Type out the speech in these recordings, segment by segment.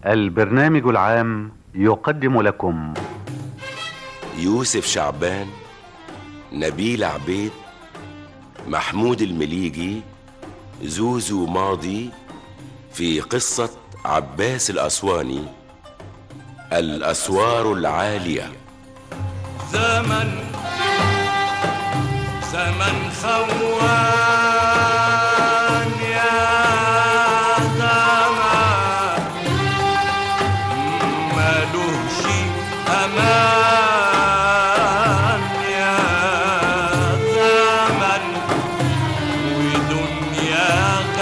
البرنامج العام يقدم لكم يوسف شعبان نبيل عبيد محمود المليجي زوزو ماضي في قصة عباس الأسواني الأسوار العالية زمن زمن خوان يا زمان ملوش أمان يا زمن ودنيا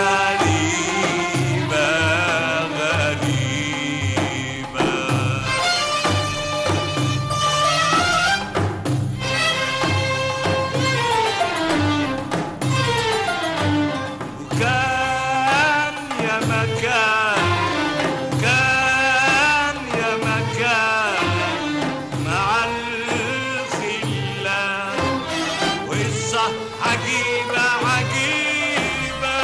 غريبة غريبة وكان يا مكان كان يا مكان مع الخلة والصح عجيبة عجيبة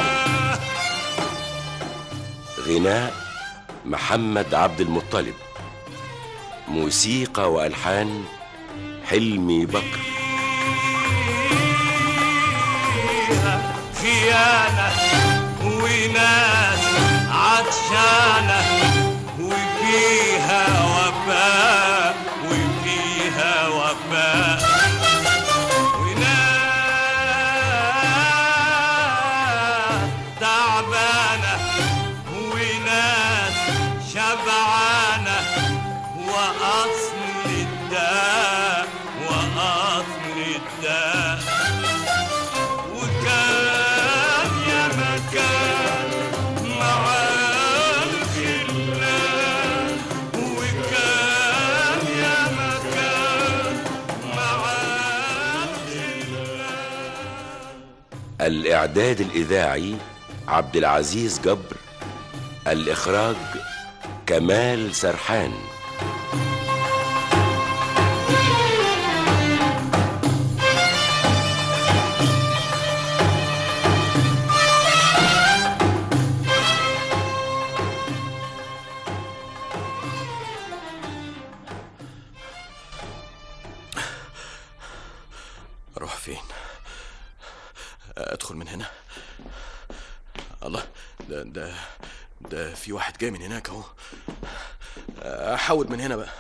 غناء محمد عبد المطلب موسيقى وألحان حلمي بكر فيها خيانة وناس عطشانة وفيها وفاء وفيها وفاء وناس تعبانة وناس شبعانة وأصل الداء وأصل الداء وكان يا مكان مع الخلان وكان يا مكان مع الخلان الإعداد الإذاعي عبد العزيز جبر الإخراج كمال سرحان اروح فين ادخل من هنا الله ده ده ده في واحد جاي من هناك اهو احاول من هنا بقى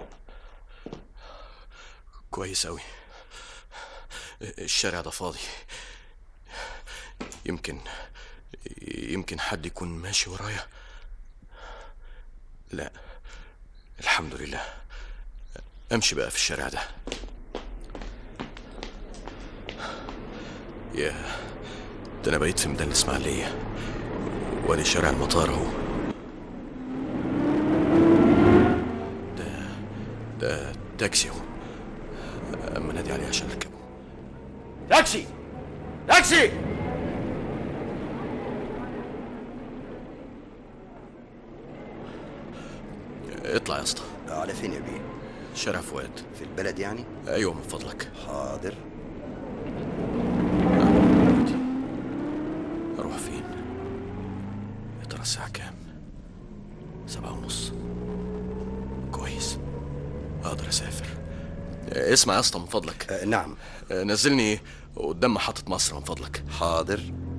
كويس اوي الشارع ده فاضي يمكن يمكن حد يكون ماشي ورايا لا الحمد لله امشي بقى في الشارع ده يا ده انا بقيت في ميدان الاسماعيليه وادي شارع المطار اهو ده ده تاكسي اهو اما نادي عليه عشان اركبه تاكسي تاكسي اطلع يا اسطى على فين يا بيه؟ شارع فؤاد في البلد يعني؟ ايوه من فضلك حاضر اروح فين يا ترى الساعة كام سبعة ونص كويس اقدر اسافر اسمع يا اسطى من فضلك آه نعم نزلني قدام محطة مصر من فضلك حاضر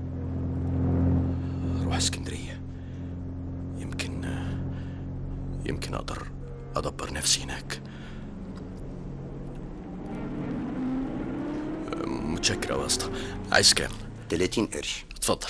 اروح اسكندرية يمكن يمكن اقدر ادبر نفسي هناك متشكر أوي يا اسطى عايز كام 30 قرش اتفضل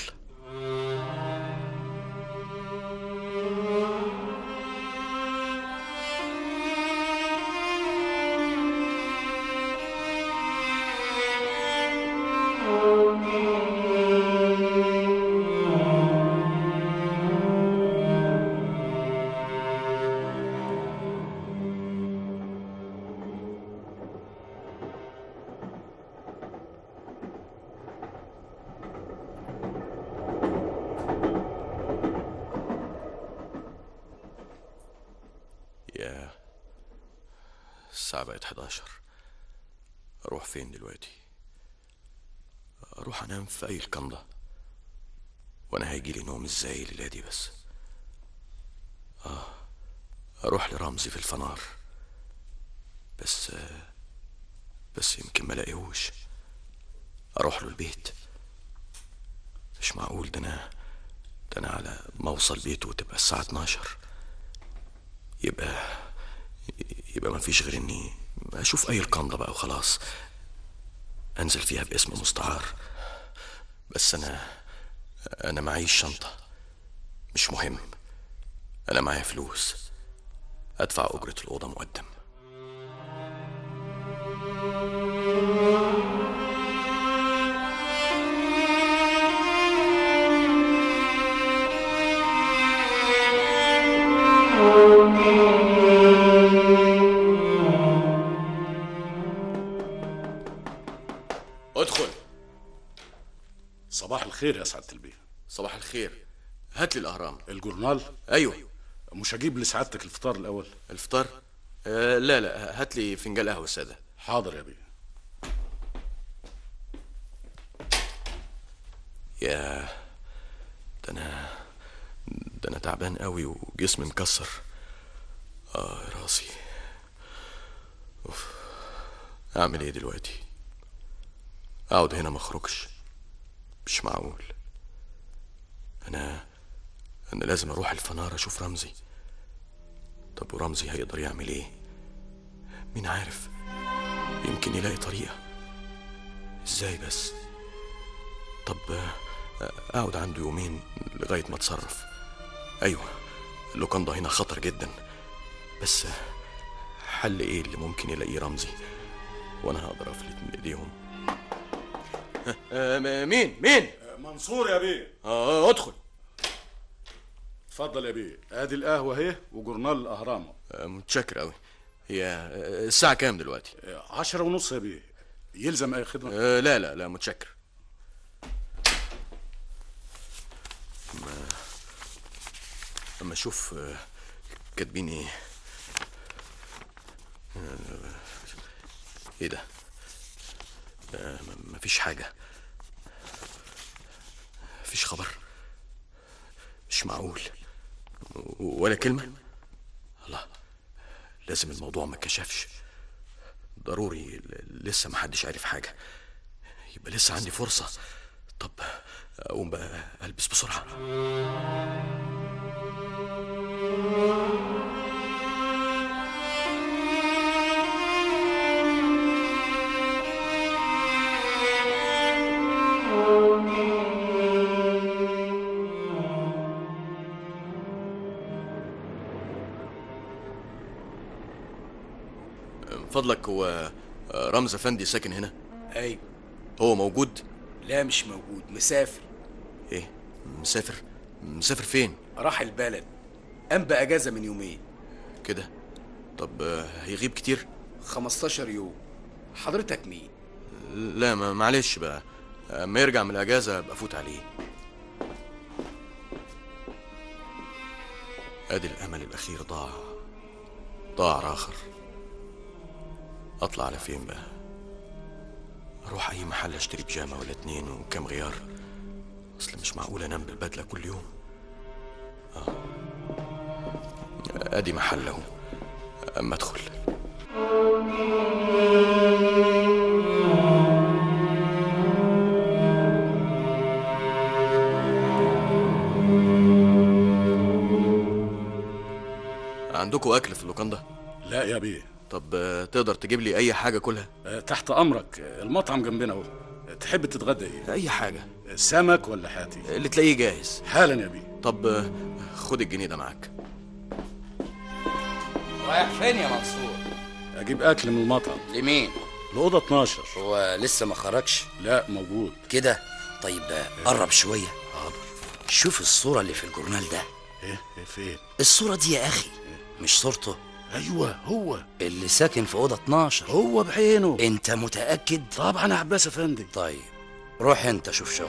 يا الساعة بقت 11 أروح فين دلوقتي؟ أروح أنام في أي الكنضة وأنا هيجيلي نوم إزاي الليلة دي بس آه اروح لرمزي في الفنار بس بس يمكن ما الاقيهوش اروح له البيت مش معقول ده انا ده انا على ما اوصل بيته وتبقى الساعة 12 يبقى يبقى ما فيش غير اني اشوف اي لقندة بقى وخلاص انزل فيها باسم مستعار بس انا انا معيش شنطة مش مهم انا معايا فلوس ادفع اجرة الاوضة مقدم ادخل صباح الخير يا سعادة البيه صباح الخير هات لي الاهرام الجورنال ايوه مش هجيب لسعادتك الفطار الأول الفطار آه لا لا هات لي فنجان قهوه ساده حاضر يا بيه يا ده انا ده انا تعبان قوي وجسمي مكسر اه يا راسي اوف اعمل ايه دلوقتي اقعد هنا ما اخرجش مش معقول انا انا لازم اروح الفنار اشوف رمزي طب ورمزي هيقدر يعمل ايه مين عارف يمكن يلاقي طريقه ازاي بس طب آه، اقعد عنده يومين لغايه ما اتصرف ايوه اللوكاندا هنا خطر جدا بس آه، حل ايه اللي ممكن يلاقيه رمزي وانا هقدر افلت من ايديهم آه، م- مين مين منصور يا بيه اه ادخل اتفضل يا بيه ادي القهوة اهي وجورنال الأهرام آه، متشكر قوي هي آه، الساعه كام دلوقتي عشرة ونص يا بيه يلزم أي خدمة آه، لا لا لا متشكر اما اما اشوف آه، كاتبين ايه آه، ايه ده آه، م- مفيش حاجة مفيش خبر مش معقول و- ولا كلمة الله لازم الموضوع ما اتكشفش ضروري ل- لسه محدش عارف حاجة يبقى لسه عندي فرصة طب أقوم بقى ألبس بسرعة من فضلك هو رمز أفندي ساكن هنا ايوه هو موجود لا مش موجود مسافر ايه مسافر مسافر فين راح البلد قام بأجازة من يومين كده طب آه، هيغيب كتير 15 يوم حضرتك مين لا ما معلش بقى اما يرجع من الاجازه ابقى افوت عليه ادي الامل الاخير ضاع ضاع راخر اطلع على فين بقى اروح اي محل اشتري بيجامه ولا اتنين وكام غيار اصل مش معقول انام بالبدله كل يوم اه ادي محل اهو اما ادخل عندكم اكل في اللوكاندا لا يا بيه طب آه، تقدر تجيب لي اي حاجه كلها آه، تحت أمرك آه، المطعم جنبنا أهو آه، تحب تتغدى إيه اي حاجه آه، سمك ولا حاتي اللي تلاقيه جاهز حالا يا بيه طب آه، خد الجنيه ده معاك رايح فين يا منصور؟ أجيب أكل من المطعم لمين؟ الأوضة 12 هو لسه ما خرجش لا موجود كده طيب آه، قرب شوية حاضر شوف الصورة اللي في الجورنال ده إيه إيه فين الصورة دي يا أخي مش صورته أيوة هو اللي ساكن في أوضة 12 هو بعينه أنت متأكد؟ طبعا يا عباس أفندي طيب روح أنت شوف شغلك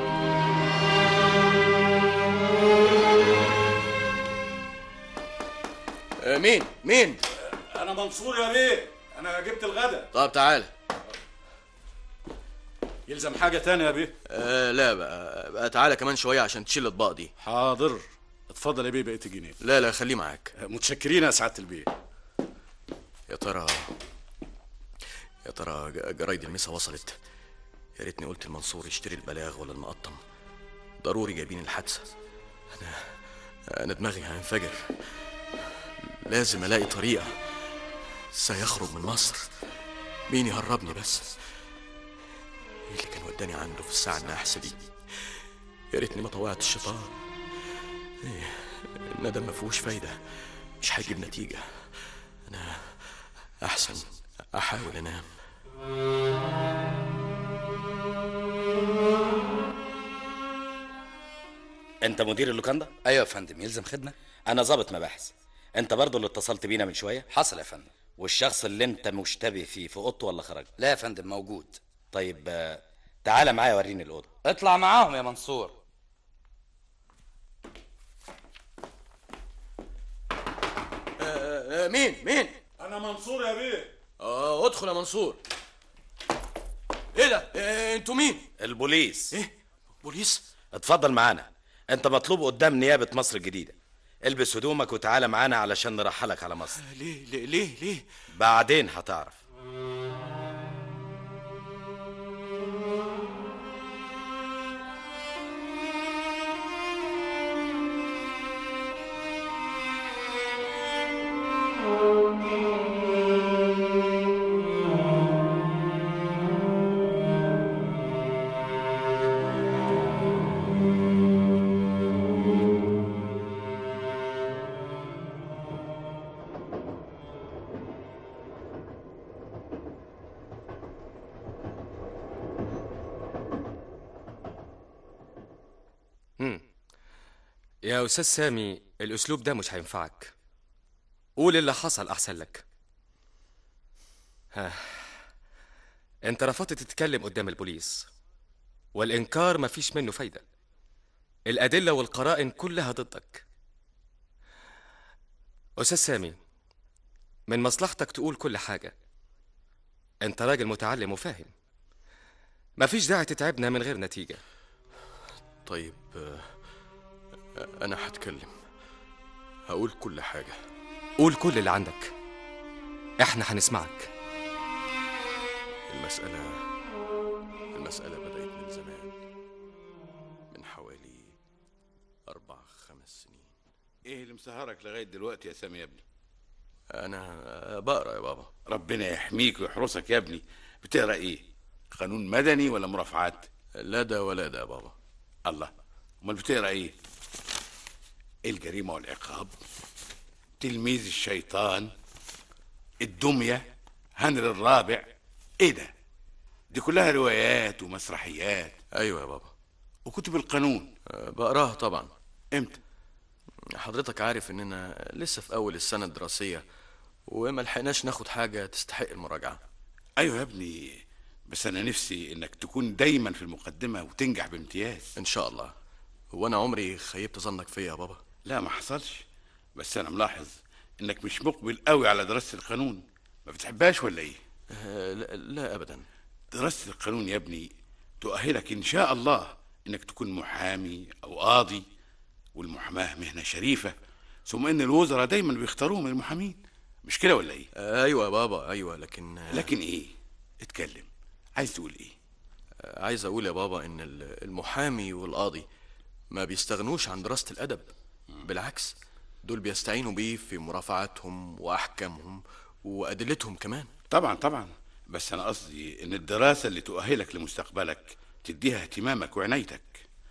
آه، مين مين أنا منصور يا بيه أنا جبت الغدا طب تعال يلزم حاجة تانية يا بيه آه لا بقى, بقى تعالى كمان شويه عشان تشيل الاطباق دي حاضر اتفضل يا بيه بقيت جنيه لا لا خليه معاك متشكرين يا سعاده البيه يا ترى يا ترى ج- جرايد المسا وصلت يا ريتني قلت المنصور يشتري البلاغ ولا المقطم ضروري جايبين الحادثة أنا أنا دماغي هينفجر لازم ألاقي طريقة سيخرج من مصر مين يهربني بس ايه اللي كان وداني عنده في الساعة النحسة دي يا ريتني ما طوعت الشيطان إيه، الندم ما فيهوش فايدة مش هيجيب نتيجة أنا أحسن أحاول أنام انت مدير اللوكاندا ايوه يا فندم يلزم خدمه انا ضابط مباحث انت برضو اللي اتصلت بينا من شويه حصل يا فندم والشخص اللي انت مشتبه فيه في اوضته ولا خرج لا يا فندم موجود طيب آه، تعالى معايا وريني الاوضه اطلع معاهم يا منصور آه مين مين انا منصور يا بيه آه ادخل يا منصور ايه ده آه انتوا مين البوليس ايه بوليس اتفضل معانا انت مطلوب قدام نيابه مصر الجديده البس هدومك وتعالى معانا علشان نرحلك على مصر آه، ليه ليه ليه ليه بعدين هتعرف يا أستاذ سامي الأسلوب ده مش هينفعك قول اللي حصل أحسن لك ها أنت رفضت تتكلم قدام البوليس والإنكار مفيش منه فايدة الأدلة والقرائن كلها ضدك أستاذ سامي من مصلحتك تقول كل حاجة أنت راجل متعلم وفاهم مفيش داعي تتعبنا من غير نتيجة طيب آه أنا هتكلم هقول كل حاجة قول كل اللي عندك احنا هنسمعك المسألة المسألة بدأت من زمان من حوالي أربع خمس سنين ايه اللي مسهرك لغايه دلوقتي يا سامي يا ابني أنا بقرا يا بابا ربنا يحميك ويحرسك يا ابني بتقرا ايه قانون مدني ولا مرافعات لا ده ولا ده يا بابا الله امال بتقرا ايه الجريمه والعقاب تلميذ الشيطان الدميه هنري الرابع ايه ده دي كلها روايات ومسرحيات أيوة يا بابا وكتب القانون أه، بقراها طبعا امتى حضرتك عارف إننا لسه في أول السنة الدراسية وما لحقناش ناخد حاجة تستحق المراجعة ايوه يا ابني بس انا نفسي انك تكون دايما في المقدمه وتنجح بامتياز إن شاء الله هو أنا عمري خيبت ظنك فيا يا بابا لا ما حصلش بس انا ملاحظ انك مش مقبل قوي على دراسه القانون ما بتحبهاش ولا ايه أه، لا, لا أبدا دراسه القانون يا ابني تؤهلك ان شاء الله انك تكون محامي او قاضي والمحاماه مهنه شريفه ثم ان الوزراء دايما بيختاروهم المحامين مش كده ولا ايه أه، أيوة يا بابا أيوة لكن أه، لكن ايه اتكلم عايز تقول ايه عايز أقول يا بابا إن ال- المحامي والقاضي ما بيستغنوش عن دراسة الأدب بالعكس دول بيستعينوا بيه في مرافعاتهم وأحكامهم وأدلتهم كمان طبعا طبعا بس انا قصدي ان الدراسه اللي تؤهلك لمستقبلك تديها اهتمامك وعنايتك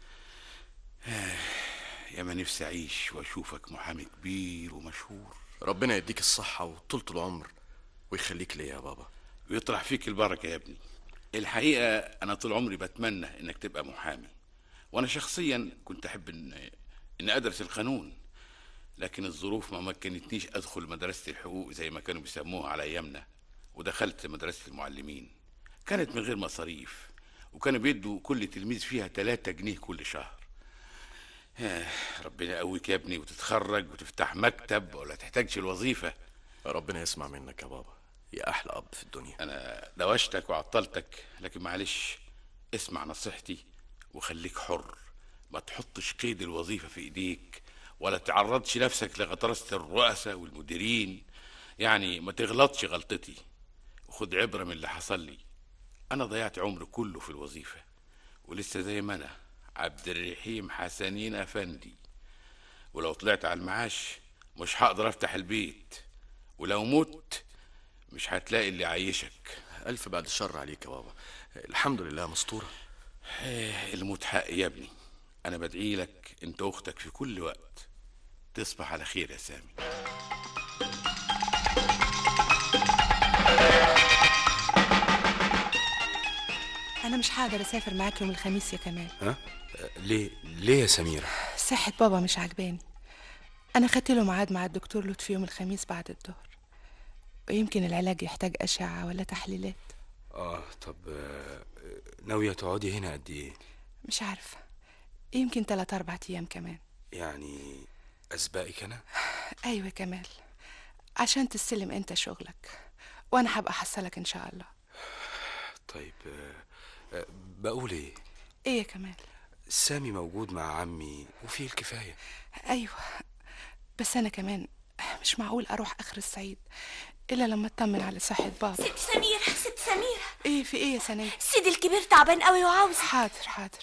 آه، يا ما نفسي اعيش واشوفك محامي كبير ومشهور ربنا يديك الصحة وطولة العمر ويخليك ليا يا بابا ويطرح فيك البركه يا ابني الحقيقه انا طول عمري بتمنى انك تبقى محامي وانا شخصيا كنت احب ان ان ادرس القانون لكن الظروف ما مكنتنيش ادخل مدرسه الحقوق زي ما كانوا بيسموها على ايامنا ودخلت مدرسه المعلمين كانت من غير مصاريف وكانوا بيدوا كل تلميذ فيها 3 جنيه كل شهر آه، ربنا يقويك يا ابني وتتخرج وتفتح مكتب ولا تحتاجش الوظيفه ربنا يسمع منك يا بابا يا أحلى أب في الدنيا انا دوشتك وعطلتك لكن معلش اسمع نصيحتي وخليك حر ما تحطش قيد الوظيفة في ايديك ولا تعرضش نفسك لغطرسة الرؤساء والمديرين يعني ما تغلطش غلطتي وخد عبرة من اللي حصل لي أنا ضيعت عمري كله في الوظيفة ولسه زي ما أنا عبد الرحيم حسنين أفندي ولو طلعت على المعاش مش هقدر أفتح البيت ولو مت مش هتلاقي اللي يعيشك ألف بعد الشر عليك يا بابا الحمد لله مستورة إيه، الموت حق يا ابني أنا بدعي لك أنت وأختك في كل وقت تصبح على خير يا سامي أنا مش هقدر أسافر معاك يوم الخميس يا كمال ها ليه ليه يا سميرة صحة بابا مش عجباني أنا خدت له ميعاد مع الدكتور لطفي يوم الخميس بعد الظهر ويمكن العلاج يحتاج أشعة ولا تحليلات اه طب آه، ناوية تقعدي هنا قد ايه مش عارفة يمكن تلات أربع أيام كمان يعني أسبقك أنا أيوة يا كمال عشان تستلم أنت شغلك وأنا هبقى أحصلك إن شاء الله طيب آه، آه، بقول ايه إيه يا كمال سامي موجود مع عمي وفيه الكفاية أيوة بس أنا كمان مش معقول أروح آخر الصعيد إلا لما أطمن على صحة بابا ست سميرة ست سميرة إيه في إيه يا سنية سيدي الكبير تعبان قوي وعاوز حاضر حاضر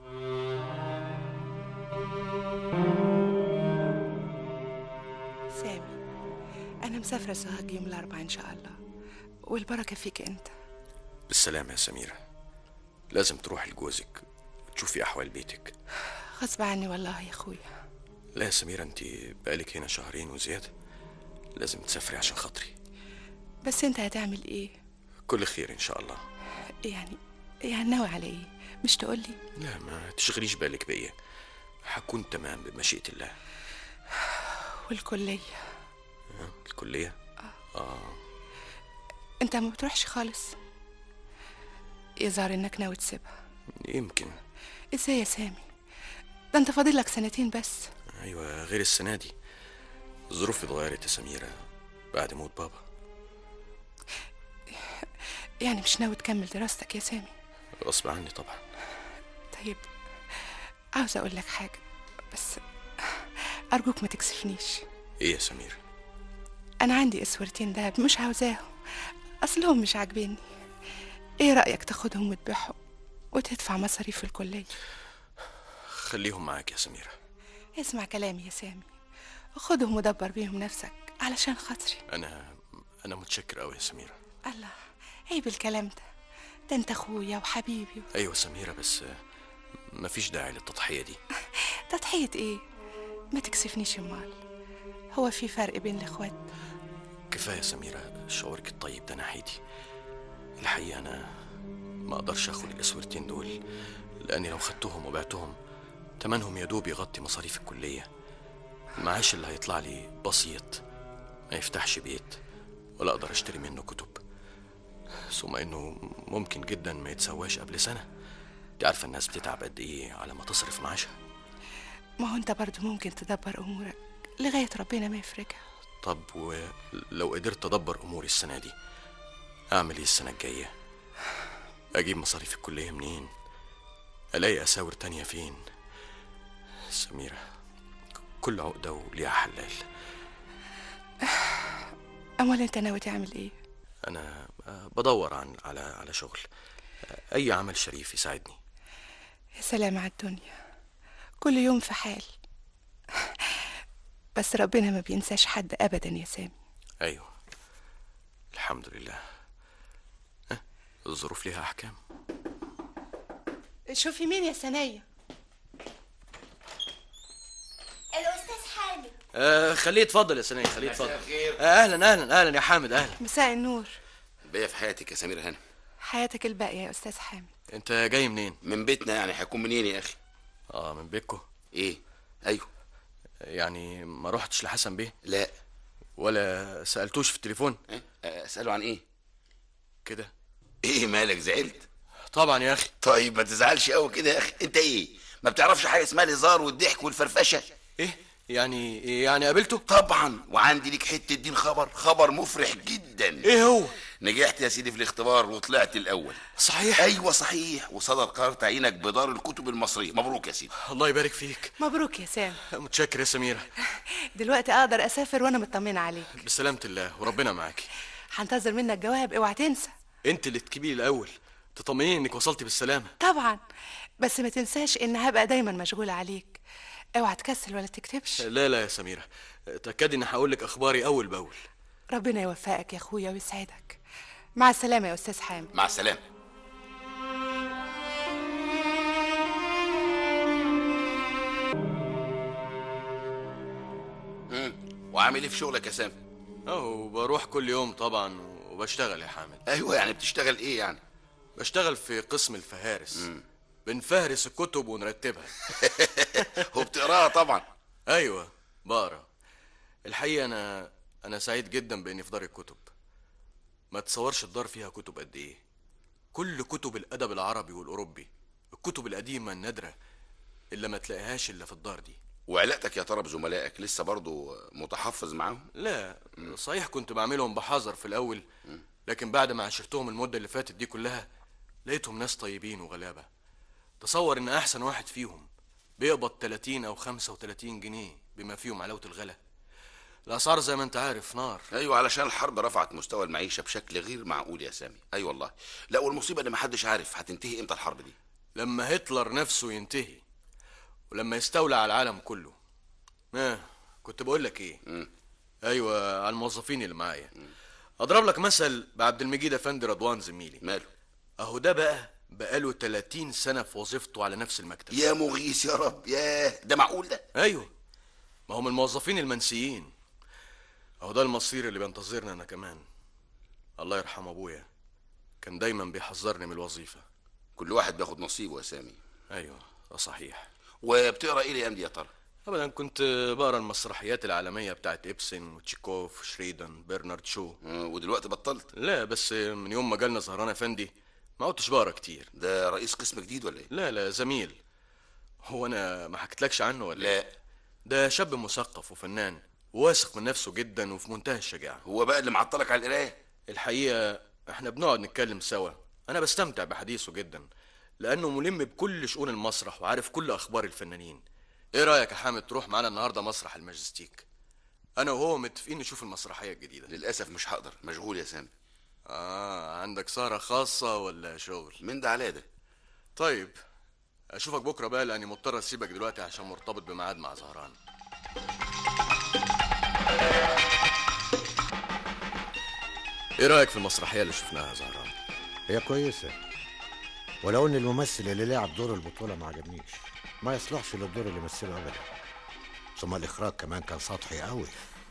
سامي أنا مسافرة سوهاج يوم الأربعاء إن شاء الله والبركة فيك أنت بالسلامة يا سميرة لازم تروحي لجوزك وتشوفي أحوال بيتك غصب عني والله يا أخويا لا يا سميرة انت بقالك هنا شهرين وزيادة لازم تسافري عشان خاطري بس أنت هتعمل إيه كل خير إن شاء الله يعني يعني ناوي على إيه مش تقولي لا ما تشغليش بالك بيا هكون تمام بمشيئة الله والكلية ها، الكلية آه أنت ما بتروحش خالص يظهر إنك ناوي تسيبها يمكن إزاي يا سامي ده أنت فاضل لك سنتين بس أيوة غير السنة دي ظروفي اتغيرت يا سميرة بعد موت بابا يعني مش ناوي تكمل دراستك يا سامي غصب عني طبعا طيب عاوز أقول لك حاجة بس أرجوك ما تكسفنيش إيه يا سميرة أنا عندي إسورتين دهب مش عاوزاهم أصلهم مش عاجبيني إيه رأيك تاخدهم وتبيعهم وتدفع مصاريف الكلية خليهم معاك يا سميرة اسمع كلامي يا سامي خدهم ودبر بيهم نفسك علشان خاطري أنا أنا متشكر أوي يا سميرة الله عيب الكلام ده ده انت اخويا وحبيبي أيوة سميرة بس آه، مفيش داعي للتضحية دي تضحية ايه ما تكسفنيش امال هو في فرق بين الاخوات كفاية يا سميرة شعورك الطيب ده ناحيتي الحقيقة أنا ما أقدرش أخد الأسورتين دول لأني لو خدتهم وبعتهم تمنهم يا دوب يغطي مصاريف الكلية المعاش اللي هيطلع لي بسيط ما يفتحش بيت ولا أقدر أشتري منه كتب ثم إنه ممكن جدا ما يتسواش قبل سنة انت عارفة الناس بتتعب قد إيه على ما تصرف معاشها ما هو انت برضو ممكن تدبر امورك لغاية ربنا ما يفرجها طب ولو قدرت أدبر أموري السنة دي أعمل إيه السنة الجاية؟ أجيب مصاريف الكلية منين؟ ألاقي أساور تانية فين؟ سميرة كل عقدة وليها حلال امال انت ناوي تعمل ايه أنا آه، بدور عن على على شغل آه، أي عمل شريف يساعدني يا سلام على الدنيا كل يوم في حال بس ربنا ما بينساش حد ابدا يا سامي أيوه الحمد لله آه، الظروف ليها أحكام شوفي مين يا سنية الأستاذ حامد آه خليه يتفضل يا سنية خليه يتفضل الخير. آه اهلا اهلا اهلا يا حامد اهلا مساء النور بيا في حياتك يا سميرة هنا حياتك الباقية يا استاذ حامد أنت جاي منين؟ من بيتنا يعني هيكون منين يا أخي آه من بيتكو إيه أيوه يعني ما رحتش لحسن بيه؟ لا ولا سألتوش في التليفون؟ إيه؟ أسأله عن إيه كده إيه مالك زعلت طبعا يا أخي طيب ما تزعلش قوي كده يا أخي أنت إيه ما بتعرفش حاجة اسمها الهزار والضحك والفرفشة إيه يعني يعني قابلته؟ طبعا وعندي ليك حتة دين خبر خبر مفرح جدا إيه هو؟ نجحت يا سيدي في الاختبار وطلعت الاول صحيح ايوه صحيح وصدر قرار تعيينك بدار الكتب المصريه مبروك يا سيدي الله يبارك فيك مبروك يا سام متشكر يا سميرة دلوقتي اقدر اسافر وانا مطمنه عليك بسلامة الله وربنا معاكي هنتظر منك جواب اوعى تنسى انت اللي تجيبي لي الاول تطمنيني انك وصلتي بالسلامة طبعا بس ما تنساش ان هبقى دايما مشغوله عليك اوعى تكسل ولا تكتبش لا لا يا سميرة تأكدي اني هقول لك اخباري اول باول ربنا يوفقك يا اخويا ويسعدك مع السلامه يا استاذ حامد مع السلامه مم. وعامل ايه في شغلك يا سامي اهو بروح كل يوم طبعا وبشتغل يا حامد ايوه يعني بتشتغل ايه يعني بشتغل في قسم الفهارس بنفهرس الكتب ونرتبها وبتقراها طبعا ايوه بقرا الحقيقه انا انا سعيد جدا باني في دار الكتب ما تصورش الدار فيها كتب قد ايه كل كتب الادب العربي والاوروبي الكتب القديمه النادره اللي ما تلاقيهاش الا في الدار دي وعلاقتك يا ترى بزملائك لسه برضو متحفظ معاهم لا صحيح كنت بعملهم بحذر في الاول لكن بعد ما عشرتهم المده اللي فاتت دي كلها لقيتهم ناس طيبين وغلابه تصور ان احسن واحد فيهم بيقبض 30 او 35 جنيه بما فيهم علاوه الغلا الاسعار زي ما انت عارف نار ايوه علشان الحرب رفعت مستوى المعيشه بشكل غير معقول يا سامي اي أيوة والله لا والمصيبه ان محدش عارف هتنتهي امتى الحرب دي لما هتلر نفسه ينتهي ولما يستولى على العالم كله اه كنت بقول لك ايه م. ايوه على الموظفين اللي معايا اضرب لك مثل بعبد المجيد افندي رضوان زميلي ماله اهو ده بقى بقاله 30 سنه في وظيفته على نفس المكتب يا مغيث يا رب ياه ده معقول ده ايوه ما هم الموظفين المنسيين اهو ده المصير اللي بينتظرنا انا كمان الله يرحم ابويا كان دايما بيحذرني من الوظيفه كل واحد بياخد نصيبه يا سامي ايوه ده صحيح وبتقرا ايه الايام دي يا ترى ابدا كنت بقرا المسرحيات العالميه بتاعت ابسن وتشيكوف وشريدن برنارد شو ودلوقتي بطلت لا بس من يوم ما جالنا زهران افندي ما عدتش بقرا كتير ده رئيس قسم جديد ولا ايه لا لا زميل هو انا ما حكيتلكش عنه ولا لا إيه؟ ده شاب مثقف وفنان واثق من نفسه جدا وفي منتهى الشجاعه هو بقى اللي معطلك على القرايه الحقيقه احنا بنقعد نتكلم سوا انا بستمتع بحديثه جدا لانه ملم بكل شؤون المسرح وعارف كل اخبار الفنانين ايه رايك يا حامد تروح معانا النهارده مسرح الماجستيك انا وهو متفقين نشوف المسرحيه الجديده للاسف مش هقدر مشغول يا سامي اه عندك سهره خاصه ولا شغل من ده على ده طيب اشوفك بكره بقى لاني مضطر اسيبك دلوقتي عشان مرتبط بميعاد مع زهران ايه رايك في المسرحيه اللي شفناها يا زهران هي كويسة ولو ان الممثل اللي لعب دور البطولة ما عجبنيش ما يصلحش للدور اللي مثله ابدا ثم الاخراج كمان كان سطحي قوي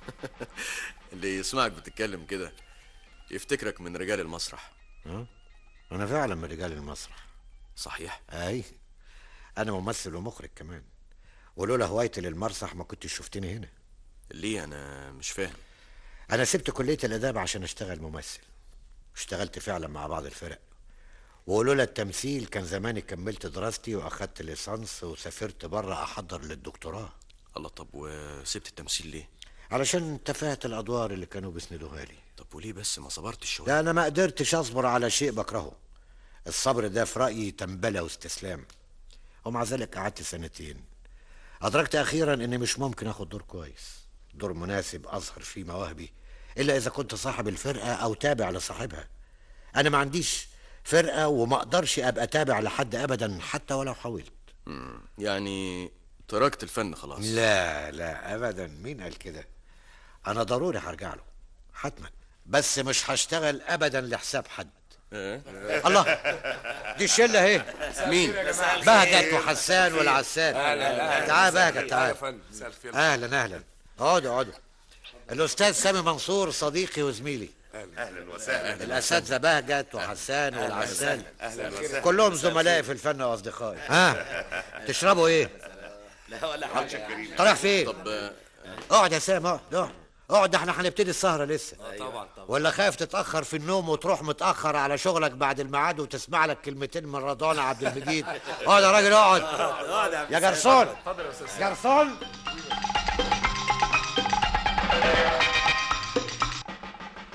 اللي يسمعك بتتكلم كده يفتكرك من رجال المسرح ها انا فعلا من رجال المسرح صحيح اي انا ممثل ومخرج كمان ولولا هوايتي للمسرح ما كنتش شفتني هنا ليه انا مش فاهم انا سبت كلية الاداب عشان اشتغل ممثل اشتغلت فعلا مع بعض الفرق ولولا التمثيل كان زماني كملت دراستي واخدت ليسانس وسافرت بره احضر للدكتوراه الله طب وسبت التمثيل ليه علشان تفاهة الادوار اللي كانوا بيسندوها لي طب وليه بس ما صبرتش شويه لا انا ما قدرتش اصبر على شيء بكرهه الصبر ده في رايي تنبله واستسلام ومع ذلك قعدت سنتين ادركت اخيرا اني مش ممكن اخد دور كويس دور مناسب اظهر فيه مواهبي الا اذا كنت صاحب الفرقه او تابع لصاحبها انا ما عنديش فرقه وما اقدرش ابقى تابع لحد ابدا حتى ولو حاولت مم. يعني تركت الفن خلاص لا لا ابدا مين قال كده انا ضروري هرجع له حتما بس مش هشتغل ابدا لحساب حد ايه الله دي الشله اهي مين بهجت وحسان والعسان أهلا. تعال بهجت أهلا يا تعال فندم. مساء الخير. اهلا اهلا اقعدوا اقعدوا الاستاذ سامي منصور صديقي وزميلي اهلا وسهلا الاساتذه بهجت وحسان والعسان أهلا وسهلا. كلهم زملائي في الفن واصدقائي ها تشربوا ايه لا ولا حاجه طالع فين طب اقعد يا سام اقعد اقعد اقعد ده احنا هنبتدي السهره لسه طبعا طبعا ولا خايف تتاخر في النوم وتروح متاخر على شغلك بعد الميعاد وتسمع لك كلمتين من رضوان عبد المجيد اقعد يا راجل اقعد يا جرسون اتفضل يا استاذ جرسون ايه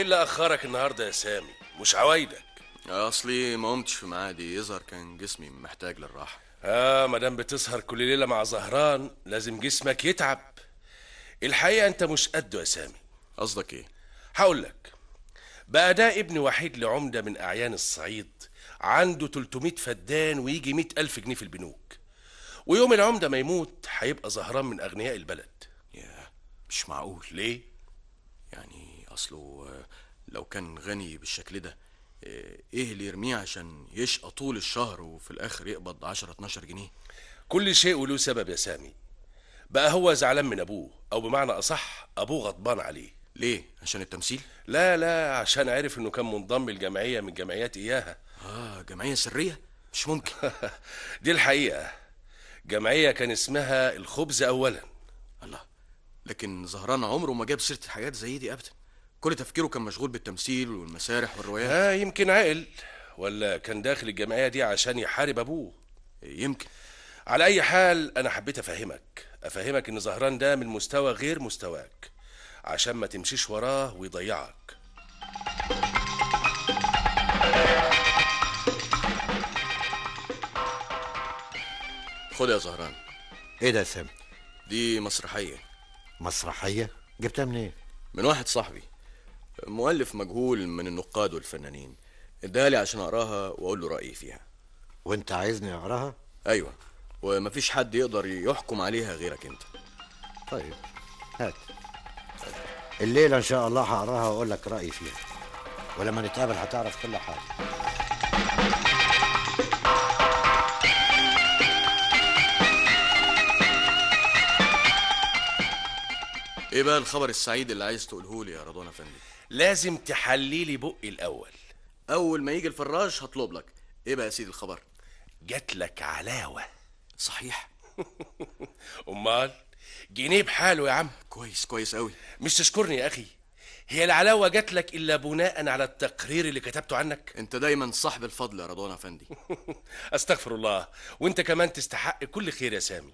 ايه اللي اخرك النهارده يا سامي مش عوايدك اصلي ما قمتش في ميعادي يظهر كان جسمي محتاج للراحه اه مادام بتسهر كل ليله مع زهران لازم جسمك يتعب الحقيقه انت مش قده يا سامي قصدك ايه هقول لك بقى ده ابن وحيد لعمده من اعيان الصعيد عنده 300 فدان ويجي 100 ألف جنيه في البنوك ويوم العمده ما يموت هيبقى زهران من اغنياء البلد يا مش معقول ليه يعني اصله آه، لو كان غني بالشكل ده آه، ايه اللي يرميه عشان يشقى طول الشهر وفي الاخر يقبض 10 12 جنيه كل شيء وله سبب يا سامي بقى هو زعلان من ابوه او بمعنى اصح ابوه غضبان عليه ليه عشان التمثيل لا لا عشان عرف انه كان منضم لجمعيه من جمعيات اياها اه جمعيه سريه مش ممكن دي الحقيقه جمعيه كان اسمها الخبز اولا الله لكن زهران عمره ما جاب سيره حاجات زي دي ابدا كل تفكيره كان مشغول بالتمثيل والمسارح والروايات اه يمكن عقل ولا كان داخل الجمعيه دي عشان يحارب ابوه يمكن على اي حال انا حبيت افهمك افهمك ان زهران ده من مستوى غير مستواك عشان ما تمشيش وراه ويضيعك خد يا زهران ايه ده يا سامي دي مسرحيه مسرحيه جبتها منين من واحد صاحبي مؤلف مجهول من النقاد والفنانين اداها لي عشان اقراها واقول له رايي فيها وانت عايزني اقراها ايوه ومفيش حد يقدر يحكم عليها غيرك انت طيب هات الليله ان شاء الله هقراها واقول لك رايي فيها ولما نتقابل هتعرف كل حاجه ايه بقى الخبر السعيد اللي عايز تقوله لي يا رضوان افندي لازم تحلي لي بقي الاول اول ما يجي الفراش هطلب لك ايه بقى يا سيدي الخبر جات لك علاوه صحيح امال جنيه بحاله يا عم كويس كويس قوي مش تشكرني يا اخي هي العلاوه جات لك الا بناء على التقرير اللي كتبته عنك انت دايما صاحب الفضل يا رضوان افندي استغفر الله وانت كمان تستحق كل خير يا سامي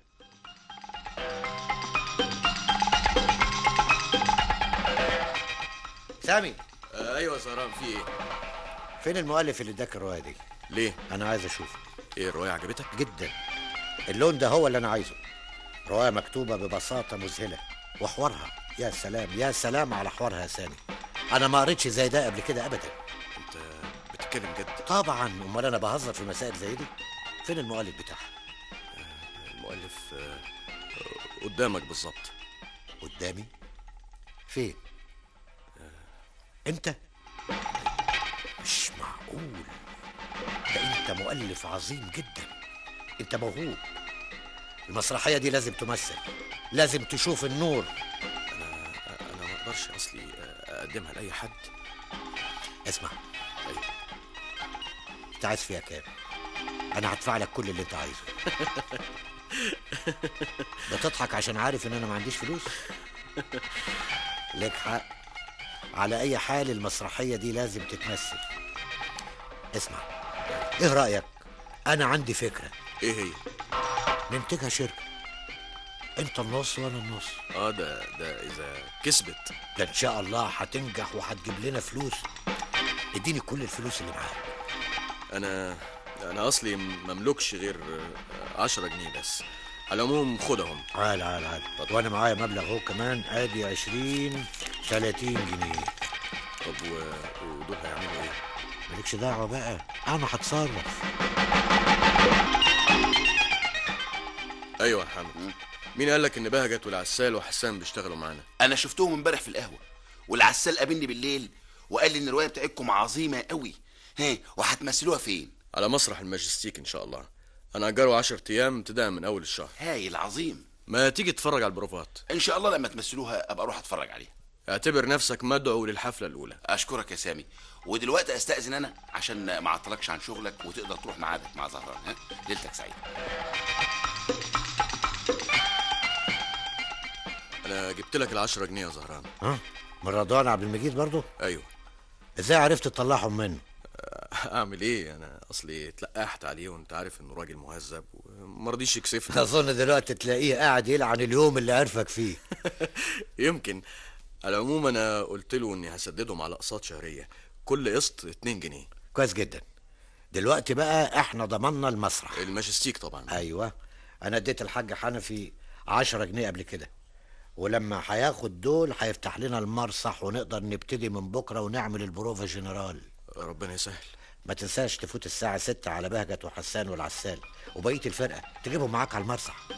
سامي آه ايوه يا زهران في ايه فين المؤلف اللي اداك الروايه دي ليه انا عايز اشوفه ايه الروايه عجبتك جدا اللون ده هو اللي انا عايزه روايه مكتوبه ببساطه مذهله وحوارها يا سلام يا سلام على حوارها يا سامي انا ما قريتش زي ده قبل كده ابدا انت بتتكلم جد طبعا امال انا بهزر في مسائل زي دي فين المؤلف بتاعها المؤلف آه، آه، قدامك بالظبط قدامي فين انت مش معقول ده انت مؤلف عظيم جدا انت موهوب المسرحيه دي لازم تمثل لازم تشوف النور انا انا ما اقدرش اصلي آه، اقدمها لاي حد اسمع ايوه انت عايز فيها كام انا هدفع لك كل اللي انت عايزه بتضحك عشان عارف ان انا ما عنديش فلوس لك حق على اي حال المسرحيه دي لازم تتمثل اسمع ايه رايك انا عندي فكره ايه هي ننتجها شركه انت النص وانا النص اه ده ده اذا كسبت ده ان شاء الله هتنجح وهتجيب لنا فلوس اديني كل الفلوس اللي معاك انا انا اصلي مملكش غير آه، عشرة جنيه بس على العموم خدهم عال عال عال وانا معايا مبلغ اهو كمان ادي 20 30 جنيه طب و... ودول هيعملوا ايه مالكش دعوه بقى انا هتصرف ايوه يا حمد مين قال لك ان بهجت والعسال وحسان بيشتغلوا معانا انا شفتهم امبارح في القهوه والعسال قابلني بالليل وقال لي ان الروايه بتاعتكم عظيمه قوي ها وهتمثلوها فين على مسرح الماجستيك ان شاء الله انا اجره 10 ايام ابتداء من اول الشهر هايل عظيم ما تيجي تتفرج على البروفات ان شاء الله لما تمثلوها ابقى اروح اتفرج عليها اعتبر نفسك مدعو للحفله الاولى اشكرك يا سامي ودلوقتي استاذن انا عشان ما اعطلكش عن شغلك وتقدر تروح ميعادك مع زهران ها ليلتك سعيده انا جبت لك العشرة جنيه يا زهران ها من رضوان عبد المجيد برضو ايوه ازاي عرفت تطلعهم منه اعمل ايه انا اصلي اتلقحت عليه وانت عارف انه راجل مهذب وما رضيش يكسفني اظن دلوقتي تلاقيه قاعد يلعن اليوم اللي عرفك فيه يمكن على العموم انا قلت له اني هسددهم على اقساط شهريه كل قسط 2 جنيه كويس جدا دلوقتي بقى احنا ضمننا المسرح الماجستيك طبعا ايوه انا اديت الحاج حنفي 10 جنيه قبل كده ولما هياخد دول هيفتح لنا المسرح ونقدر نبتدي من بكره ونعمل البروفا جنرال ربنا يسهل ما تنساش تفوت الساعة ستة على بهجت وحسان والعسال وبقية الفرقة تجيبهم معاك على المسرح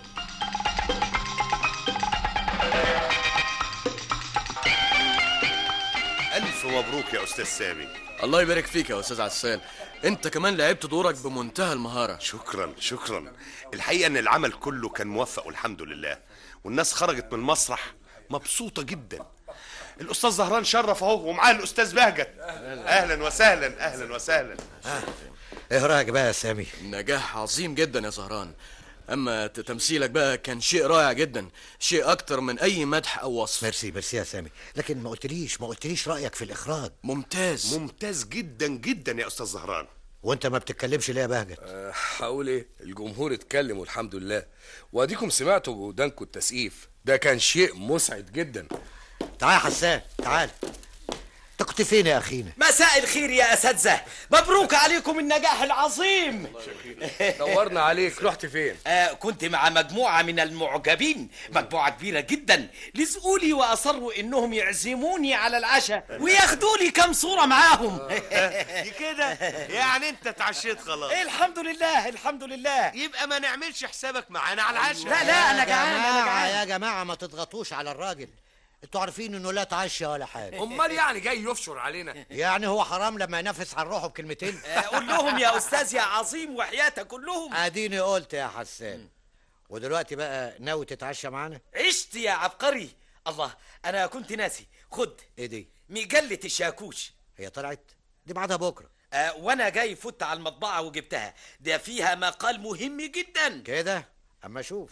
ألف مبروك يا أستاذ سامي الله يبارك فيك يا استاذ عسال انت كمان لعبت دورك بمنتهى المهاره شكرا شكرا الحقيقة إن العمل كله كان موفق والحمد لله والناس خرجت من المسرح مبسوطة جدا الأستاذ زهران شرف أهو ومعاه الأستاذ بهجت أهلا وسهلا أهلا وسهلا ايه رايك بقى يا سامي نجاح عظيم جدا يا زهران اما ت- تمثيلك بقى كان شيء رائع جدا شيء اكتر من اي مدح او وصف ميرسي ميرسي يا سامي لكن ما قلتليش ما قلتليش رايك في الاخراج ممتاز ممتاز جدا جدا يا أستاذ زهران وانت ما بتتكلمش ليه يا بهجت هقول ايه الجمهور اتكلم والحمد لله واديكم سمعتوا بودانكم التسقيف ده كان شيء مسعد جدا تعال يا حسان تعال انت كنت فين يا اخينا مساء الخير يا اساتذه مبروك عليكم النجاح العظيم دورنا عليك رحت فين آه كنت مع مجموعة من المعجبين مجموعة كبيرة جدا لزقوا لي وأصروا إنهم يعزموني على العشاء وياخدوا لي كام صورة معاهم كده يعني أنت اتعشيت خلاص الحمد لله الحمد لله يبقى ما نعملش حسابك معانا على العشاء لا لا أنا يا جعان أنا جماعة جعان يا جماعة ما تضغطوش على الراجل انتوا عارفين انه لا تعشى ولا حاجة امال يعني جاي يفشر علينا يعني هو حرام لما ينفس عن روحه بكلمتين آه، قول لهم يا أستاذ يا عظيم وحياتك كلهم اديني قلت يا حسان ودلوقتي بقى ناوي تتعشى معانا عشت يا عبقري الله أنا كنت ناسي خد ايه دي مجلة الشاكوش هي طلعت دي ميعادها بكره آه وانا جاي فت على المطبعة وجبتها ده فيها مقال مهم جدا كده اما اشوف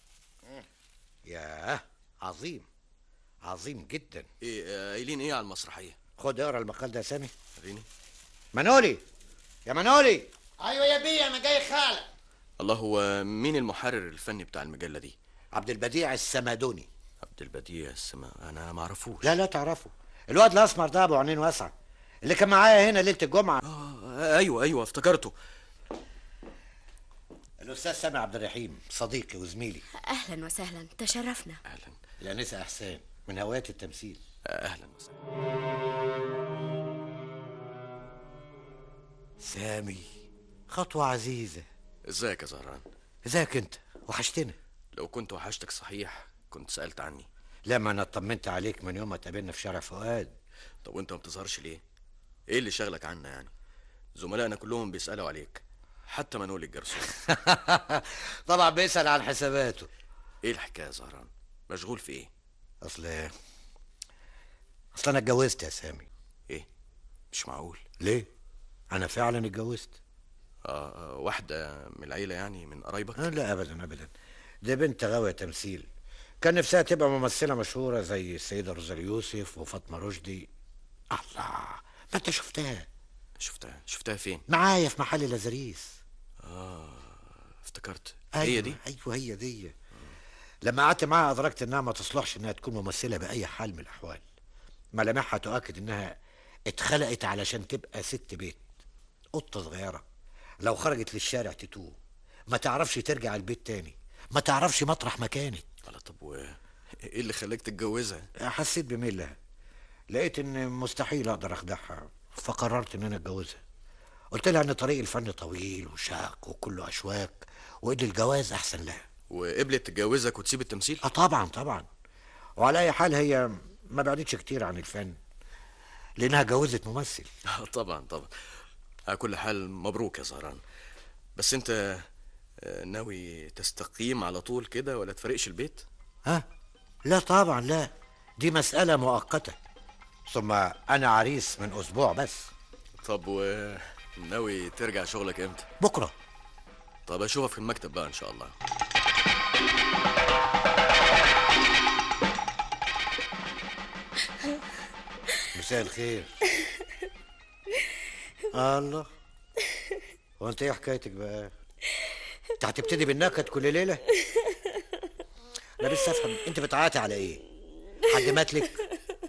ياه عظيم عظيم جدا ايه آه، قايلين ايه على المسرحيه خد اقرا المقال ده يا سامي وريني منولي يا منولي ايوه يا بيه انا جاي خالق الله هو مين المحرر الفني بتاع المجله دي عبد البديع السمادوني عبد البديع السما انا ما اعرفوش لا لا تعرفه الواد الاسمر ده ابو عينين واسعه اللي كان معايا هنا ليله الجمعه آه ايوه ايوه افتكرته الاستاذ سامي عبد الرحيم صديقي وزميلي اهلا وسهلا تشرفنا الانسه احسان من هوايات التمثيل اهلا وسهلا سامي خطوه عزيزه ازيك يا زهران ازيك انت وحشتنا لو كنت وحشتك صحيح كنت سالت عني لما انا اطمنت عليك من يوم ما اتقابلنا في شارع فؤاد طب وانت ما بتظهرش ليه ايه اللي شغلك عنا يعني زملائنا كلهم بيسالوا عليك حتى منول الجرسون طبعا بيسال عن حساباته ايه الحكايه يا زهران مشغول في ايه اصل اصل انا اتجوزت يا سامي ايه مش معقول ليه انا فعلا اتجوزت آه آه، واحده من العيله يعني من قرايبك آه لا ابدا ابدا دي بنت غاويه تمثيل كان نفسها تبقى ممثله مشهوره زي السيده روزال يوسف وفاطمه رشدي الله ما انت شفتها شفتها شفتها فين معايا في محل لازاريس اه افتكرت أيوة هي دي ايوه هي دي لما قعدت معاها ادركت انها ما تصلحش انها تكون ممثله باي حال من الاحوال ملامحها تؤكد انها اتخلقت علشان تبقى ست بيت قطه صغيره لو خرجت للشارع تتوه ما تعرفش ترجع البيت تاني ما تعرفش مطرح ما كانت الله طب و ايه اللي خلاك تتجوزها حسيت بميل لها لقيت ان مستحيل اقدر اخدعها فقررت ان انا اتجوزها قلت لها ان طريق الفن طويل وشاق وكله اشواك وان الجواز احسن لها وقبلت تتجوزك وتسيب التمثيل اه طبعا طبعا وعلى اي حال هي ما بعدتش كتير عن الفن لانها جوزت ممثل آه، طبعا طبعا على كل حال مبروك يا زهران بس انت آه، ناوي تستقيم على طول كده ولا تفرقش البيت ها لا طبعا لا دي مسألة مؤقتة ثم أنا عريس من أسبوع بس طب و ناوي ترجع شغلك امتى بكرة طب اشوفك في المكتب بقى ان شاء الله مساء الخير الله هو انت ايه حكايتك بقى انت هتبتدي بالنكد كل ليله لا بس افهم انت بتعاتي على ايه حد مات لك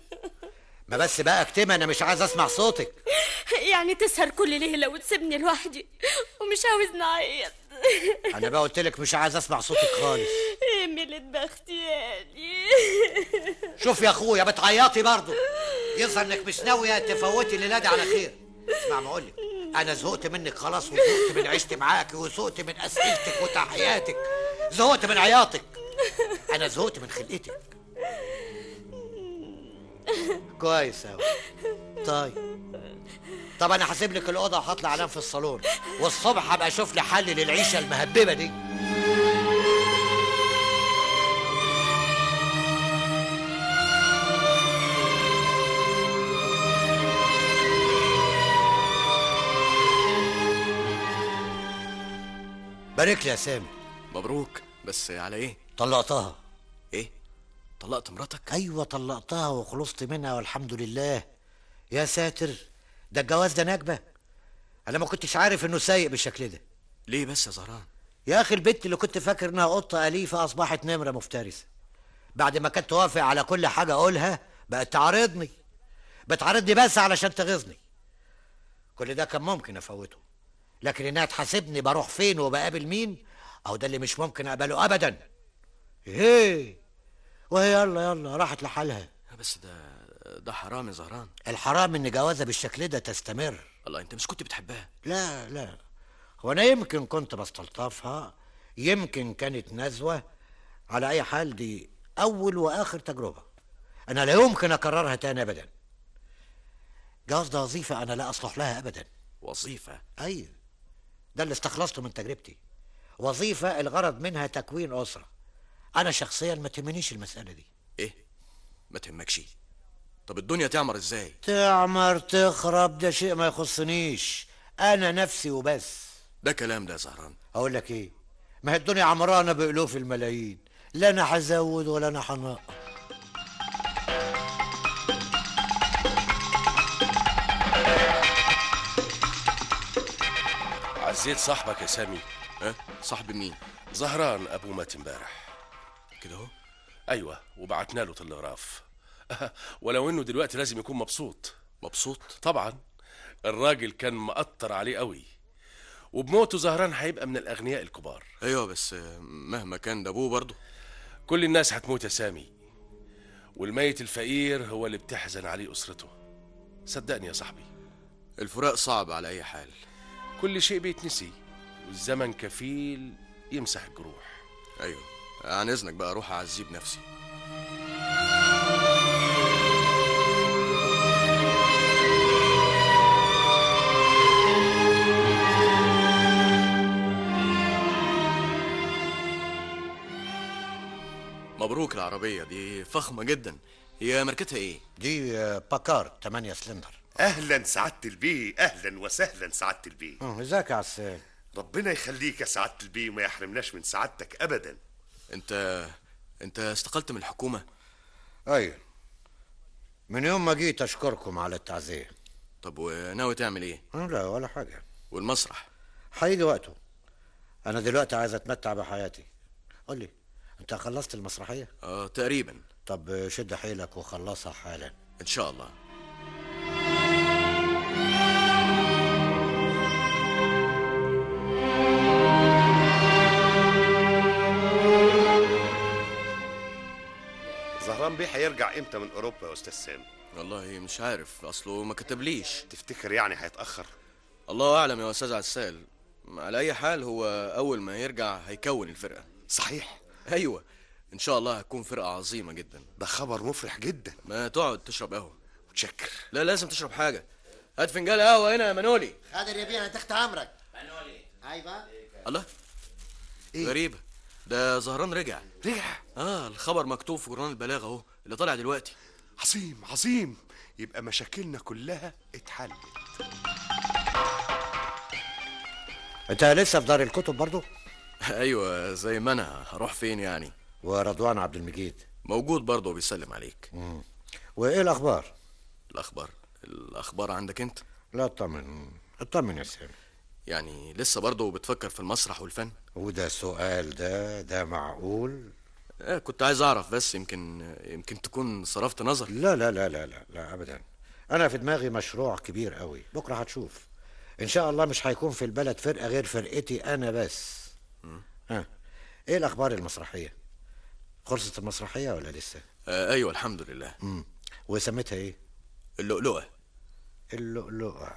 ما بس بقى اكتمي انا مش عايز اسمع صوتك يعني تسهر كل ليلة وتسيبني لوحدي ومش عاوزني أعيط انا بقى قلت لك مش عايز اسمع صوتك خالص يا ميلة بختيالي شوف يا اخويا بتعيطي برضه يظهر انك مش ناويه تفوتي الليله دي على خير اسمع ما اقولك انا زهقت منك خلاص وزهقت من عيشتي معاك وزهقت من اسئلتك وتحياتك زهقت من عياطك انا زهقت من خلقتك كويس اوي طيب طب انا هسيب لك الاوضه وهطلع انام في الصالون والصبح هبقى اشوف لي حل للعيشه المهببه دي بارك لي يا سامي مبروك بس على ايه طلقتها ايه طلقت مراتك ايوه طلقتها وخلصت منها والحمد لله يا ساتر ده الجواز ده نكبه انا ما كنتش عارف انه سايق بالشكل ده ليه بس يا زهران يا اخي البنت اللي كنت فاكر انها قطه اليفه اصبحت نمره مفترسه بعد ما كانت توافق على كل حاجه اقولها بقت تعارضني بتعارضني بس علشان تغيظني كل ده كان ممكن افوته لكن انها تحاسبني بروح فين وبقابل مين اهو ده اللي مش ممكن اقبله ابدا ايه وهي يلا يلا راحت لحالها بس ده ده حرام يا زهران الحرام ان جوازها بالشكل ده تستمر الله انت مش كنت بتحبها لا لا هو انا يمكن كنت بستلطفها يمكن كانت نزوه على اي حال دي اول واخر تجربه انا لا يمكن اكررها تاني ابدا جواز ده وظيفه انا لا اصلح لها ابدا وظيفه ايوه ده اللي استخلصته من تجربتي وظيفه الغرض منها تكوين اسره انا شخصيا ما تهمنيش المساله دي ايه ما تهمكش طب الدنيا تعمر ازاي تعمر تخرب ده شيء ما يخصنيش انا نفسي وبس ده كلام ده يا زهران اقول لك ايه ما هي الدنيا عمرانه بالوف الملايين لا انا هزود ولا انا هنقص عزيت صاحبك يا سامي اه صاحب مين زهران ابو مات امبارح كده اهو ايوه وبعتنا له تلغراف ولو انه دلوقتي لازم يكون مبسوط مبسوط طبعا الراجل كان مقطر عليه قوي وبموته زهران هيبقى من الاغنياء الكبار ايوه بس مهما كان ده ابوه برضه كل الناس هتموت يا سامي والميت الفقير هو اللي بتحزن عليه اسرته صدقني يا صاحبي الفراق صعب على اي حال كل شيء بيتنسي والزمن كفيل يمسح الجروح ايوه عن اذنك بقى اروح اعزيه بنفسي مبروك العربية دي فخمة جدا هي ماركتها ايه؟ دي آه، باكار 8 سلندر اهلا سعاده البيه اهلا وسهلا سعاده البيه اه ازيك يا عسال ربنا يخليك يا سعاده البيه وما يحرمناش من سعادتك ابدا انت انت استقلت من الحكومة ايوه من يوم ما جيت اشكركم على التعزيه طب وناوي تعمل ايه؟ آه، لا ولا حاجه والمسرح هيجي وقته انا دلوقتي عايز اتمتع بحياتي قول لي انت خلصت المسرحيه اه تقريبا طب شد حيلك وخلصها حالا ان شاء الله زهران بيه هيرجع امتى من اوروبا يا استاذ سامي والله مش عارف اصله ما كتبليش تفتكر يعني هيتاخر الله اعلم يا استاذ عسال على اي حال هو اول ما يرجع هيكون الفرقه صحيح ايوه ان شاء الله هتكون فرقه عظيمه جدا ده خبر مفرح جدا ما تقعد تشرب قهوه متشكر لا لازم تشرب حاجه هات فنجان قهوه هنا يا منولي قادر يا بيه انا تحت امرك منولي ايوه الله إيه؟ غريبه ده زهران رجع رجع اه الخبر مكتوب في جورنال البلاغه اهو اللي طالع دلوقتي عظيم عظيم يبقى مشاكلنا كلها اتحلت انت لسه في دار الكتب برضو ايوه زي ما انا هروح فين يعني ورضوان عبد المجيد موجود برضه بيسلم عليك مم. وايه الاخبار الاخبار الاخبار عندك انت لا اطمن اطمن يا سامي يعني لسه برضه بتفكر في المسرح والفن وده سؤال ده ده معقول آه كنت عايز اعرف بس يمكن يمكن تكون صرفت نظر لا لا لا لا لا لا ابدا انا في دماغي مشروع كبير قوي بكره هتشوف ان شاء الله مش هيكون في البلد فرقه غير فرقتي انا بس ها ايه الاخبار المسرحيه خلصت المسرحيه ولا لسه آه ايوه الحمد لله امم وسميتها ايه اللؤلؤه اللؤلؤه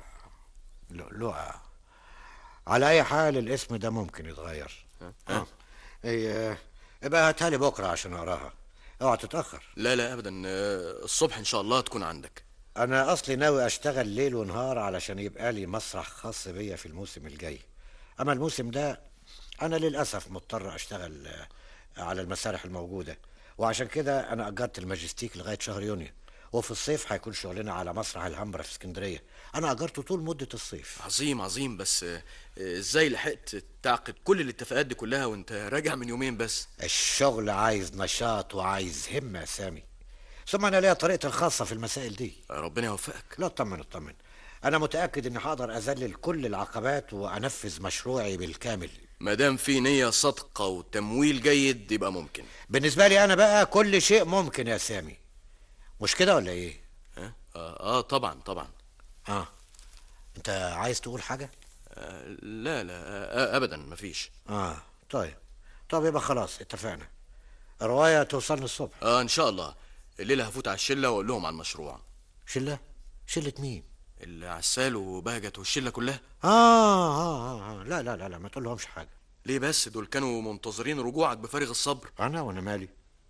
لؤلؤه على اي حال الاسم ده ممكن يتغير اه ايه ابقى هاتها لي بكره عشان اقراها اوعى تتاخر لا لا ابدا آه، الصبح ان شاء الله تكون عندك انا اصلي ناوي اشتغل ليل ونهار علشان يبقى لي مسرح خاص بيا في الموسم الجاي اما الموسم ده انا للاسف مضطر اشتغل آه، على المسارح الموجوده وعشان كده انا اجرت الماجستيك لغايه شهر يونيو وفي الصيف هيكون شغلنا على مسرح الهمبرة في اسكندريه انا اجرته طول مده الصيف عظيم عظيم بس آه، آه، ازاي لحقت تعقد كل الاتفاقات دي كلها وانت راجع من يومين بس الشغل عايز نشاط وعايز همه يا سامي ثم انا ليا طريقتي الخاصه في المسائل دي ربنا يوفقك لا اطمن اطمن انا متاكد اني هقدر اذلل كل العقبات وانفذ مشروعي بالكامل ما دام في نيه صادقه وتمويل جيد يبقى ممكن بالنسبه لي انا بقى كل شيء ممكن يا سامي مش كده ولا ايه اه اه, آه طبعا طبعا اه انت عايز تقول حاجه آه لا لا آه ابدا مفيش اه طيب طب يبقى خلاص اتفقنا الروايه توصلني الصبح اه ان شاء الله الليله هفوت على الشله واقول لهم على المشروع شله شله مين العسال وبهجت والشله كلها آه, آه, اه اه لا لا لا لا ما تقول لهمش حاجه ليه بس دول كانوا منتظرين رجوعك بفارغ الصبر انا وانا مالي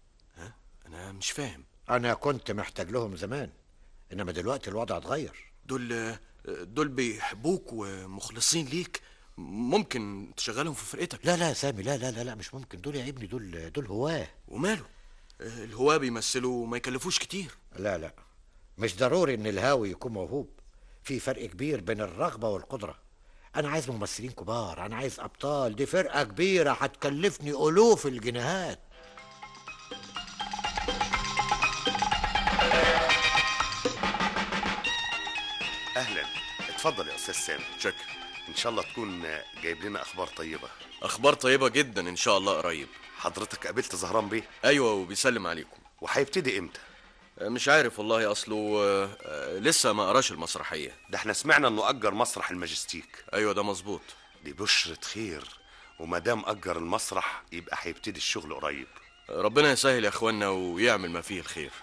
انا مش فاهم انا كنت محتاج لهم زمان انما دلوقتي الوضع اتغير دول دول بيحبوك ومخلصين ليك ممكن تشغلهم في فرقتك لا لا يا سامي لا لا لا لا مش ممكن دول يا ابني دول دول هواه وماله الهواه بيمثلوا وما يكلفوش كتير لا لا مش ضروري ان الهاوي يكون موهوب في فرق كبير بين الرغبه والقدره انا عايز ممثلين كبار انا عايز ابطال دي فرقه كبيره هتكلفني الوف الجنيهات اهلا اتفضل يا استاذ سامي شكرا ان شاء الله تكون جايب لنا اخبار طيبه اخبار طيبه جدا ان شاء الله قريب حضرتك قابلت زهران بيه ايوه وبيسلم عليكم وهيبتدي امتى مش عارف والله اصله آه، آه، لسه ما قراش المسرحيه ده احنا سمعنا انه اجر مسرح الماجستيك ايوه ده مظبوط دي بشرة خير وما دام اجر المسرح يبقى هيبتدي الشغل قريب ربنا يسهل يا اخوانا ويعمل ما فيه الخير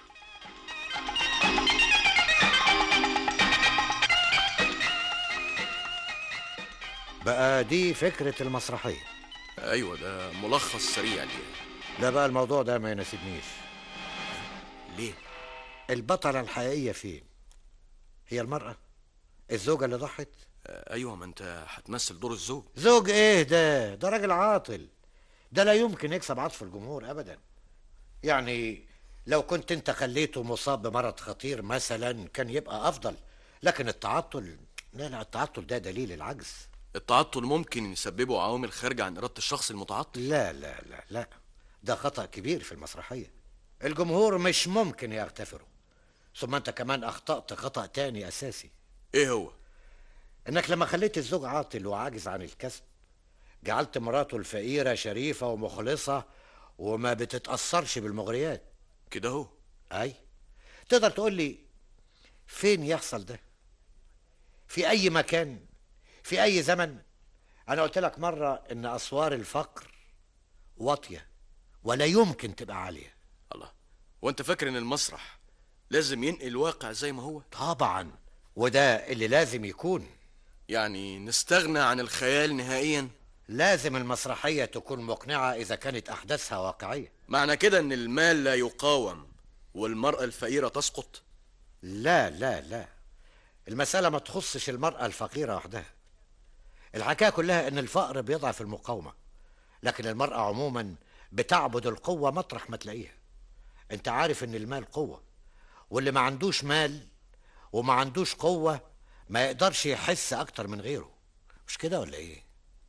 بقى دي فكره المسرحيه ايوه ده ملخص سريع ليه لا بقى الموضوع ده ما يناسبنيش ليه البطله الحقيقيه فين هي المراه الزوجه اللي ضحت آه، ايوه ما انت هتمثل دور الزوج زوج ايه ده ده راجل عاطل ده لا يمكن يكسب عطف الجمهور ابدا يعني لو كنت انت خليته مصاب بمرض خطير مثلا كان يبقى افضل لكن التعطل لا لا التعطل ده دليل العجز التعطل ممكن يسببه عوامل خارجه عن اراده الشخص المتعطل لا لا لا لا ده خطأ كبير في المسرحية الجمهور مش ممكن يغتفره ثم انت كمان اخطأت خطأ تاني اساسي ايه هو انك لما خليت الزوج عاطل وعاجز عن الكسب جعلت مراته الفقيرة شريفة ومخلصة وما بتتأثرش بالمغريات كده هو اي تقدر تقول لي فين يحصل ده في اي مكان في اي زمن انا قلت لك مرة ان اسوار الفقر واطية ولا يمكن تبقى عالية الله وانت فاكر ان المسرح لازم ينقل الواقع زي ما هو طبعا وده اللي لازم يكون يعني نستغنى عن الخيال نهائيا لازم المسرحية تكون مقنعة إذا كانت أحداثها واقعية معنى كده ان المال لا يقاوم والمرأة الفقيرة تسقط لا لا لا المسألة ما تخصش المرأة الفقيرة وحدها الحكاية كلها إن الفقر بيضعف المقاومة لكن المرأة عموما بتعبد القوة مطرح ما تلاقيها انت عارف ان المال قوة واللي ما عندوش مال وما عندوش قوة ما يقدرش يحس اكتر من غيره مش كده ولا ايه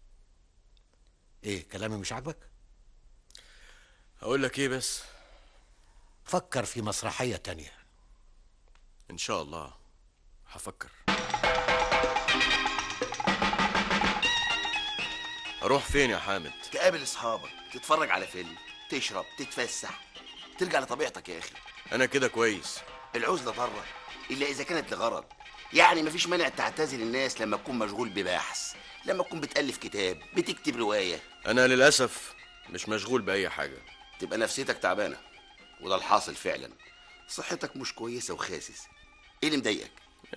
ايه كلامي مش عاجبك هقول لك ايه بس فكر في مسرحية تانية ان شاء الله هفكر اروح فين يا حامد تقابل اصحابك تتفرج على فيلم تشرب تتفسح ترجع لطبيعتك يا اخي انا كده كويس العزله ضاره الا اذا كانت لغرض يعني مفيش مانع تعتزل الناس لما تكون مشغول ببحث لما تكون بتالف كتاب بتكتب روايه انا للاسف مش مشغول باي حاجه تبقى نفسيتك تعبانه وده الحاصل فعلا صحتك مش كويسه وخاسس ايه اللي مضايقك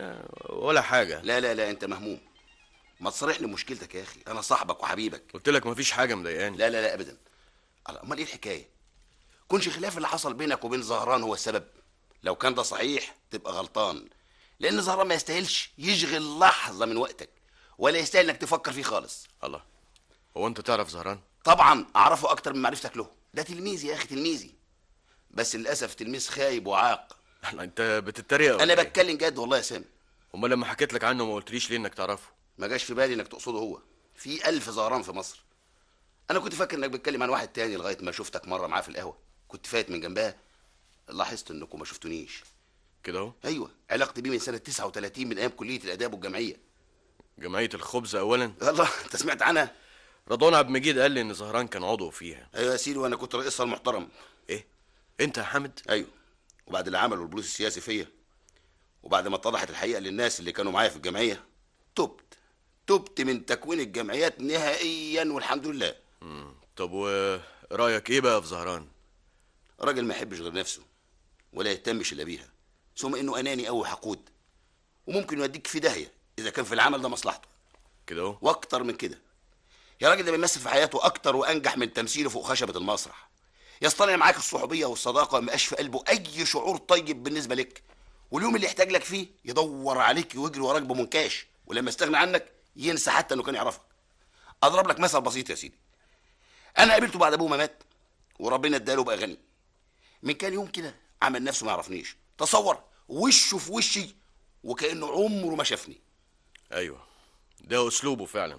ولا حاجه لا لا لا انت مهموم ما تصارحني مشكلتك يا اخي انا صاحبك وحبيبك قلت لك مفيش حاجه مضايقاني لا لا لا ابدا الله، امال ايه الحكايه كونش خلاف اللي حصل بينك وبين زهران هو السبب لو كان ده صحيح تبقى غلطان لان زهران ما يستاهلش يشغل لحظه من وقتك ولا يستاهل انك تفكر فيه خالص الله هو انت تعرف زهران طبعا اعرفه اكتر من معرفتك له ده تلميذي يا اخي تلميذي بس للاسف تلميذ خايب وعاق انت بتتريق ولا انا إيه؟ بتكلم جد والله يا سامي امال لما حكيت لك عنه ما قلتليش ليه انك تعرفه ما جاش في بالي انك تقصده هو في ألف زهران في مصر انا كنت فاكر انك بتكلم عن واحد تاني لغايه ما شفتك مره معاه في القهوه كنت فايت من جنبها لاحظت انكم ما شفتونيش كده اهو ايوه علاقتي بيه من سنه 39 من ايام كليه الاداب والجمعيه جمعيه الخبز اولا الله انت سمعت عنها رضوان عبد المجيد قال لي ان زهران كان عضو فيها ايوه يا سيدي وانا كنت رئيسها المحترم ايه انت يا حامد ايوه وبعد اللي عمله البوليس السياسي فيا وبعد ما اتضحت الحقيقه للناس اللي كانوا معايا في الجمعيه تبت تبت من تكوين الجمعيات نهائيا والحمد لله طب ورايك ايه بقى في زهران راجل ما يحبش غير نفسه ولا يهتمش الا بيها ثم انه اناني قوي حقود وممكن يوديك في داهيه اذا كان في العمل ده مصلحته كده اهو واكتر من كده يا راجل ده بيمثل في حياته اكتر وانجح من تمثيله فوق خشبه المسرح يصطنع معاك الصحوبيه والصداقه ما يبقاش في قلبه اي شعور طيب بالنسبه لك واليوم اللي يحتاج لك فيه يدور عليك ويجري وراك بمنكاش ولما يستغنى عنك ينسى حتى انه كان يعرفك اضرب لك مثل بسيط يا سيدي انا قابلته بعد ابوه ما مات وربنا اداله بقى غني من كام يوم كده عمل نفسه ما يعرفنيش تصور وشه في وشي وكانه عمره ما شافني ايوه ده اسلوبه فعلا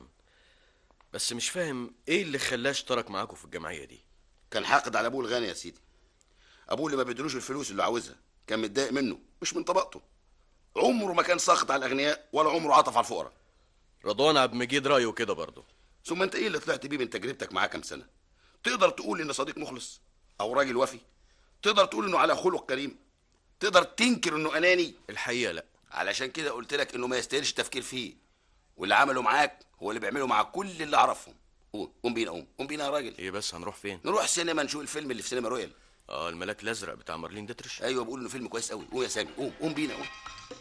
بس مش فاهم ايه اللي خلاه اشترك معاكم في الجمعيه دي كان حاقد على ابوه الغني يا سيدي ابوه اللي ما بيدلوش الفلوس اللي عاوزها كان متضايق منه مش من طبقته عمره ما كان ساخط على الاغنياء ولا عمره عطف على الفقراء رضوان عبد المجيد رايه كده برضه ثم انت ايه اللي طلعت بيه من تجربتك معاه كام سنه تقدر تقول ان صديق مخلص او راجل وفي تقدر تقول انه على خلق كريم تقدر تنكر انه اناني الحقيقه لا علشان كده قلت لك انه ما يستاهلش تفكير فيه واللي عمله معاك هو اللي بيعمله مع كل اللي اعرفهم قوم قوم بينا قوم قوم بينا يا راجل ايه بس هنروح فين نروح السينما نشوف الفيلم اللي في سينما رويال اه الملاك الازرق بتاع مارلين ديترش ايوه بقول انه فيلم كويس قوي قوم يا سامي قوم قوم بينا قوم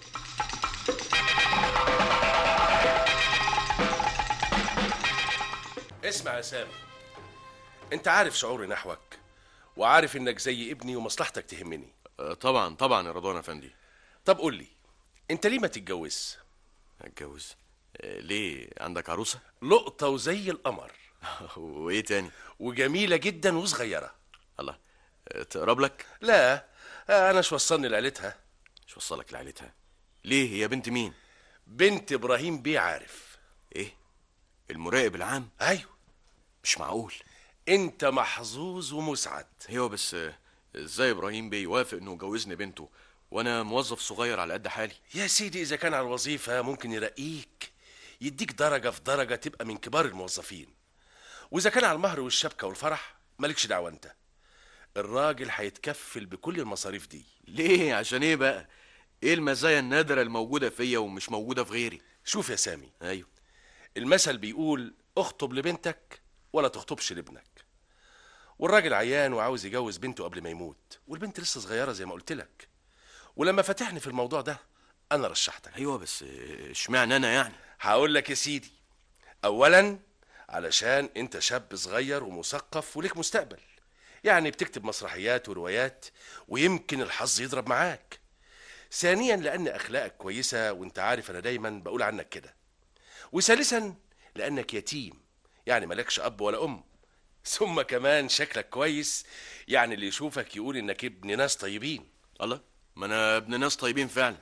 اسمع يا سامي انت عارف شعوري نحوك وعارف انك زي ابني ومصلحتك تهمني آه طبعا طبعا يا رضوان افندي طب قول لي انت ليه ما تتجوز اتجوز آه ليه عندك عروسه لقطه وزي القمر وايه تاني وجميله جدا وصغيره الله آه تقرب لك لا آه، انا مش وصلني لعيلتها مش وصلك لعيلتها ليه هي بنت مين بنت ابراهيم بيه عارف ايه المراقب العام ايوه مش معقول انت محظوظ ومسعد ايوه بس آه، ازاي ابراهيم بيه يوافق انه يجوزني بنته وانا موظف صغير على قد حالي يا سيدي اذا كان على الوظيفه ممكن يرقيك يديك درجه في درجه تبقى من كبار الموظفين واذا كان على المهر والشبكه والفرح مالكش دعوه انت الراجل هيتكفل بكل المصاريف دي ليه عشان ايه بقى ايه المزايا النادره الموجوده فيا ومش موجوده في غيري شوف يا سامي ايوه المثل بيقول اخطب لبنتك ولا تخطبش لابنك والراجل عيان وعاوز يجوز بنته قبل ما يموت والبنت لسه صغيره زي ما قلت لك ولما فتحني في الموضوع ده انا رشحتك ايوه بس آه، اشمعنى انا يعني هقول لك يا سيدي اولا علشان انت شاب صغير ومثقف وليك مستقبل يعني بتكتب مسرحيات وروايات ويمكن الحظ يضرب معاك ثانيا لان اخلاقك كويسه وانت عارف انا دايما بقول عنك كده وثالثا لانك يتيم يعني مالكش اب ولا ام ثم كمان شكلك كويس يعني اللي يشوفك يقول انك ابن ناس طيبين الله ما انا ابن ناس طيبين فعلا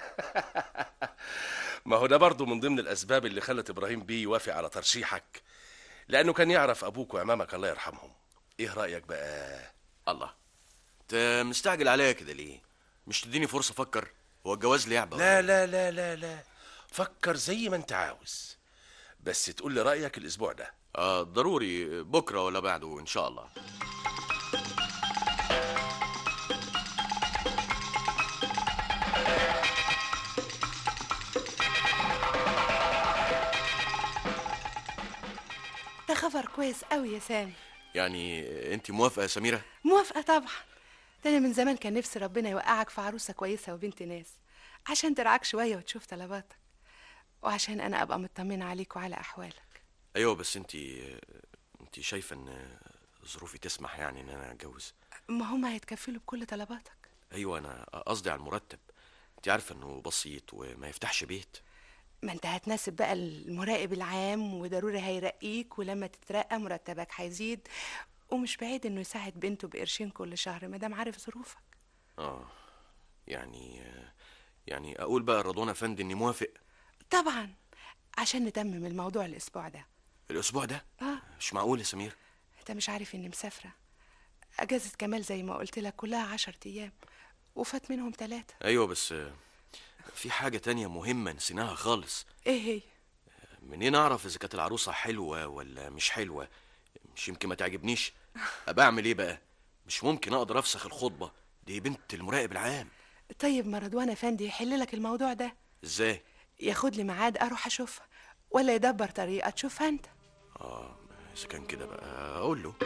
ما هو ده برضه من ضمن الاسباب اللي خلت ابراهيم بيه يوافق على ترشيحك لانه كان يعرف ابوك وامامك الله يرحمهم ايه رايك بقى الله انت مستعجل عليا كده ليه مش تديني فرصه افكر هو الجواز لعبه لا لا لا لا لا فكر زي ما انت عاوز بس تقول لي رايك الاسبوع ده اه ضروري بكره ولا بعده ان شاء الله خبر كويس قوي يا سامي يعني انت موافقه يا سميره موافقة طبعا ده أنا من زمان كان نفسي ربنا يوقعك في عروسة كويسة وبنت ناس عشان ترعاك شوية وتشوف طلباتك وعشان أنا أبقى مطمنة عليك وعلى أحوالك ايوه بس انت انت شايفه ان ظروفي تسمح يعني ان انا اتجوز ما هما هيتكفلوا بكل طلباتك ايوه انا قصدي على المرتب انت عارفه انه بسيط وما يفتحش بيت ما انت هتناسب بقى المراقب العام وضروري هيرقيك ولما تترقى مرتبك هيزيد ومش بعيد انه يساعد بنته بقرشين كل شهر ما دام عارف ظروفك اه يعني يعني اقول بقى رضوان افندي اني موافق طبعا عشان نتمم الموضوع الاسبوع ده الاسبوع ده اه مش معقول يا سمير انت مش عارف اني مسافره اجازه كمال زي ما قلت لك كلها عشر ايام وفات منهم ثلاثه ايوه بس في حاجه تانية مهمه نسيناها خالص ايه هي منين اعرف اذا كانت العروسه حلوه ولا مش حلوه مش يمكن ما تعجبنيش ابقى اعمل ايه بقى مش ممكن اقدر افسخ الخطبه دي بنت المراقب العام طيب ما رضوان افندي يحل لك الموضوع ده ازاي ياخد لي ميعاد اروح اشوفها ولا يدبر طريقه تشوفها انت اه اذا كان كده بقى اقول له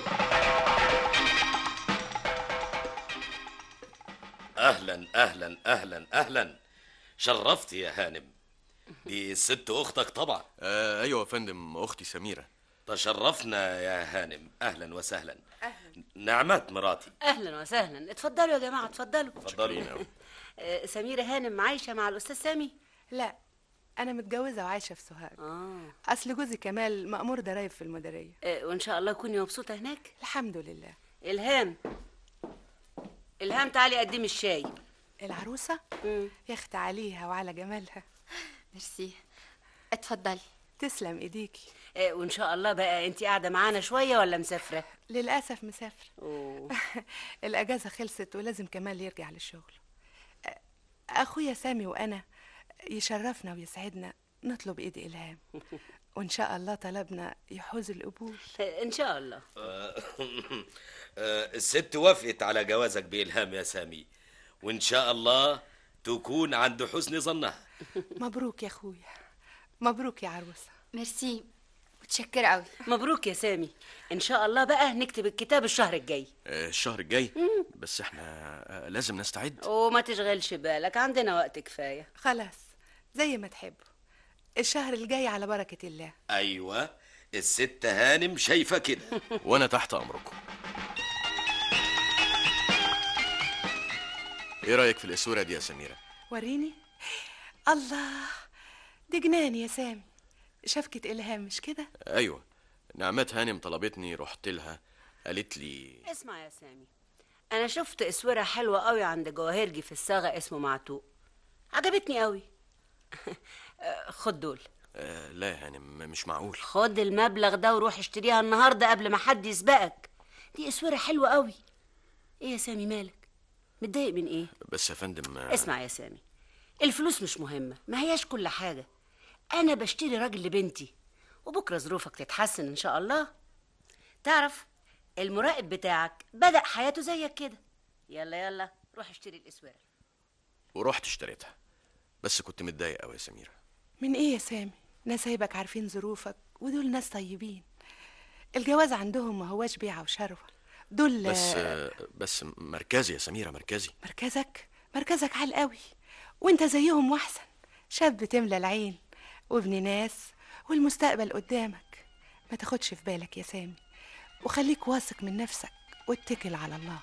اهلا اهلا اهلا اهلا شرفت يا هانم دي الست اختك طبعا آه ايوه يا فندم اختي سميره تشرفنا يا هانم اهلا وسهلا نعمات مراتي اهلا وسهلا اتفضلوا يا جماعه اتفضلوا اتفضلوا آه، سميره هانم عايشه مع الاستاذ سامي لا انا متجوزه وعايشه في سوهاج اه اصل جوزي كمال مأمور ضرايب في المديريه آه، وان شاء الله تكوني مبسوطه هناك الحمد لله الهام الهام تعالي قدمي الشاي العروسه يا اختي عليها وعلى جمالها ميرسي اتفضلي تسلم ايديكي آه، وان شاء الله بقى انت قاعده معانا شويه ولا مسافره للاسف مسافر أوه. الاجازه خلصت ولازم كمال يرجع للشغل أ- اخويا سامي وانا يشرفنا ويسعدنا نطلب ايد الهام وان شاء الله طلبنا يحوز القبول ان شاء الله آه، آه، الست وافقت على جوازك بإلهام يا سامي وإن شاء الله تكون عند حسن ظنها مبروك يا اخويا مبروك يا عروسه ميرسي متشكره قوي مبروك يا سامي ان شاء الله بقى نكتب الكتاب الشهر الجاي آه الشهر الجاي بس احنا آه لازم نستعد وما تشغلش بالك عندنا وقت كفايه خلاص زي ما تحبوا الشهر الجاي على بركه الله أيوة الست هانم شايفة كده وانا تحت امركم ايه رايك في الاسوره دي يا سميره وريني الله دي جنان يا سامي شفكة إلهام مش كده؟ ايوه نعمات هانم طلبتني رحت لها قالت لي اسمع يا سامي انا شفت اسوره حلوه قوي عند جواهرجي في الصاغه اسمه معتوق عجبتني قوي آه، خد دول آه لا يا هانم مش معقول خد المبلغ ده وروح اشتريها النهارده قبل ما حد يسبقك دي اسوره حلوه قوي ايه يا سامي مالك متضايق من ايه بس يا فندم آه، اسمع يا سامي الفلوس مش مهمه ما هياش كل حاجه انا بشتري راجل لبنتي وبكره ظروفك تتحسن ان شاء الله تعرف المراقب بتاعك بدأ حياته زيك كده يلا يلا روح اشتري الاسوره ورحت اشتريتها بس كنت متضايق قوي يا سميره من إيه يا سامي؟ ناس هيبك عارفين ظروفك ودول ناس طيبين الجواز عندهم ما هواش بيعة وشروة دول بس آه، بس مركزي يا سميره مركزي مركزك مركزك عال قوي وانت زيهم واحسن شاب تملى العين وابن ناس والمستقبل قدامك ما تاخدش في بالك يا سامي وخليك واثق من نفسك واتكل على الله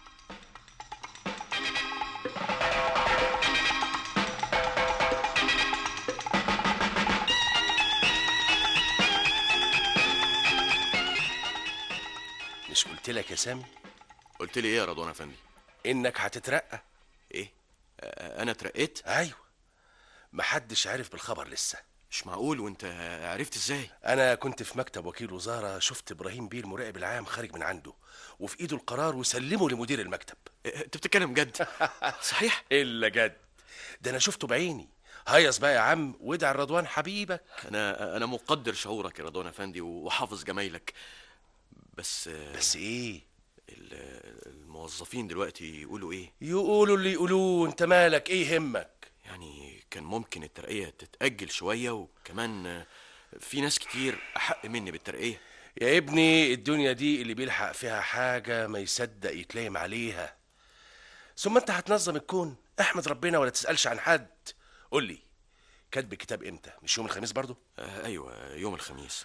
مش قلت لك يا سامي قلت لي ايه يا رضوان افندي انك هتترقى ايه آه، انا اترقيت ايوه محدش عارف بالخبر لسه مش معقول وانت عرفت ازاي انا كنت في مكتب وكيل وزاره شفت ابراهيم بيه المراقب العام خارج من عنده وفي ايده القرار وسلمه لمدير المكتب انت بتتكلم جد صحيح الا جد ده انا شفته بعيني هيص بقى يا عم وادعي الرضوان حبيبك انا انا مقدر شعورك يا رضوان افندي وحافظ جمايلك بس بس ايه الموظفين دلوقتي يقولوا ايه يقولوا اللي يقولوه انت مالك ايه همك يعني كان ممكن الترقيه تتاجل شويه وكمان آه، في ناس كتير احق مني بالترقيه يا ابني الدنيا دي اللي بيلحق فيها حاجة ما يصدق يتلايم عليها ثم انت هتنظم الكون احمد ربنا ولا تسألش عن حد قول لي كاتب الكتاب امتى مش يوم الخميس برضو آه ايوه يوم الخميس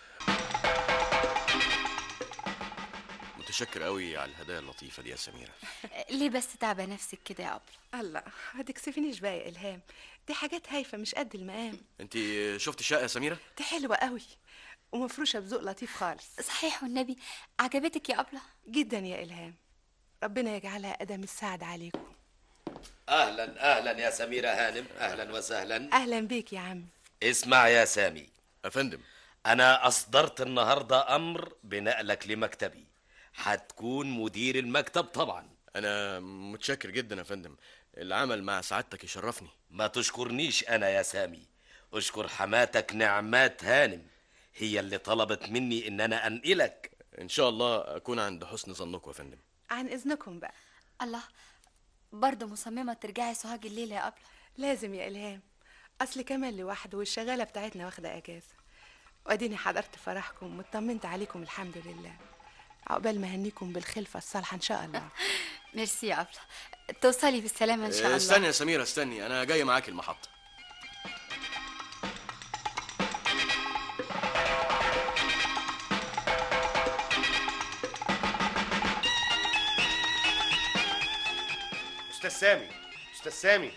متشكر قوي على الهدايا اللطيفه دي يا سميره ليه بس تعبى نفسك كده يا أبلة الله ما تكسفنيش بقى يا الهام دي حاجات هايفه مش قد المقام انت شفت الشقه يا سميره دي حلوه قوي ومفروشه بذوق لطيف خالص صحيح والنبي عجبتك يا أبلة جدا يا الهام ربنا يجعلها قدم السعد عليكم اهلا اهلا يا سميره هانم اهلا وسهلا اهلا بيك يا عم اسمع يا سامي افندم انا اصدرت النهارده امر بنقلك لمكتبي هتكون مدير المكتب طبعا انا متشكر جدا يا فندم العمل مع سعادتك يشرفني ما تشكرنيش انا يا سامي اشكر حماتك نعمات هانم هي اللي طلبت مني ان انا انقلك ان شاء الله اكون عند حسن ظنكم يا فندم عن اذنكم بقى الله برضه مصممة ترجعي سوهاج الليلة يا أبلة لازم يا الهام اصل كمال لوحده والشغاله بتاعتنا واخده اجازه واديني حضرت فرحكم واطمنت عليكم الحمد لله عقبال ما هنيكم بالخلفه الصالحه ان شاء الله ميرسي يا أبلة توصلي بالسلامة إن شاء آه، الله استني يا سميره استني انا جاي معاك المحطه استاذ سامي استاذ سامي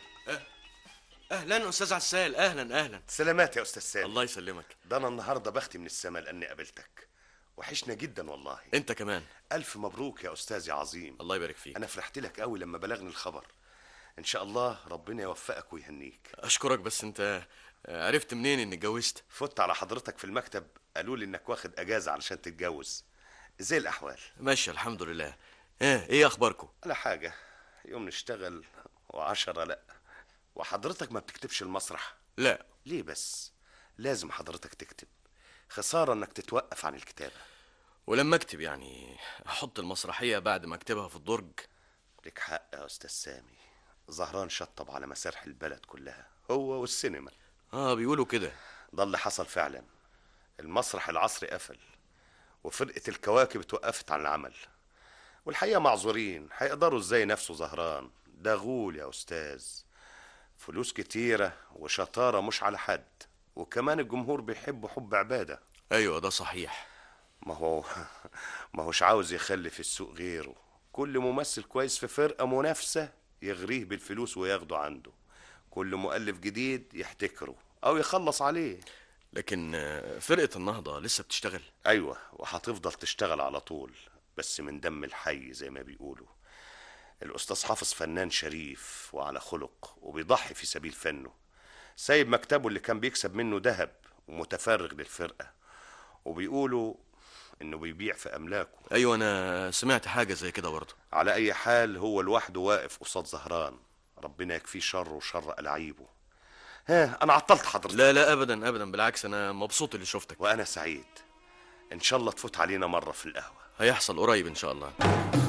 اهلا استاذ عسال اهلا اهلا سلامات يا استاذ سامي الله يسلمك ده انا النهارده بختي من السما لاني قابلتك وحشنا جدا والله انت كمان الف مبروك يا استاذ يا عظيم الله يبارك فيك انا فرحت لك قوي لما بلغني الخبر ان شاء الله ربنا يوفقك ويهنيك اشكرك بس انت عرفت منين اني اتجوزت فت على حضرتك في المكتب قالوا لي انك واخد اجازه علشان تتجوز ازاي الاحوال ماشي الحمد لله ايه ايه اخباركم ولا حاجه يوم نشتغل وعشرة لا وحضرتك ما بتكتبش المسرح لا ليه بس لازم حضرتك تكتب خساره انك تتوقف عن الكتابه ولما اكتب يعني احط المسرحيه بعد ما اكتبها في الدرج لك حق يا استاذ سامي زهران شطب على مسارح البلد كلها هو والسينما اه بيقولوا كده ده اللي حصل فعلا المسرح العصري قفل وفرقة الكواكب اتوقفت عن العمل والحقيقة معذورين هيقدروا ازاي نفسه زهران ده غول يا استاذ فلوس كتيرة وشطارة مش على حد وكمان الجمهور بيحبوا حب عبادة ايوه ده صحيح ما هو ما هوش عاوز يخلي في السوق غيره كل ممثل كويس في فرقة منافسة يغريه بالفلوس وياخده عنده كل مؤلف جديد يحتكره او يخلص عليه لكن آه، فرقه النهضه لسه بتشتغل ايوه وهتفضل تشتغل على طول بس من دم الحي زي ما بيقولوا الاستاذ حافظ فنان شريف وعلى خلق وبيضحي في سبيل فنه سايب مكتبه اللي كان بيكسب منه ذهب ومتفرغ للفرقه وبيقولوا انه بيبيع في املاكه ايوه انا سمعت حاجه زي كده برضه على اي حال هو لوحده واقف قصاد زهران ربنا يكفيه شره وشر ألاعيبه ها انا عطلت حضرتك لا لا ابدا ابدا بالعكس انا مبسوط اللي شفتك وانا سعيد ان شاء الله تفوت علينا مره في القهوه هيحصل قريب ان شاء الله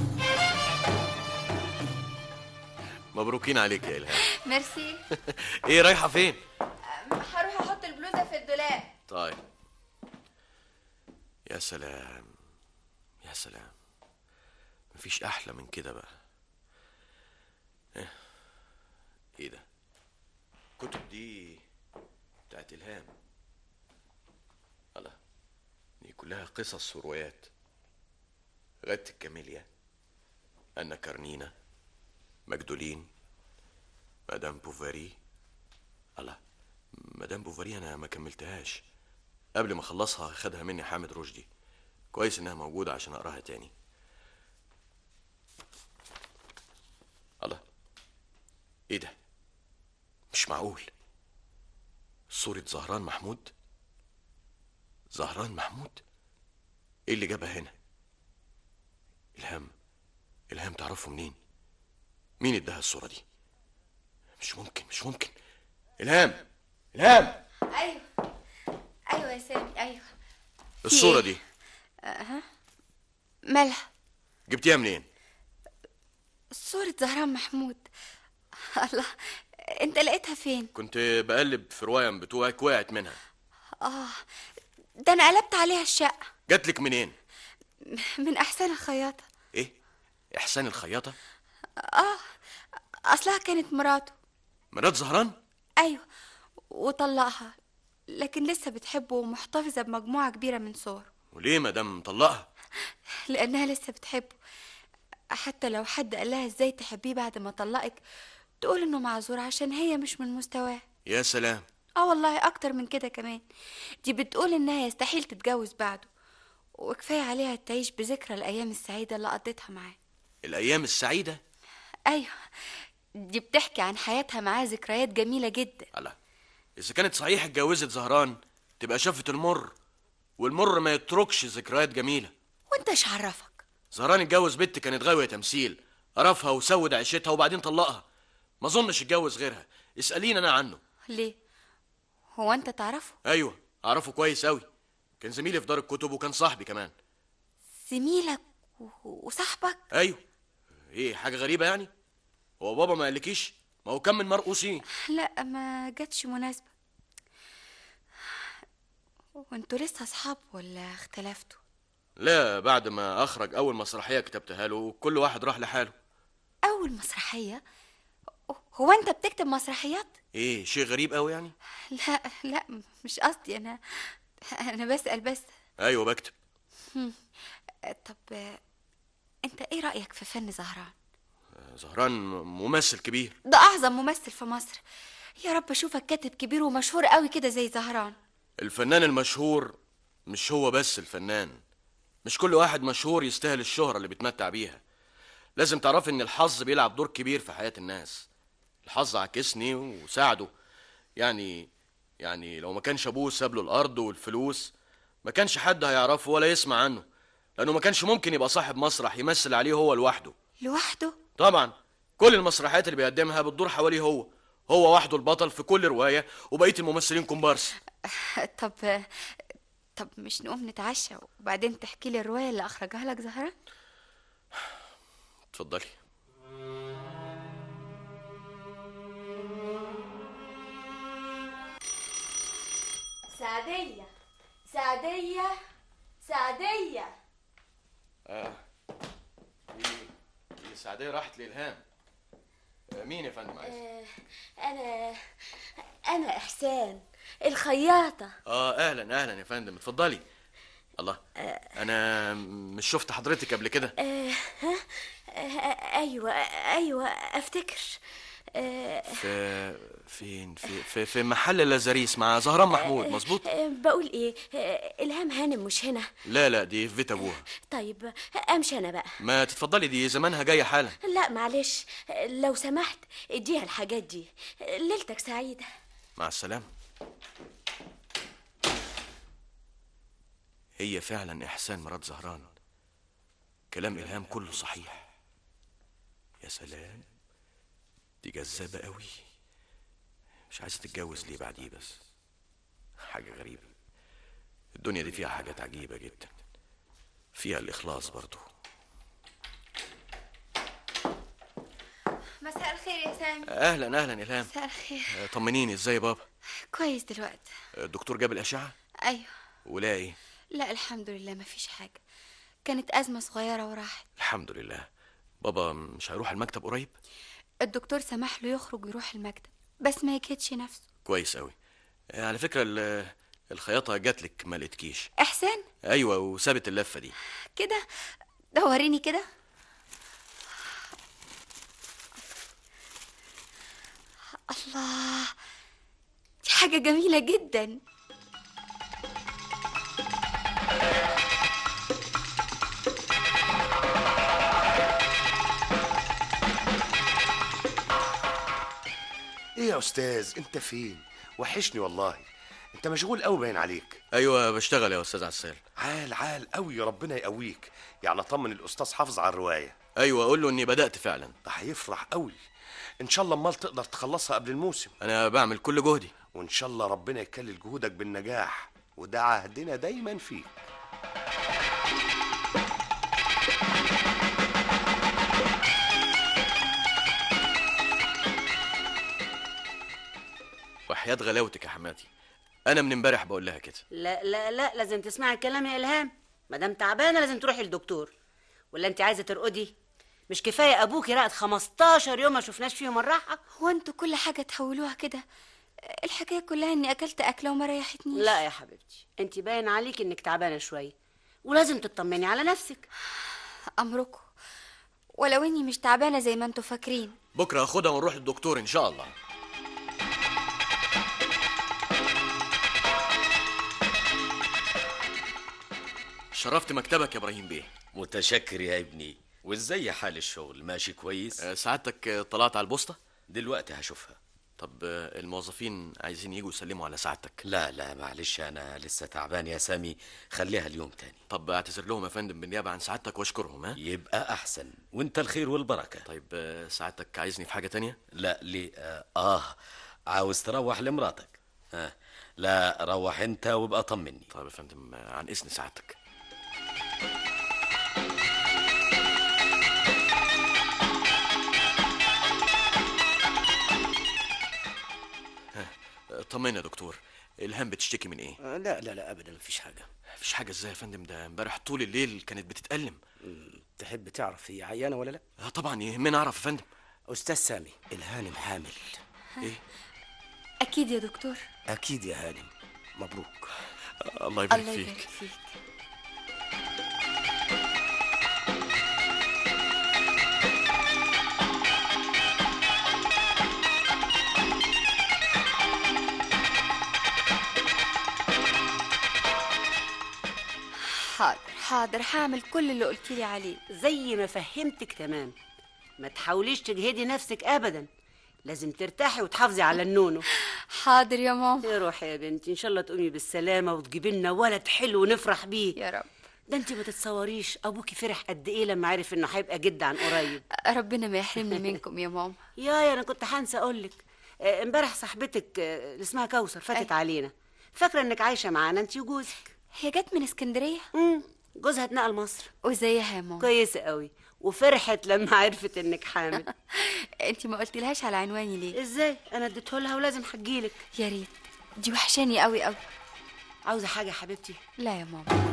مبروكين عليك يا الهام ميرسي ايه رايحه فين هروح أحط البلوزة في الدولاب طيب يا سلام يا سلام مفيش احلى من كده بقى ايه ايه ده الكتب دي بتاعت الهام الله دي كلها قصص وروايات غادة الكاميليا أنا كارنينا مجدولين مدام بوفاري الله مدام بوفاري أنا ما كملتهاش قبل ما أخلصها خدها مني حامد رشدي كويس إنها موجودة عشان أقراها تاني الله إيه ده مش معقول صورة زهران محمود زهران محمود ايه اللي جابها هنا الهام الهام تعرفه منين مين اداها الصورة دي مش ممكن مش ممكن الهام الهام أيوه أيوه يا سامي أيوه الصورة دي أها مالها جبتيها منين صورة زهران محمود الله انت لقيتها فين كنت بقلب في رواية بتوعك وقعت منها اه ده انا قلبت عليها الشقة جاتلك منين من احسن الخياطه ايه احسان الخياطه اه اصلها كانت مراته مرات زهران ايوه وطلقها لكن لسه بتحبه ومحتفظه بمجموعه كبيره من صور وليه مدام مطلقها لانها لسه بتحبه حتى لو حد قال لها ازاي تحبيه بعد ما طلقك تقول انه معذور عشان هي مش من مستواه يا سلام اه والله اكتر من كده كمان دي بتقول انها يستحيل تتجوز بعده وكفايه عليها تعيش بذكرى الايام السعيده اللي قضيتها معاه الايام السعيده ايوه دي بتحكي عن حياتها معاه ذكريات جميله جدا الله اذا كانت صحيح اتجوزت زهران تبقى شافت المر والمر ما يتركش ذكريات جميله وانت ايش عرفك زهران اتجوز بنت كانت غاويه تمثيل قرفها وسود عيشتها وبعدين طلقها ما اظنش اتجوز غيرها اساليني انا عنه ليه هو انت تعرفه ايوه اعرفه كويس قوي كان زميلي في دار الكتب وكان صاحبي كمان زميلك و- وصاحبك ايوه ايه حاجه غريبه يعني هو بابا ما قالكيش ما هو كان من مرقوسين لا ما جاتش مناسبه وانتوا لسه اصحاب ولا اختلفتوا لا بعد ما اخرج اول مسرحيه كتبتها له كل واحد راح لحاله اول مسرحيه هو انت بتكتب مسرحيات ايه شيء غريب قوي يعني لا لا مش قصدي انا انا بسال بس ايوه بكتب هم. طب آه، انت ايه رايك في فن زهران زهران ممثل كبير ده اعظم ممثل في مصر يا رب اشوفك كاتب كبير ومشهور قوي كده زي زهران الفنان المشهور مش هو بس الفنان مش كل واحد مشهور يستاهل الشهرة اللي بيتمتع بيها لازم تعرف ان الحظ بيلعب دور كبير في حياة الناس الحظ عكسني وساعده يعني يعني لو ما كانش ابوه ساب له الارض والفلوس ما كانش حد هيعرفه ولا يسمع عنه لانه ما كانش ممكن يبقى صاحب مسرح يمثل عليه هو لوحده لوحده طبعا كل المسرحيات اللي بيقدمها بتدور حواليه هو هو وحده البطل في كل رواية وبقية الممثلين كومبارس طب آه، طب مش نقوم نتعشى وبعدين تحكي لي الروايه اللي اخرجها لك زهران اتفضلي سعديه سعديه سعديه اه دي دي سعدية راحت لإلهام آه، مين يا فندم عايز آه، انا انا احسان الخياطه اه اهلا اهلا يا فندم اتفضلي الله انا مش شفت حضرتك قبل كده آه، ها؟ آه، ايوه ايوه افتكر آه، في فين في في, في محل لازاريس مع زهران محمود مظبوط آه، بقول ايه آه، الهام هانم مش هنا لا لا دي في بيت ابوها طيب امشي انا بقى ما تتفضلي دي زمانها جايه حالا لا معلش لو سمحت اديها الحاجات دي ليلتك سعيده مع السلامه هي فعلا احسان مرات زهران كلام الهام كله صحيح يا سلام دي جذابه قوي مش عايزه تتجوز ليه بعديه بس حاجه غريبه الدنيا دي فيها حاجات عجيبه جدا فيها الاخلاص برضو مساء الخير يا سامي اهلا اهلا الهام مساء الخير آه، طمنيني ازاي يا بابا كويس دلوقتي آه، الدكتور جاب الاشعه ايوه ولا ايه لا الحمد لله مفيش حاجه كانت ازمه صغيره وراحت الحمد لله بابا مش هيروح المكتب قريب الدكتور سمح له يخرج يروح المكتب بس ما يكدش نفسه كويس قوي آه، على فكره ال- الخياطه جات لك ما لقيتكيش احسان ايوه وسابت اللفه دي كده دوريني كده الله دي حاجه جميله جدا ايه يا استاذ انت فين وحشني والله انت مشغول قوي باين عليك ايوه بشتغل يا استاذ عسال عال عال قوي ربنا يقويك يعني اطمن الاستاذ حافظ على الروايه ايوه اقول له اني بدات فعلا ده هيفرح قوي ان شاء الله امال تقدر تخلصها قبل الموسم انا بعمل كل جهدي وان شاء الله ربنا يكلل جهودك بالنجاح وده عهدنا دايما فيك وحياة غلاوتك يا حماتي انا من امبارح بقول لها كده لا لا لا لازم تسمعي الكلام يا الهام ما دام تعبانه لازم تروحي للدكتور ولا انت عايزه ترقدي مش كفايه ابوكي رقد 15 يوم ما شفناش فيهم الراحه هو انتوا كل حاجه تحولوها كده الحكايه كلها اني اكلت اكله وما ريحتنيش لا يا حبيبتي انت باين عليك انك تعبانه شويه ولازم تطمني على نفسك امركم ولو اني مش تعبانه زي ما انتوا فاكرين بكره هاخدها ونروح للدكتور ان شاء الله شرفت مكتبك يا ابراهيم بيه متشكر يا ابني وازاي حال الشغل ماشي كويس سعادتك آه، طلعت على البوسطه دلوقتي هشوفها طب آه، الموظفين عايزين يجوا يسلموا على سعادتك لا لا معلش انا لسه تعبان يا سامي خليها اليوم تاني طب اعتذر لهم يا فندم بالنيابه عن سعادتك واشكرهم ها يبقى احسن وانت الخير والبركه طيب آه، سعادتك عايزني في حاجه تانية لا ليه آه, اه عاوز تروح لمراتك آه. لا روح انت وابقى طمني طيب يا فندم آه، عن اذن سعادتك ها، آه، طمني يا دكتور الهام بتشتكي من ايه آه، لا لا لا ابدا مفيش حاجه مفيش حاجه ازاي يا فندم ده امبارح طول الليل كانت بتتألم تحب تعرف هي عيانه ولا لا اه طبعا يهمني اعرف يا فندم استاذ سامي الهانم حامل ايه اكيد يا دكتور اكيد يا هانم مبروك الله يبارك الله فيك يبارك فيك حاضر حاضر هعمل كل اللي قلتيلي عليه زي ما فهمتك تمام ما تحاوليش تجهدي نفسك ابدا لازم ترتاحي وتحافظي على النونو حاضر يا ماما يا روحي يا بنتي ان شاء الله تقومي بالسلامه وتجيبي لنا ولد حلو نفرح بيه يا رب ده انت ما تتصوريش ابوكي فرح قد ايه لما عرف انه هيبقى جد عن قريب ربنا ما يحرمني منكم يا ماما يا يا انا كنت هنسى اقول لك امبارح صاحبتك آه، اللي اسمها كوثر فاتت علينا فاكره انك عايشه معانا انت وجوزك هي جت من اسكندريه امم جوزها اتنقل مصر وزيها يا ماما كويسه قوي وفرحت لما عرفت انك حامل انت ما قلتلهاش على عنواني ليه ازاي انا اديته لها ولازم هجيلك يا ريت دي وحشاني قوي قوي عاوزه حاجه يا حبيبتي لا يا ماما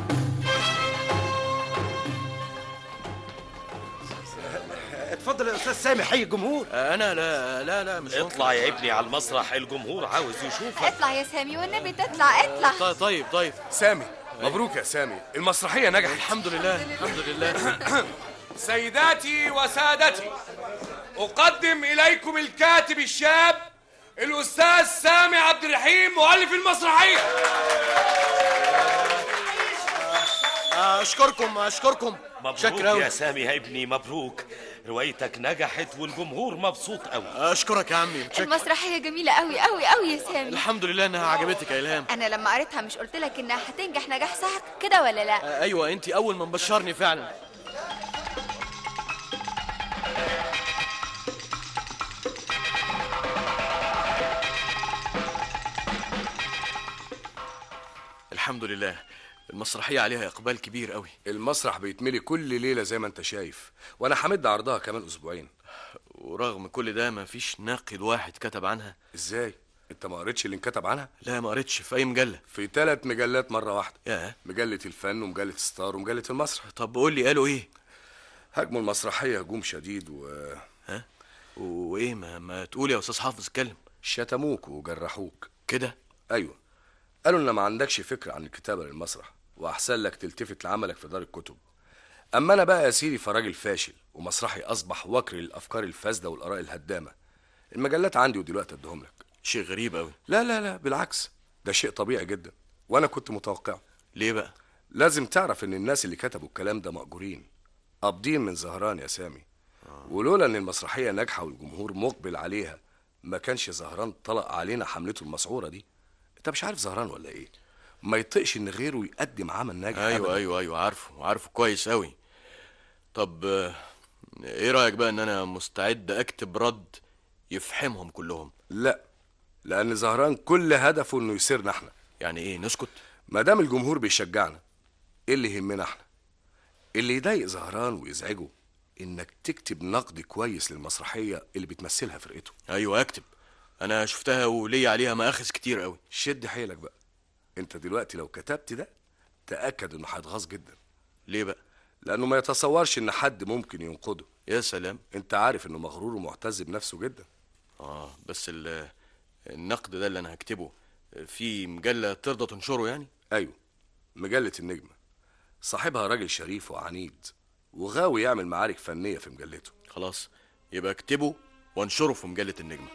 اتفضل يا استاذ سامي حي الجمهور انا لا لا لا مش اطلع يا ابني على المسرح الجمهور عاوز يشوفك اطلع يا سامي والنبي تطلع اطلع طيب طيب طيب سامي مبروك يا سامي المسرحية نجحت الحمد لله الحمد لله سيداتي وسادتي أقدم إليكم الكاتب الشاب الأستاذ سامي عبد الرحيم مؤلف المسرحية اشكركم اشكركم مبروك شكرا أوي. يا سامي يا ابني مبروك روايتك نجحت والجمهور مبسوط قوي اشكرك يا عمي متشكر. المسرحيه جميله قوي قوي قوي يا سامي الحمد لله انها عجبتك يا الهام انا لما قريتها مش قلت لك انها هتنجح نجاح ساحق كده ولا لا آه، ايوه انت اول ما مبشرني فعلا الحمد لله المسرحية عليها إقبال كبير قوي المسرح بيتملي كل ليلة زي ما انت شايف وانا حمد عرضها كمان اسبوعين ورغم كل ده ما فيش ناقد واحد كتب عنها ازاي انت ما قريتش اللي انكتب عنها لا ما قريتش في أي مجلة في ثلاث مجلات مرة واحدة ياه مجلة الفن ومجلة ستار ومجلة المسرح طب قول لي قالوا إيه هجموا المسرحية هجوم شديد و ها وإيه ما, ما تقول يا أستاذ حافظ اتكلم شتموك وجرحوك كده ايوه قالوا ان ما عندكش فكرة عن الكتابة للمسرح واحسن لك تلتفت لعملك في دار الكتب اما انا بقى يا سيدي فراجل فاشل ومسرحي اصبح وكر للافكار الفاسدة والاراء الهدامة المجلات عندي ودلوقتي اديهم لك شيء غريب قوي لا لا لا بالعكس ده شيء طبيعي جدا وانا كنت متوقعه ليه بقى لازم تعرف ان الناس اللي كتبوا الكلام ده مأجورين قابضين من زهران يا سامي ولولا ان المسرحيه ناجحه والجمهور مقبل عليها ما كانش زهران طلق علينا حملته المسعوره دي انت مش عارف زهران ولا ايه ما يطقش ان غيره يقدم عمل ناجح أيوة أبداً. أيوة أيوة عارفه عارفه كويس قوي طب آه، إيه رأيك بقى إن أنا مستعد أكتب رد يفحمهم كلهم لا لان زهران كل هدفه انه يسيرنا احنا يعني إيه نسكت ما دام الجمهور بيشجعنا ايه اللي يهمنا احنا اللي يضايق زهران ويزعجه انك تكتب نقد كويس للمسرحيه اللي بتمثلها فرقته أيوة أكتب أنا شفتها وليا عليها مآخذ كتير قوي شد حيلك بقى انت دلوقتي لو كتبت ده تاكد انه هيتغاظ جدا ليه بقى لانه ما يتصورش ان حد ممكن ينقده يا سلام انت عارف انه مغرور ومعتز بنفسه جدا اه بس ال- النقد ده اللي انا هكتبه في مجله ترضى تنشره يعني ايوه مجله النجمه صاحبها راجل شريف وعنيد وغاوي يعمل معارك فنيه في مجلته خلاص يبقى اكتبه وانشره في مجله النجمه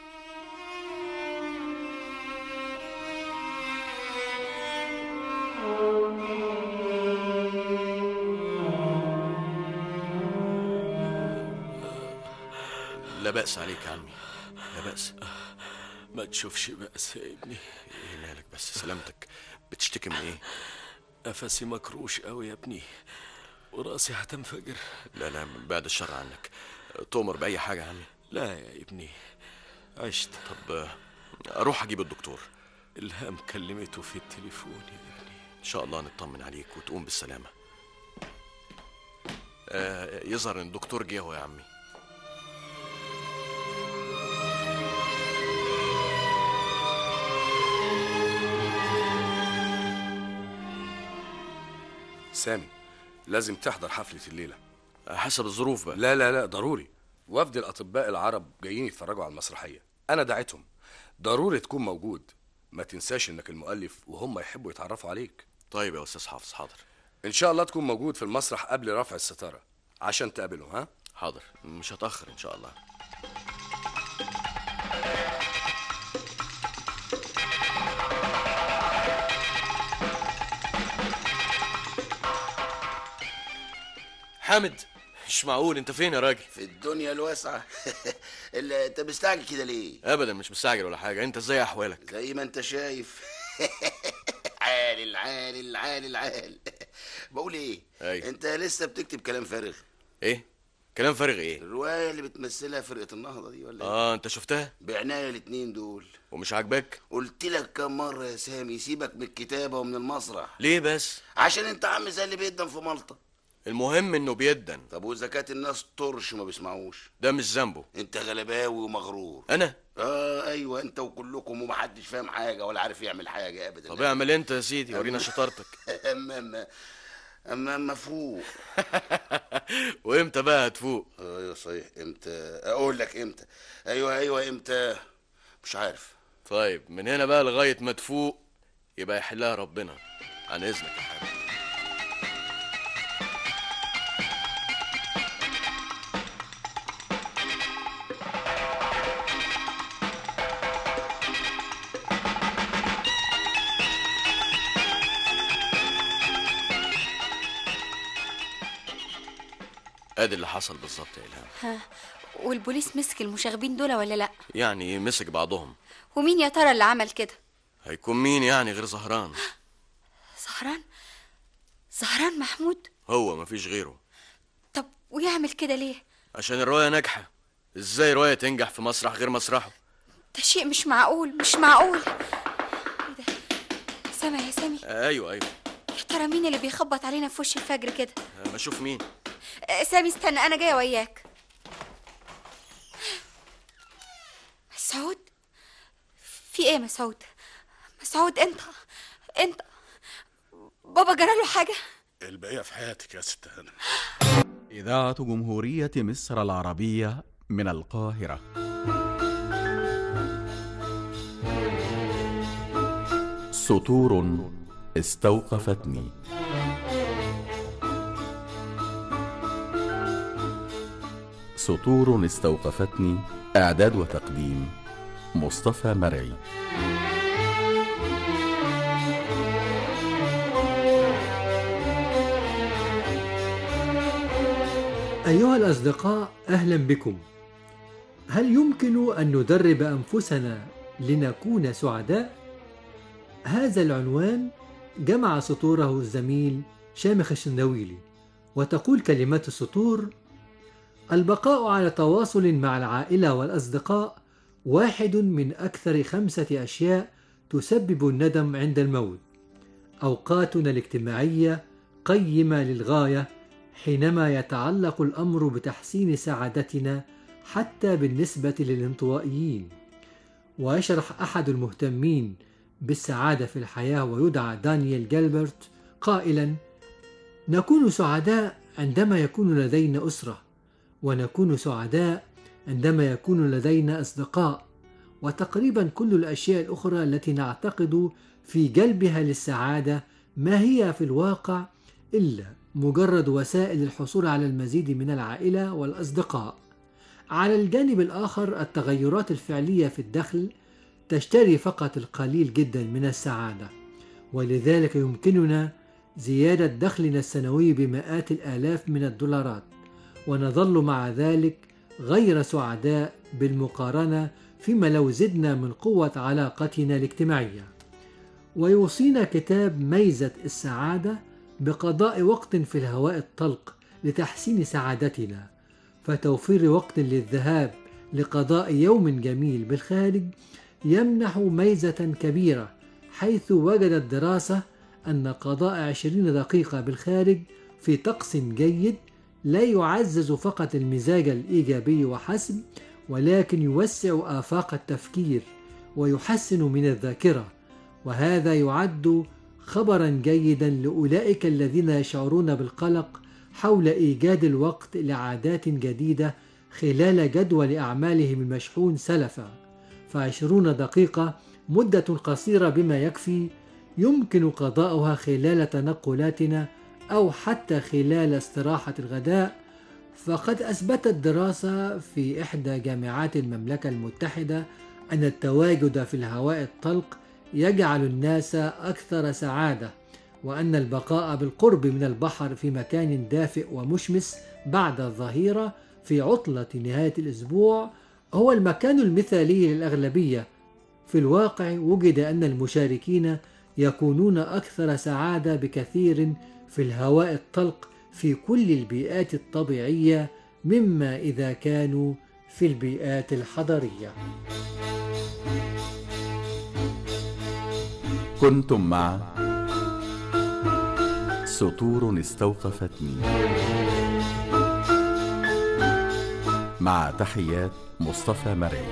لا بأس عليك يا عمي لا بأس ما تشوفش بأس يا ابني ايه مالك بس سلامتك بتشتكي من ايه نفسي مكروش قوي يا ابني وراسي هتنفجر لا لا من بعد الشر عنك تؤمر بأي حاجة يا عمي لا يا ابني عشت طب آه، اروح اجيب الدكتور الهام كلمته في التليفون يا ابني ان شاء الله نطمن عليك وتقوم بالسلامة آه يظهر ان الدكتور جه هو يا عمي سامي لازم تحضر حفله الليله حسب الظروف بقى لا لا لا ضروري وفد الاطباء العرب جايين يتفرجوا على المسرحيه انا دعيتهم ضروري تكون موجود ما تنساش انك المؤلف وهم يحبوا يتعرفوا عليك طيب يا استاذ حافظ حاضر ان شاء الله تكون موجود في المسرح قبل رفع الستاره عشان تقابلهم ها حاضر مش هتأخر ان شاء الله حامد مش معقول انت فين يا راجل في الدنيا الواسعة اللي انت مستعجل كده ليه؟ ابدا مش مستعجل ولا حاجه انت ازاي احوالك زي ما انت شايف عال عال عال عال بقول ايه؟ أيوة. انت لسه بتكتب كلام فارغ ايه كلام فارغ ايه الرواية اللي بتمثلها فرقة النهضة دي ولا ايه؟ اه انت شفتها بعناية الاتنين دول ومش عاجباك قلت لك كم مرة يا سامي سيبك من الكتابة ومن المسرح ليه بس عشان انت عامل زي اللي بيقدم في مالطا المهم انه بيدن طب واذا كانت الناس طرش ما بيسمعوش ده مش ذنبه انت غلباوي ومغرور انا اه ايوه انت وكلكم ومحدش فاهم حاجه ولا عارف يعمل حاجه ابدا طب اعمل انت يا سيدي ورينا شطارتك اما اما اما اما فوق وامتى بقى هتفوق ايوه صحيح امتى اقول لك امتى ايوه ايوه امتى مش عارف طيب من هنا بقى لغايه ما تفوق يبقى يحلها ربنا عن اذنك يا حبيبي ادي اللي حصل بالظبط يا الهام ها والبوليس مسك المشاغبين دول ولا لا يعني مسك بعضهم ومين يا ترى اللي عمل كده هيكون مين يعني غير زهران زهران زهران محمود هو مفيش غيره طب ويعمل كده ليه عشان الروايه ناجحه ازاي روايه تنجح في مسرح غير مسرحه ده شيء مش معقول مش معقول ايه ده سامع يا سامي آه ايوه ايوه يا ترى مين اللي بيخبط علينا في وش الفجر كده آه ما اشوف مين آه، سامي استنى انا جايه وياك مسعود في ايه يا مسعود مسعود انت انت بابا جراله حاجه البقية في حياتك يا ست هنا إذاعة جمهورية مصر العربية من القاهرة سطور استوقفتني سطور استوقفتني إعداد وتقديم مصطفى مرعي أيها الأصدقاء أهلا بكم. هل يمكن أن ندرب أنفسنا لنكون سعداء؟ هذا العنوان جمع سطوره الزميل شامخ الشندويلي وتقول كلمات السطور البقاء على تواصل مع العائلة والأصدقاء واحد من أكثر خمسة أشياء تسبب الندم عند الموت أوقاتنا الاجتماعية قيمة للغاية حينما يتعلق الأمر بتحسين سعادتنا حتى بالنسبة للانطوائيين ويشرح أحد المهتمين بالسعادة في الحياة ويدعى دانيال جيلبرت قائلا نكون سعداء عندما يكون لدينا أسرة ونكون سعداء عندما يكون لدينا أصدقاء وتقريبا كل الأشياء الأخرى التي نعتقد في جلبها للسعادة ما هي في الواقع إلا مجرد وسائل للحصول على المزيد من العائلة والأصدقاء على الجانب الآخر التغيرات الفعلية في الدخل تشتري فقط القليل جدا من السعادة ولذلك يمكننا زيادة دخلنا السنوي بمئات الآلاف من الدولارات ونظل مع ذلك غير سعداء بالمقارنة فيما لو زدنا من قوة علاقتنا الاجتماعية ويوصينا كتاب ميزة السعادة بقضاء وقت في الهواء الطلق لتحسين سعادتنا فتوفير وقت للذهاب لقضاء يوم جميل بالخارج يمنح ميزة كبيرة حيث وجدت دراسة أن قضاء عشرين دقيقة بالخارج في طقس جيد لا يعزز فقط المزاج الإيجابي وحسب ولكن يوسع آفاق التفكير ويحسن من الذاكرة وهذا يعد خبرا جيدا لأولئك الذين يشعرون بالقلق حول إيجاد الوقت لعادات جديدة خلال جدول أعمالهم المشحون سلفا فعشرون دقيقة مدة قصيرة بما يكفي يمكن قضاؤها خلال تنقلاتنا أو حتى خلال استراحة الغداء فقد أثبتت دراسة في إحدى جامعات المملكة المتحدة أن التواجد في الهواء الطلق يجعل الناس أكثر سعادة وأن البقاء بالقرب من البحر في مكان دافئ ومشمس بعد الظهيرة في عطلة نهاية الأسبوع هو المكان المثالي للأغلبية في الواقع وجد أن المشاركين يكونون أكثر سعادة بكثير في الهواء الطلق في كل البيئات الطبيعية مما إذا كانوا في البيئات الحضرية. كنتم مع سطور استوقفتني مع تحيات مصطفى مرعي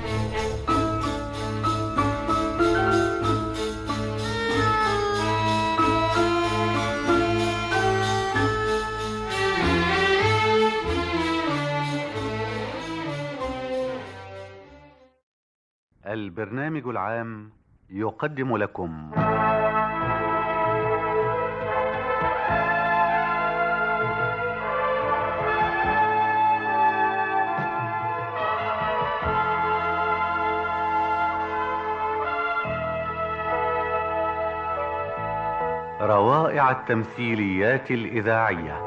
البرنامج العام يقدم لكم روائع التمثيليات الإذاعية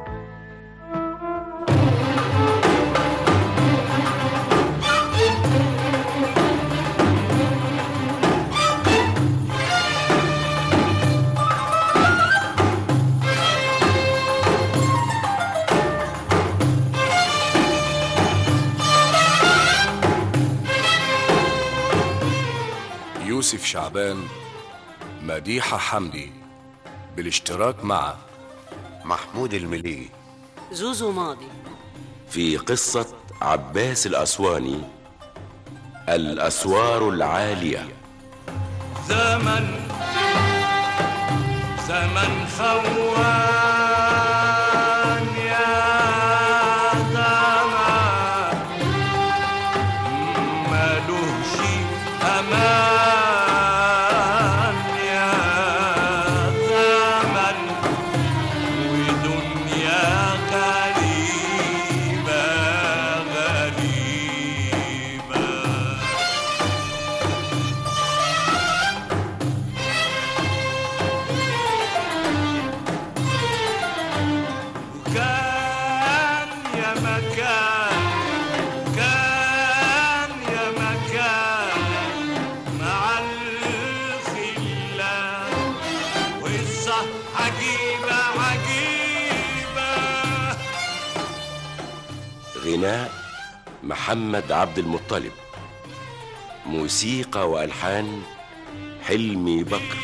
يوسف شعبان مديحة حمدي بالاشتراك مع محمود المليجي زوزو ماضي في قصة عباس الأسواني الأسوار العالية زمن زمن خوان يا زمان مالوش امان يا زمن ودنيا غريبة غريبة كان يا مكان كان يا مكان مع الخلان قصة عجيبة عجيبة غناء محمد عبد المطلب موسيقى والحان حلمي بكر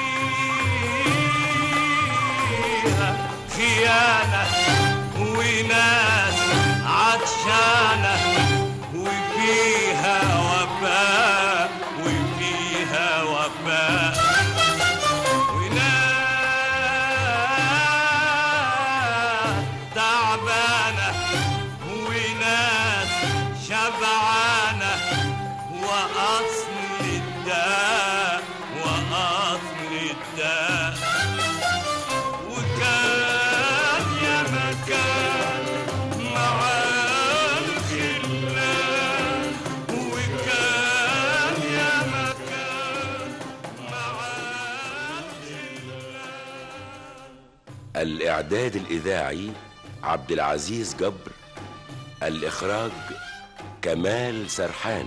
فيها خيانة وناس عطشانة وفيها وفاء وفيها وفاء الإعداد الإذاعي عبد العزيز جبر الإخراج كمال سرحان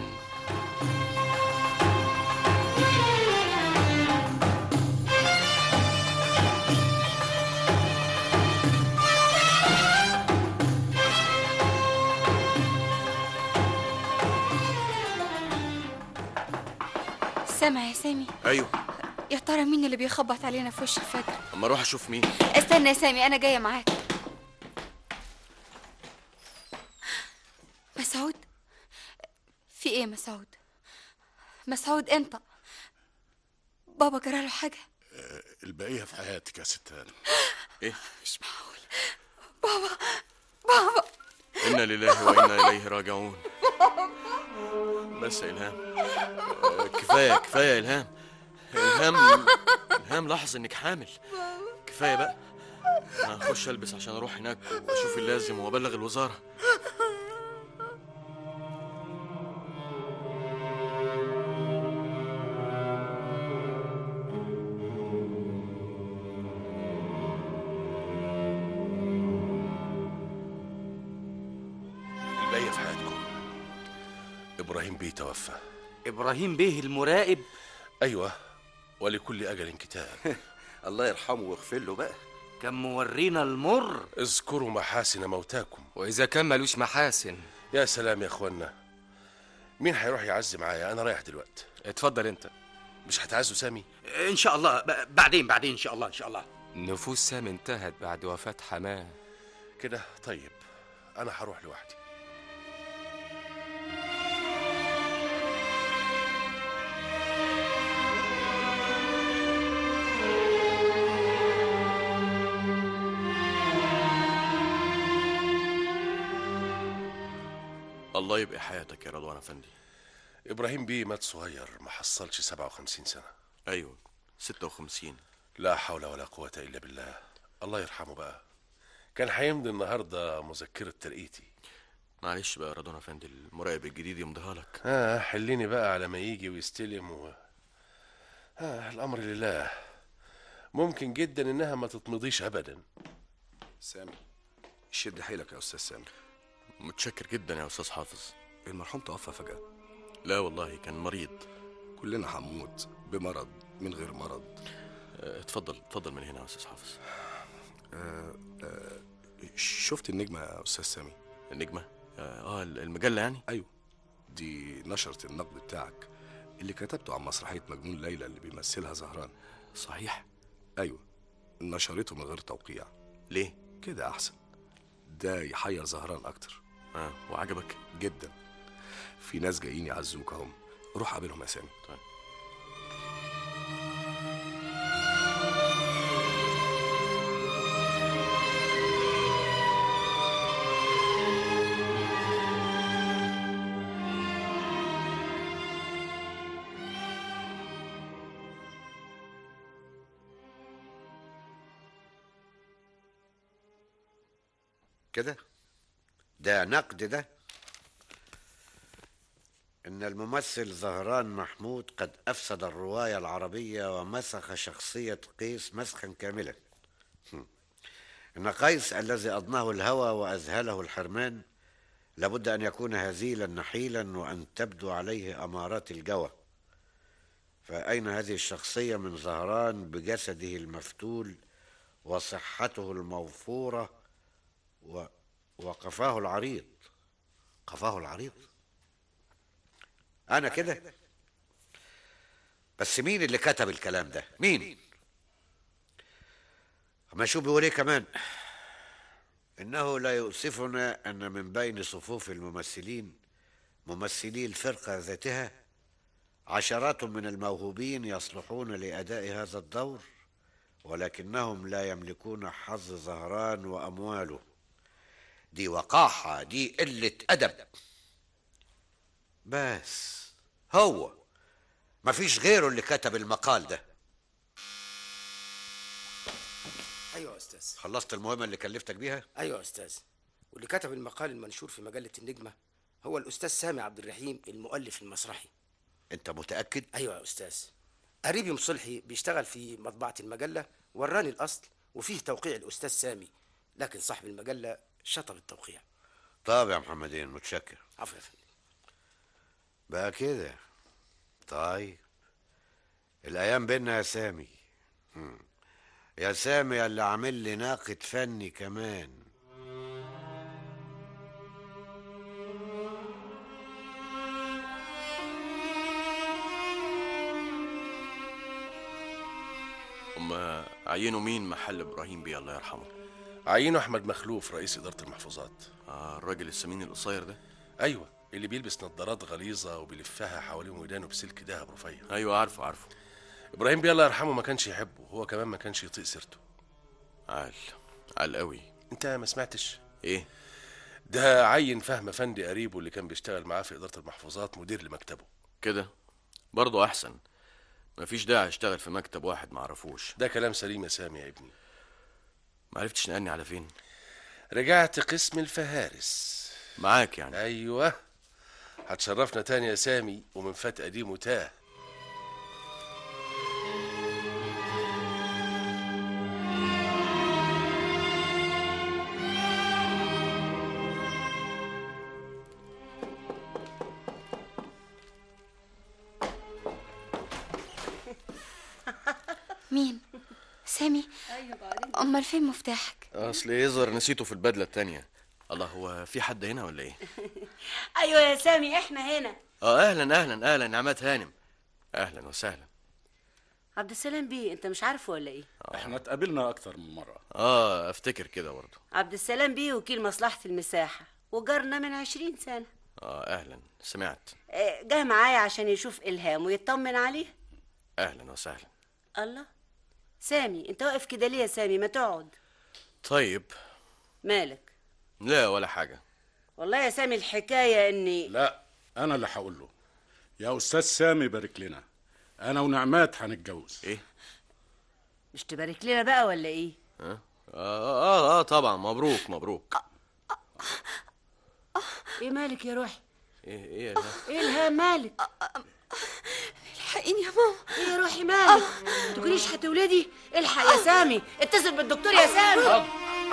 سامع يا سامي ايوه يا ترى مين اللي بيخبط علينا في وش الفجر اما اروح اشوف مين استنى يا سامي انا جايه معاك مسعود في ايه مسعود مسعود انت بابا جراله حاجه البقيه في حياتك يا ست هانم ايه مش معقول بابا بابا انا لله وانا اليه راجعون بس يا الهام آه، كفايه كفايه يا الهام الهام الهام لاحظ انك حامل كفايه بقى انا هخش البس عشان اروح هناك واشوف اللازم وابلغ الوزاره البقيه في حياتكم ابراهيم بيه توفى ابراهيم بيه المراقب ايوه ولكل اجل كتاب الله يرحمه ويغفر له بقى كان مورينا المر اذكروا محاسن موتاكم واذا كان ملوش محاسن يا سلام يا اخوانا مين هيروح يعزي معايا انا رايح دلوقتي اتفضل انت مش هتعزوا سامي ان شاء الله ب- بعدين بعدين ان شاء الله ان شاء الله نفوس سام انتهت بعد وفاة حماه كده طيب انا هروح لوحدي الله يبقى حياتك يا رضوان افندي ابراهيم بيه مات صغير ما حصلش 57 سنه ايوه 56 لا حول ولا قوه الا بالله الله يرحمه بقى كان هيمضي النهارده مذكره ترقيتي معلش بقى يا رضوان افندي المراقب الجديد يمضيها لك اه حليني بقى على ما يجي ويستلم و... آه الامر لله ممكن جدا انها ما تتمضيش ابدا سامي شد حيلك يا استاذ سامي متشكر جدا يا استاذ حافظ المرحوم توفى فجأة لا والله كان مريض كلنا هنموت بمرض من غير مرض آه، اتفضل اتفضل من هنا يا استاذ حافظ آه آه شفت النجمة يا استاذ سامي النجمة اه المجلة يعني ايوه دي نشرة النقد بتاعك اللي كتبته عن مسرحية مجنون ليلى اللي بيمثلها زهران صحيح ايوه نشرته من غير توقيع ليه كده احسن ده يحير زهران اكتر اه وعجبك جدا في ناس جايين يعزوك اهم روح قابلهم يا سامي طيب كده ده نقد ده إن الممثل زهران محمود قد أفسد الرواية العربية ومسخ شخصية قيس مسخا كاملا هم. إن قيس الذي أضناه الهوى وأذهله الحرمان لابد أن يكون هزيلا نحيلا وأن تبدو عليه أمارات الجوى فأين هذه الشخصية من زهران بجسده المفتول وصحته الموفورة و... وقفاه العريض قفاه العريض انا كده بس مين اللي كتب الكلام ده مين اما شو بيقول ايه كمان انه لا يؤسفنا ان من بين صفوف الممثلين ممثلي الفرقه ذاتها عشرات من الموهوبين يصلحون لاداء هذا الدور ولكنهم لا يملكون حظ زهران وامواله دي وقاحه دي قله ادب بس هو مفيش غيره اللي كتب المقال ده ايوه يا استاذ خلصت المهمه اللي كلفتك بيها ايوه يا استاذ واللي كتب المقال المنشور في مجله النجمه هو الاستاذ سامي عبد الرحيم المؤلف المسرحي انت متاكد ايوه يا استاذ قريبي مصلحي بيشتغل في مطبعه المجله وراني الاصل وفيه توقيع الأستاذ سامي لكن صاحب المجلة شطب التوقيع طب يا محمدين متشكر عفوا يا فندم بقى كده طيب الايام بينا يا سامي مم. يا سامي اللي عامل لي ناقد فني كمان هم عينوا مين محل ابراهيم بيه الله يرحمه عينه احمد مخلوف رئيس اداره المحفوظات آه الراجل السمين القصير ده ايوه اللي بيلبس نظارات غليظه وبيلفها حوالين ودانه بسلك دهب رفيع ايوه عارفه عارفه ابراهيم بيه الله يرحمه ما كانش يحبه هو كمان ما كانش يطيق سيرته عال عال قوي انت ما سمعتش ايه ده عين فهم فندي قريبه اللي كان بيشتغل معاه في اداره المحفوظات مدير لمكتبه كده برضه احسن مفيش داعي اشتغل في مكتب واحد معرفوش ده كلام سليم يا سامي يا ابني معرفتش نقلني على فين رجعت قسم الفهارس معاك يعني ايوه هتشرفنا تاني يا سامي ومن فات قديم وتاه مين سامي امال فين مفتاحك اصل يظهر نسيته في البدله التانية الله هو في حد هنا ولا ايه ايوه يا سامي احنا هنا اه اهلا اهلا اهلا نعمات هانم اهلا وسهلا عبد السلام بيه انت مش عارفه ولا ايه احنا اتقابلنا اكتر من مره اه افتكر كده برضه عبد السلام بيه وكيل مصلحة المساحة وجارنا من عشرين سنة اه اهلا سمعت آه، جه معايا عشان يشوف إلهام ويطمن عليه اهلا وسهلا الله سامي انت واقف كده ليه يا سامي ما تقعد طيب مالك لا ولا حاجه والله يا سامي الحكاية اني لا انا اللي هقول له يا استاذ سامي بارك لنا انا ونعمات هنتجوز ايه مش تبارك لنا بقى ولا ايه اه اه اه, آه طبعا مبروك مبروك ايه مالك يا روحي ايه ايه ده ايه الهام مالك الحقيني يا ماما ايه يا روحي مالك تكونيش هتولدي الحق يا سامي اتصل بالدكتور يا سامي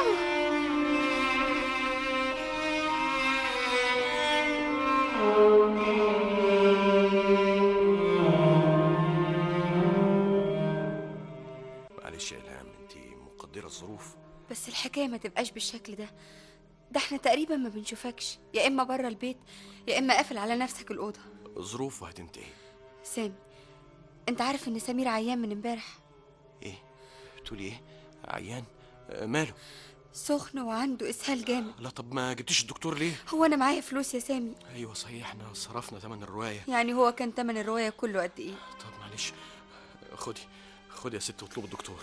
معلش يا الهام انت مقدره الظروف بس الحكايه ما تبقاش بالشكل ده ده احنا تقريبا ما بنشوفكش يا اما بره البيت يا اما قافل على نفسك الاوضه ظروف وهتنتهي سامي انت عارف ان سمير عيان من امبارح ايه بتقولي ايه عيان آه ماله سخن وعنده اسهال جامد لا طب ما جبتيش الدكتور ليه هو انا معايا فلوس يا سامي ايوه صحيح احنا صرفنا ثمن الروايه يعني هو كان تمن الروايه كله قد ايه طب معلش خدي خدي يا ست واطلبي الدكتور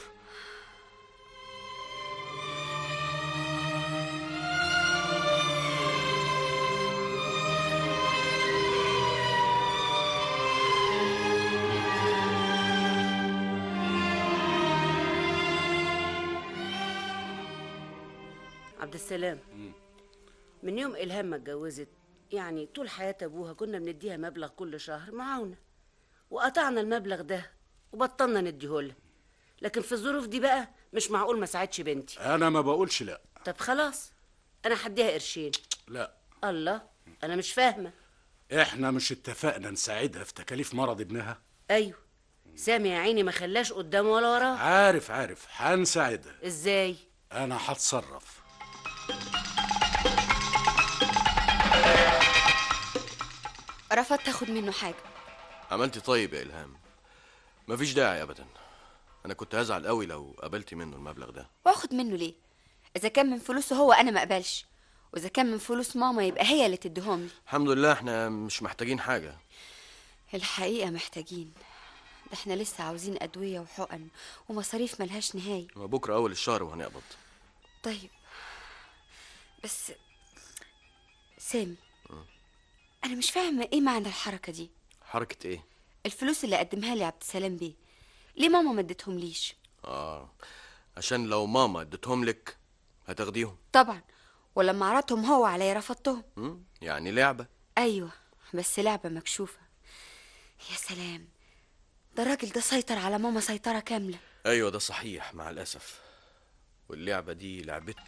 عبد السلام من يوم إلهام ما اتجوزت يعني طول حياة أبوها كنا بنديها مبلغ كل شهر معاونة وقطعنا المبلغ ده وبطلنا نديهولها لكن في الظروف دي بقى مش معقول ما ساعدش بنتي انا ما بقولش لا طب خلاص أنا هديها قرشين لا الله أنا مش فاهمة احنا مش اتفقنا نساعدها في تكاليف مرض ابنها أيوه سامي يا عيني ما خلاش قدامه ولا وراه عارف عارف هنساعدها إزاي انا هتصرف رفضت تاخد منه حاجه عملتي طيب يا الهام مفيش داعي ابدا انا كنت هزعل قوي لو قبلتي منه المبلغ ده واخد منه ليه اذا كان من فلوسه هو انا ما اقبلش واذا كان من فلوس ماما يبقى هي اللي تديهم لي الحمد لله احنا مش محتاجين حاجه الحقيقه محتاجين ده احنا لسه عاوزين ادويه وحقن ومصاريف ملهاش نهايه بكره اول الشهر وهنقبض طيب بس سامي انا مش فاهمه ايه معنى الحركه دي حركه ايه الفلوس اللي قدمها لي عبد السلام بيه ليه ماما ما ادتهم ليش اه عشان لو ماما اديتهم لك هتاخديهم طبعا ولما عرضتهم هو عليا رفضتهم مم؟ يعني لعبه ايوه بس لعبه مكشوفه يا سلام ده الراجل ده سيطر على ماما سيطره كامله ايوه ده صحيح مع الاسف واللعبة دي لعبتك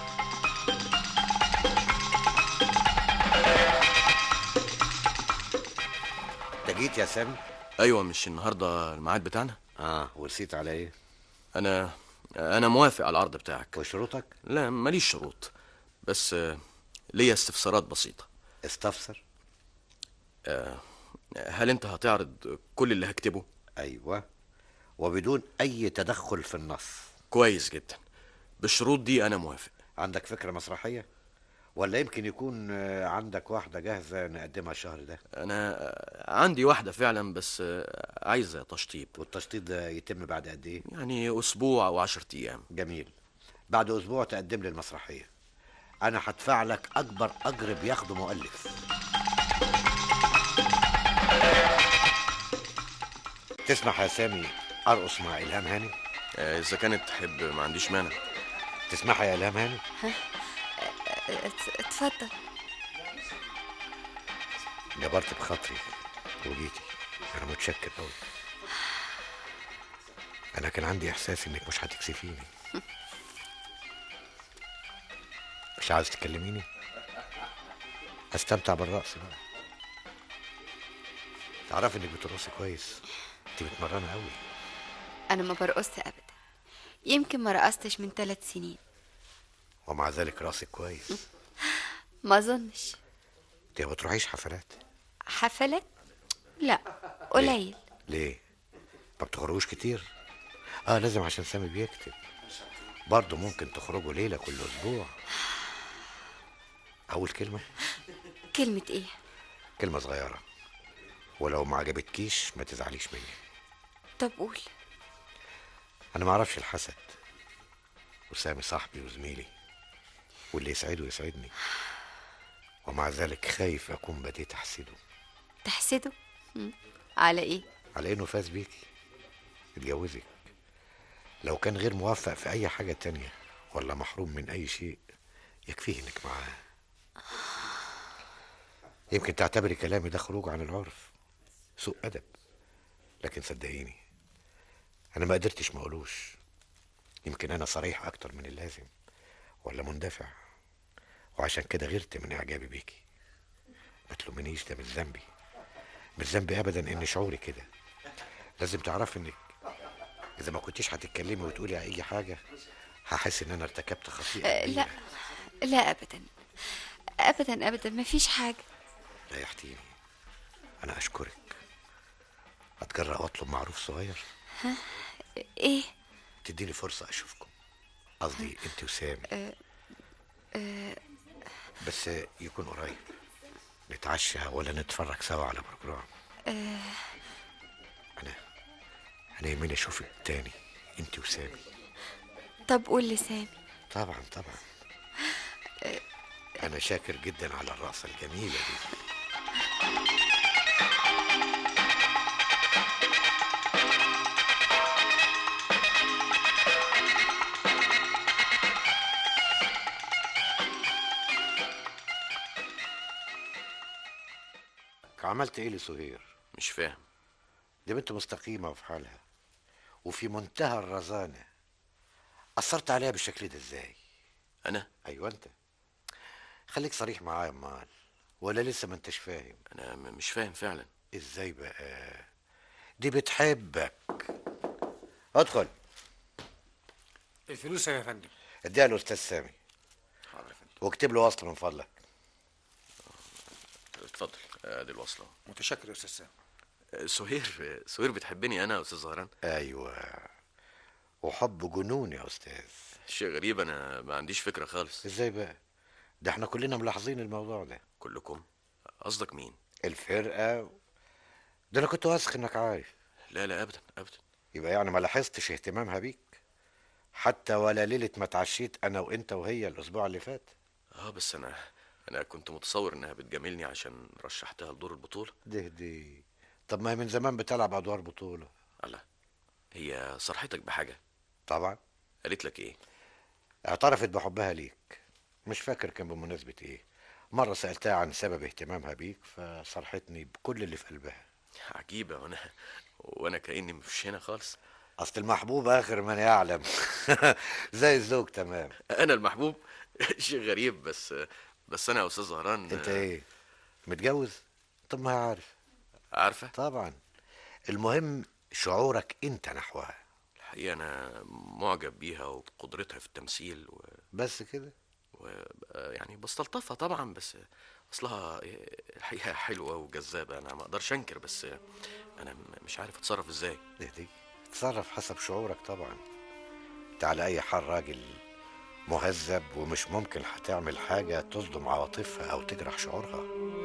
انت جيت يا سامي ايوه مش النهارده الميعاد بتاعنا اه ورسيت على ايه انا انا موافق على العرض بتاعك وشروطك لا ماليش شروط بس آه، ليا استفسارات بسيطة استفسر آه، هل انت هتعرض كل اللي هكتبه ايوه وبدون اي تدخل في النص كويس جدا بالشروط دي انا موافق عندك فكره مسرحيه ولا يمكن يكون آه، عندك واحده جاهزه نقدمها الشهر ده انا آه، عندي واحدة فعلا بس آه، عايزة تشطيب والتشطيب ده يتم بعد قد ايه يعني اسبوع او عشرة ايام جميل بعد اسبوع تقدم لي المسرحيه انا هدفع لك اكبر اجر بياخده مؤلف تسمح يا سامي ارقص مع الهام هاني اذا كانت تحب ما عنديش مانع تسمح يا الهام هاني ات- اتفضل جبرت بخاطري وجيتي انا متشكر قوي انا كان عندي احساس انك مش هتكسفيني مش عاوز تكلميني استمتع بالرقص بقى تعرفي انك بترقصي كويس انت متمرنه قوي انا ما برقصت ابدا يمكن ما رقصتش من ثلاث سنين ومع ذلك راسك كويس ما اظنش انت ما بتروحيش حفلات حفلات لا قليل ليه ما بتخرجوش كتير اه لازم عشان سامي بيكتب برضه ممكن تخرجوا ليله كل اسبوع اول كلمه كلمة ايه كلمه صغيره ولو ما عجبتكيش ما تزعليش مني طب قول انا ما اعرفش الحسد وسامي صاحبي وزميلي واللي يسعده يسعدني ومع ذلك خايف اكون بديت احسده تحسده مم. على ايه على انه فاز بيكي اتجوزك لو كان غير موفق في اي حاجة تانية ولا محروم من اي شيء يكفيه انك معاه يمكن تعتبري كلامي ده خروج عن العرف سوء ادب لكن صدقيني انا ما قدرتش ما اقولوش يمكن انا صريح اكتر من اللازم ولا مندفع وعشان كده غيرت من اعجابي بيكي ما تلومنيش ده مش ذنبي مش ذنبي ابدا ان شعوري كده لازم تعرفي انك اذا ما كنتيش هتتكلمي وتقولي اي حاجه هحس ان انا ارتكبت خطيئه أه لا لا ابدا ابدا ابدا ما فيش حاجة ريحتيني انا اشكرك اتجرأ واطلب معروف صغير ها ايه تديني فرصه اشوفكم قصدي انت وسامي أه أه بس يكون قريب نتعشى ولا نتفرج سوا على بروجرام أه انا يهمني اشوفك تاني انت وسامي طب قول لسامي طبعا طبعا انا شاكر جدا على الرقصه الجميله دي عملت ايه لسهير مش فاهم دي بنت مستقيمه وفي حالها وفي منتهى الرزانه اثرت عليها بالشكل ده ازاي انا ايوه انت خليك صريح معايا يا امال ولا لسه ما انتش فاهم انا م- مش فاهم فعلا ازاي بقى دي بتحبك ادخل الفلوس يا فندم اديها للاستاذ سامي واكتب له وصل من فضلك اتفضل ادي الوصله متشكر يا استاذ سامي آه، سهير سهير بتحبني انا يا استاذ زهران ايوه وحب جنون يا استاذ شيء غريب انا ما عنديش فكره خالص ازاي بقى ده احنا كلنا ملاحظين الموضوع ده كلكم قصدك مين الفرقه ده انا كنت واثق انك عارف لا لا ابدا ابدا يبقى يعني ما لاحظتش اهتمامها بيك حتى ولا ليله ما اتعشيت انا وانت وهي الاسبوع اللي فات اه بس انا انا كنت متصور انها بتجاملني عشان رشحتها لدور البطوله ده دي طب ما هي من زمان بتلعب ادوار بطوله الله هي صرحتك بحاجه طبعا قالت لك ايه اعترفت بحبها ليك مش فاكر كان بمناسبة ايه مرة سألتها عن سبب اهتمامها بيك فصرحتني بكل اللي في قلبها عجيبه وانا وانا كاني مش هنا خالص اصل المحبوب اخر من يعلم زي الزوج تمام انا المحبوب شيء غريب بس بس انا يا استاذ زهران انت ايه متجوز طب ما هي عارف عارفه طبعا المهم شعورك انت نحوها الحقيقه انا معجب بيها وبقدرتها في التمثيل و... بس كده و... يعني بستلطفها طبعا بس اصلها الحقيقه حلوه وجذابه انا ما اقدرش انكر بس انا م- مش عارف اتصرف ازاي دي تصرف حسب شعورك طبعا انت على اي حال راجل مهذب ومش ممكن هتعمل حاجة تصدم عواطفها او تجرح شعورها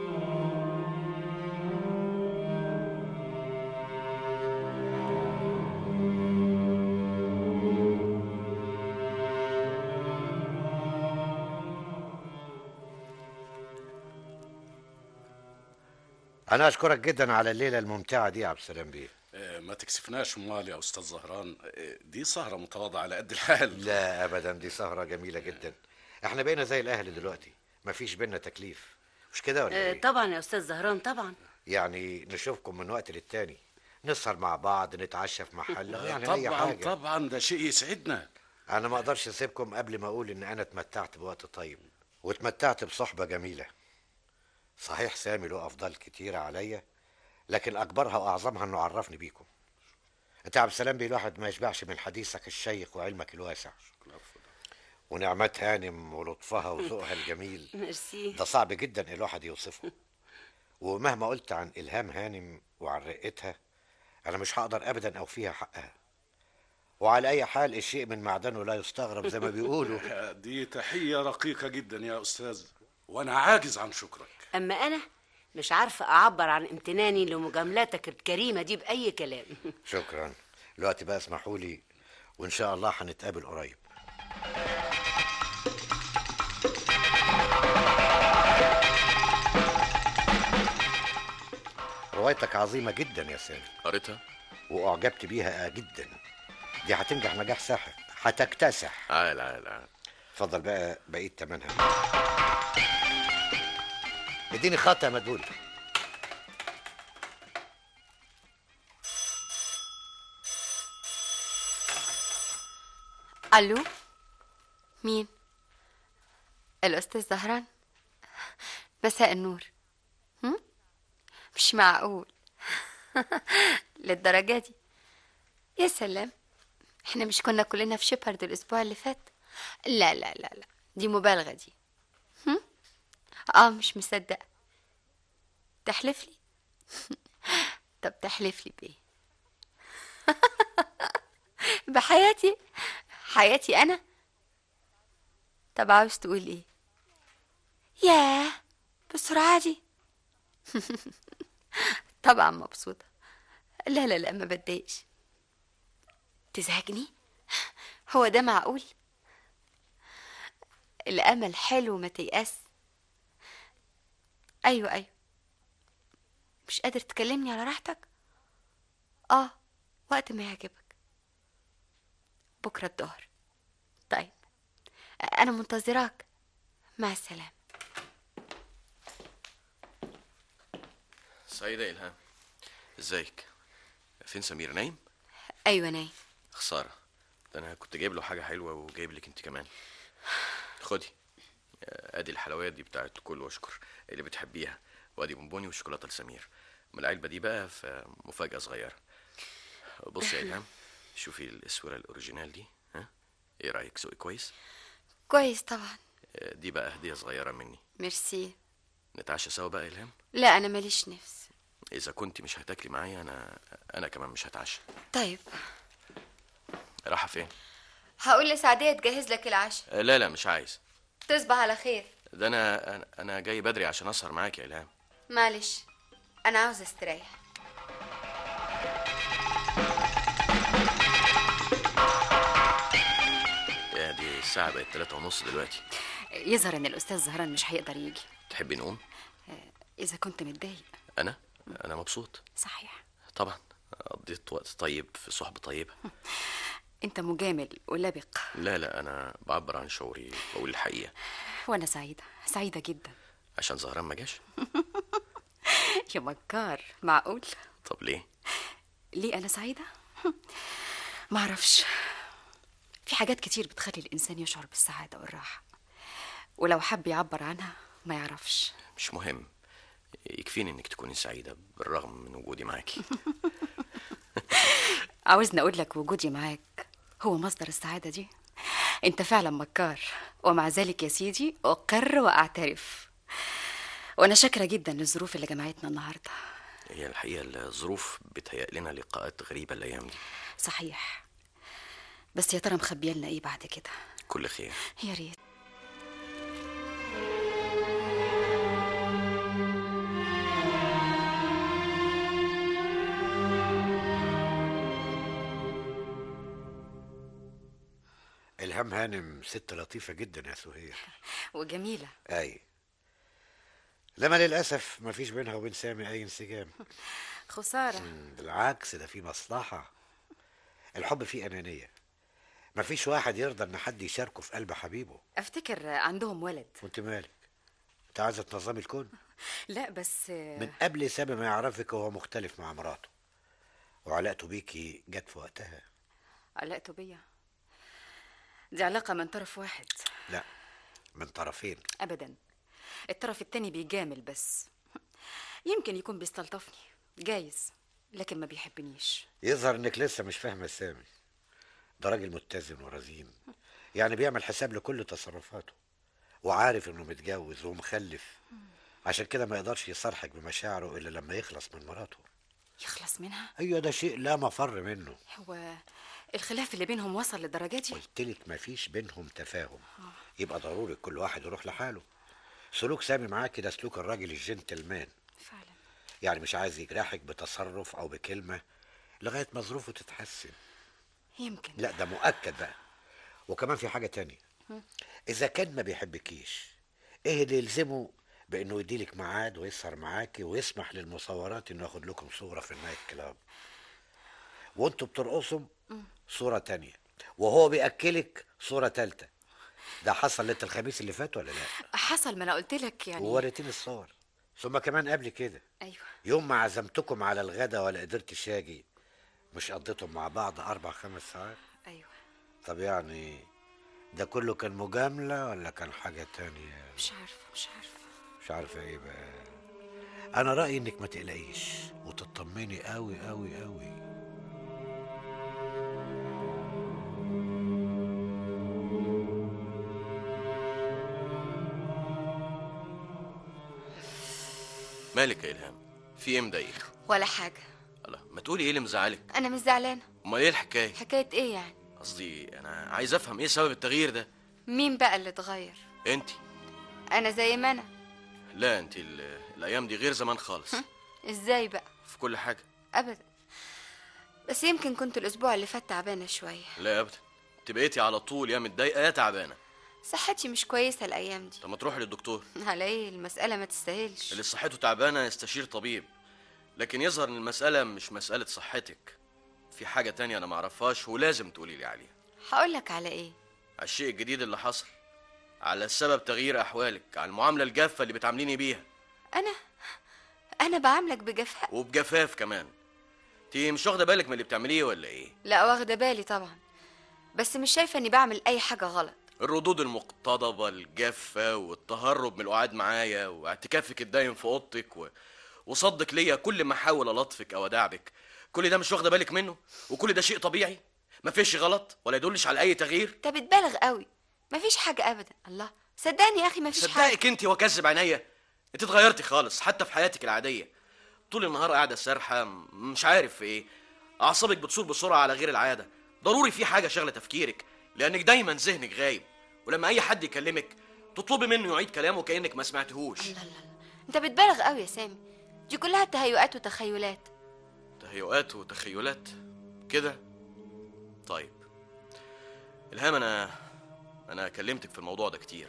انا اشكرك جدا على الليلة الممتعة دي يا عبد السلام بيه آه، ما تكسفناش امال يا استاذ زهران آه، دي سهره متواضعه على قد الحال لا ابدا دي سهرة جميلة جدا احنا بقينا زي الاهل دلوقتي مفيش بينا تكليف مش كده ولا آه، ايه طبعا يا استاذ زهران طبعا يعني نشوفكم من وقت للتاني نسهر مع بعض نتعشى في محل آه، يعني اي طبعا حاجة طبعا ده شيء يسعدنا انا ما اقدرش اسيبكم قبل ما اقول ان انا اتمتعت بوقت طيب واتمتعت بصحبة جميلة صحيح سامي له افضال كتيرة عليا لكن اكبرها واعظمها انه عرفني بيكم انت يا عبد السلام بيه الواحد ما يشبعش من حديثك الشيق وعلمك الواسع ونعمات هانم ولطفها وذوقها الجميل ميرسي ده صعب جدا الواحد يوصفه ومهما قلت عن الهام هانم وعن رقتها انا مش هقدر ابدا اوفيها حقها وعلى اي حال الشيء من معدنه لا يستغرب زي ما بيقولوا دي تحيه رقيقه جدا يا استاذ وانا عاجز عن شكرك اما انا مش عارفه اعبر عن امتناني لمجاملاتك الكريمه دي باي كلام شكرا دلوقتي بقى اسمحوا لي وان شاء الله هنتقابل قريب روايتك عظيمة جدا يا سامي قريتها واعجبت بيها جدا دي هتنجح نجاح ساحق هتكتسح عال عال عال اتفضل بقى بقية تمنها اديني خط يا مدبول الو مين الاستاذ زهران مساء النور هم؟ مش معقول للدرجه دي يا سلام احنا مش كنا كلنا في شيبرد الاسبوع اللي فات لا لا لا لا دي مبالغه دي هم؟ اه مش مصدقه تحلف لي طب تحلف لي بايه بحياتي حياتي انا طب عاوز تقول ايه ياه بالسرعه دي طبعا مبسوطه لا لا لا ما بتضايقش تزعجني هو ده معقول الامل حلو ما تيأس ايوه ايوه مش قادر تكلمني على راحتك اه وقت ما يعجبك بكره الظهر طيب انا منتظراك مع السلامه سيدة إلهام ازيك فين سمير نايم ايوه نايم خسارة ده أنا كنت جايب له حاجة حلوة وجايب لك أنت كمان خدي ادي الحلويات دي بتاعت كل واشكر اللي بتحبيها وادي بونبوني والشوكولاته لسمير من العلبه دي بقى في مفاجاه صغيره بصي يا الهام شوفي الاسوره الاوريجينال دي ها ايه رايك ذوقي كويس كويس طبعا آه، دي بقى هديه صغيره مني ميرسي نتعشى سوا بقى يا الهام لا انا ماليش نفس اذا كنت مش هتاكلي معايا انا انا كمان مش هتعشى طيب رايحه فين هقول لسعدية تجهز لك العشاء آه، لا لا مش عايز تصبح على خير ده انا أنا- انا جاي بدري عشان اسهر معاك يا الهام معلش انا عاوز استريح يا دي الساعه بقت تلاتة ونص دلوقتي يظهر ان الاستاذ زهران مش هيقدر يجي تحبي نقوم اذا كنت متضايق انا انا مبسوط صحيح طبعا قضيت وقت طيب في صحبه طيبه انت مجامل ولبق لا لا انا بعبر عن شعوري بقول الحقيقه وانا سعيده سعيده جدا عشان زهران ما جاش يا مكار معقول طب ليه ليه انا سعيده معرفش في حاجات كتير بتخلي الإنسان يشعر بالسعادة والراحة ولو حب يعبر عنها ما يعرفش مش مهم يكفيني انك تكوني سعيدة بالرغم من وجودي معاكي عاوزني أقول لك وجودي معاك هو مصدر السعادة دي أنت فعلا مكار ومع ذلك يا سيدي أقر وأعترف وأنا شاكرة جدا للظروف اللي جمعتنا النهاردة هي الحقيقة الظروف بتهيأ لنا لقاءات غريبة الأيام دي صحيح بس يا ترى مخبيه لنا إيه بعد كده كل خير يا ريت إلهام هانم ست لطيفة جدا يا سهير وجميلة أي لما للأسف ما فيش بينها وبين سامي أي انسجام خسارة مم، بالعكس ده في مصلحة الحب فيه أنانية ما فيش واحد يرضى إن حد يشاركه في قلب حبيبه أفتكر عندهم ولد وأنت مالك أنت عايزة تنظمي الكون لا بس من قبل سامي ما يعرفك وهو مختلف مع مراته وعلاقته بيكي جت في وقتها علاقته بيا دي علاقة من طرف واحد لا من طرفين أبدا الطرف التاني بيجامل بس يمكن يكون بيستلطفني جايز لكن ما بيحبنيش يظهر انك لسه مش فاهمه سامي ده راجل متزن ورزين يعني بيعمل حساب لكل تصرفاته وعارف انه متجوز ومخلف عشان كده ما يقدرش يصارحك بمشاعره الا لما يخلص من مراته يخلص منها ايوه ده شيء لا مفر منه هو الخلاف اللي بينهم وصل للدرجة دي قلتلك مفيش بينهم تفاهم يبقى ضروري كل واحد يروح لحاله سلوك سامي معاك ده سلوك الراجل الجنتلمان فعلا يعني مش عايز يجرحك بتصرف او بكلمه لغايه ما ظروفه تتحسن يمكن لا ده مؤكد بقى وكمان في حاجه تانية اذا كان ما بيحبكيش ايه اللي يلزمه بانه يديلك ميعاد ويسهر معاكي ويسمح للمصورات انه ياخد لكم صوره في النايت كلاب وانتوا بترقصوا صوره تانية وهو بياكلك صوره تالتة ده حصل ليله الخميس اللي فات ولا لا حصل ما انا قلت لك يعني ووريتيني الصور ثم كمان قبل كده ايوه يوم ما عزمتكم على الغدا ولا قدرتش اجي مش قضيتم مع بعض اربع خمس ساعات ايوه طب يعني ده كله كان مجاملة ولا كان حاجة تانية مش عارفة مش عارفة مش عارفة ايه بقى انا رأيي انك ما تقلقيش وتطمني قوي قوي قوي مالك يا إلهام في إيه مضايقك ولا حاجة الله ما تقولي إيه اللي مزعلك أنا مش زعلانة أمال إيه الحكاية حكاية إيه يعني قصدي أنا عايز أفهم إيه سبب التغيير ده مين بقى اللي اتغير أنت أنا زي ما أنا لا أنت ال- الأيام دي غير زمان خالص إزاي بقى في كل حاجة أبدا بس يمكن كنت الأسبوع اللي فات تعبانة شوية لا أبدا أنت بقيتي على طول يا متضايقة يا تعبانة صحتي مش كويسة الأيام دي طب ما تروحي للدكتور على إيه المسألة ما تستاهلش اللي صحته تعبانة يستشير طبيب لكن يظهر ان المسألة مش مسألة صحتك في حاجة تانية انا معرفهاش ولازم تقولي لي عليها هقولك على إيه على الشيء الجديد اللي حصل على سبب تغيير احوالك على المعاملة الجافة اللي بتعامليني بيها أنا أنا بعاملك بجفاء وبجفاف كمان انت مش واخدة بالك من اللي بتعمليه ولا ايه لا واخدة بالي طبعا بس مش شايفة إني بعمل أي حاجة غلط الردود المقتضبة الجافة والتهرب من القعاد معايا واعتكافك الدايم في اوضتك و... وصدك ليا كل ما احاول الطفك او اداعبك كل ده مش واخده بالك منه وكل ده شيء طبيعي مفيش غلط ولا يدلش على اي تغيير أنت بتبالغ قوي مفيش حاجة أبدا الله صدقني يا أخي مفيش حاجة صدقك انت واكذب عينيا انت اتغيرتي خالص حتى في حياتك العاديه طول النهار قاعده سارحه م- مش عارف في ايه اعصابك بتصور بسرعه على غير العاده ضروري في حاجه شغله تفكيرك لانك دايما ذهنك غايب ولما اي حد يكلمك تطلبي منه يعيد كلامه كانك ما سمعتهوش أنت بتبالغ قوي يا سامي دي كلها تهيؤات وتخيلات تهيؤات وتخيلات كده طيب الهام انا انا كلمتك في الموضوع ده كتير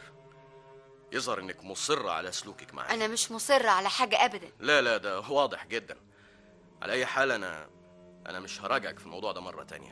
يظهر انك مصره على سلوكك معايا أنا مش مصرة على حاجة أبدا لا لا ده واضح جدا على اي حال انا انا مش هراجعك في الموضوع ده مره تانية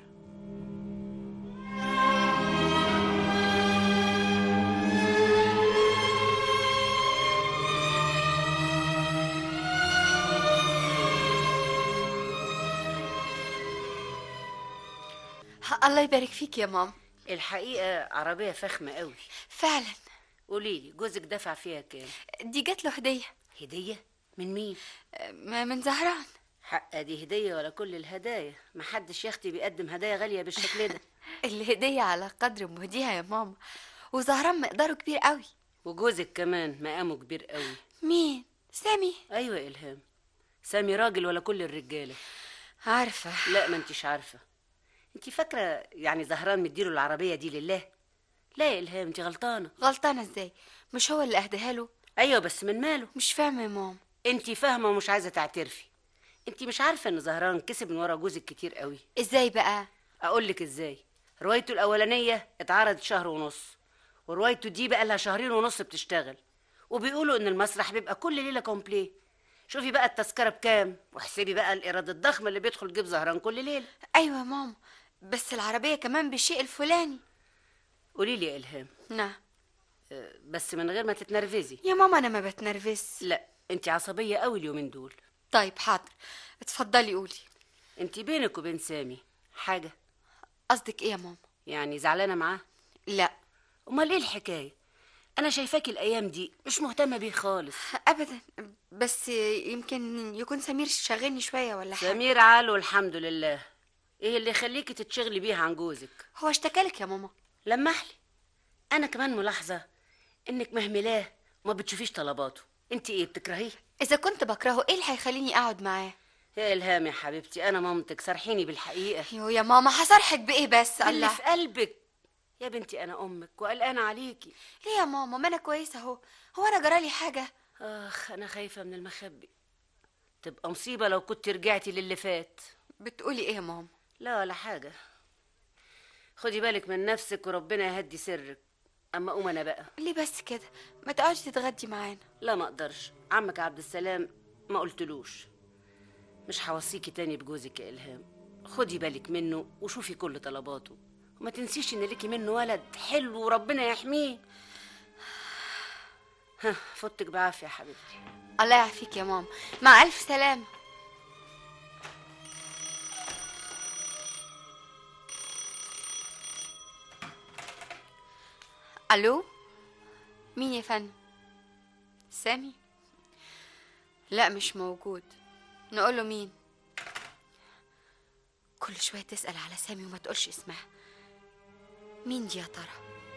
الله يبارك فيك يا ماما الحقيقه عربيه فخمه قوي فعلا قولي لي جوزك دفع فيها كام دي جات له هديه هديه من مين ما من زهران حق دي هديه ولا كل الهدايا محدش يا اختي بيقدم هدايا غاليه بالشكل ده الهديه على قدر مهديها يا ماما وزهران مقداره كبير قوي وجوزك كمان مقامه كبير قوي مين سامي ايوه يا الهام سامي راجل ولا كل الرجاله عارفه لا ما انتش عارفه انت فاكره يعني زهران مديله العربيه دي لله لا يا الهام انت غلطانه غلطانه ازاي مش هو اللي اهداها له ايوه بس من ماله مش فاهمه يا ماما انت فاهمه ومش عايزه تعترفي انت مش عارفه ان زهران كسب من ورا جوزك كتير قوي ازاي بقى اقول لك ازاي روايته الاولانيه اتعرضت شهر ونص وروايته دي بقى لها شهرين ونص بتشتغل وبيقولوا ان المسرح بيبقى كل ليله كومبليه شوفي بقى التذكره بكام واحسبي بقى الايراد الضخم اللي بيدخل جيب زهران كل ليله ايوه يا ماما بس العربيه كمان بالشيء الفلاني قولي لي يا الهام نعم أه، بس من غير ما تتنرفزي يا ماما انا ما بتنرفز لا انت عصبيه قوي اليومين دول طيب حاضر اتفضلي قولي انت بينك وبين سامي حاجه قصدك ايه يا ماما يعني زعلانه معاه لا امال ايه الحكايه انا شايفاكي الايام دي مش مهتمه بيه خالص ابدا بس يمكن يكون سمير شاغلني شويه ولا حاجه سمير عال الحمد لله ايه اللي يخليكي تتشغلي بيها عن جوزك هو اشتكالك يا ماما لمح لي انا كمان ملاحظه انك مهملاه وما بتشوفيش طلباته انت ايه بتكرهيه اذا كنت بكرهه ايه اللي هيخليني اقعد معاه يا الهام يا حبيبتي انا مامتك سرحيني بالحقيقه يو يا ماما هصرحك بايه بس اللي الله في قلبك يا بنتي انا امك وقلقانه عليكي ليه يا ماما ما انا كويسه اهو هو انا جرالي حاجه اخ انا خايفه من المخبي تبقى مصيبه لو كنت رجعتي للي فات بتقولي ايه يا ماما لا ولا حاجه خدي بالك من نفسك وربنا يهدي سرك اما قوم انا بقى ليه بس كده ما تقعدي تتغدي معانا لا ما اقدرش عمك عبد السلام ما قلتلوش مش هوصيكي تاني بجوزك يا الهام خدي بالك منه وشوفي كل طلباته وما تنسيش ان ليكي منه ولد حلو وربنا يحميه ها فوتك بعافيه يا حبيبتي الله يعافيك يا ماما مع الف سلامه الو مين يا فندم سامي لا مش موجود نقول له مين كل شويه تسال على سامي وما تقولش اسمها مين دي يا ترى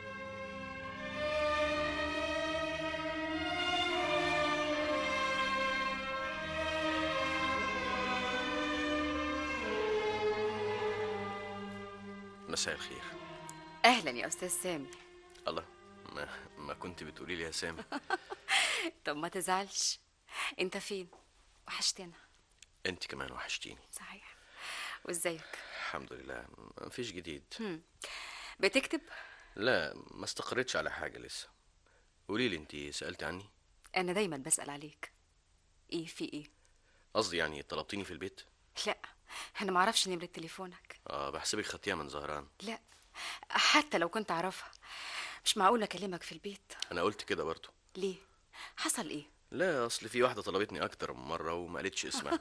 مساء الخير اهلا يا استاذ سامي الله ما, ما كنت بتقولي لي يا سامي طب ما تزعلش انت فين وحشتنا انت كمان وحشتيني صحيح وازيك الحمد لله ما فيش جديد هم. بتكتب لا ما استقريتش على حاجه لسه قولي لي انت سالتي عني انا دايما بسال عليك ايه في ايه قصدي يعني طلبتيني في البيت لا انا معرفش نمره تليفونك اه بحسبك خدتيها من زهران لا حتى لو كنت اعرفها مش معقول اكلمك في البيت انا قلت كده برضو ليه حصل ايه لا اصل في واحده طلبتني اكتر من مره وما قالتش اسمها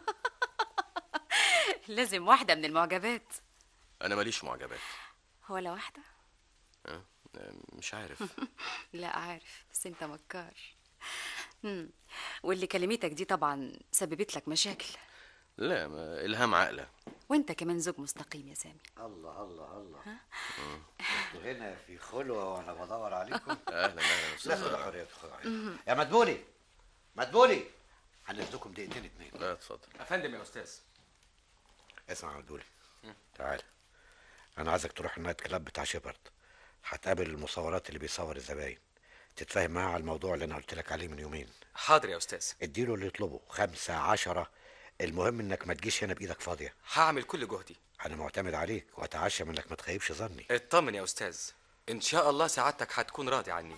لازم واحده من المعجبات انا ماليش معجبات ولا واحده آه، آه، مش عارف لا عارف بس انت مكار هم. واللي كلمتك دي طبعا سببت لك مشاكل لا ما الهام عاقله وانت كمان زوج مستقيم يا سامي الله الله الله مم. انتوا هنا في خلوه وانا بدور عليكم اهلا اهلا استاذ لا زهران. حرية يا مدبولي مدبولي هنزلكم دقيقتين اتنين لا اتفضل افندم يا استاذ اسمع يا مدبولي تعال انا عايزك تروح النايت كلاب بتاع شيبرد هتقابل المصورات اللي بيصور الزباين تتفاهم معاه على الموضوع اللي انا قلت لك عليه من يومين حاضر يا استاذ اديله اللي يطلبه خمسة عشرة المهم انك ما تجيش هنا بايدك فاضية هعمل كل جهدي انا معتمد عليك واتعشى من انك ما تخيبش ظني اطمن يا استاذ ان شاء الله سعادتك هتكون راضي عني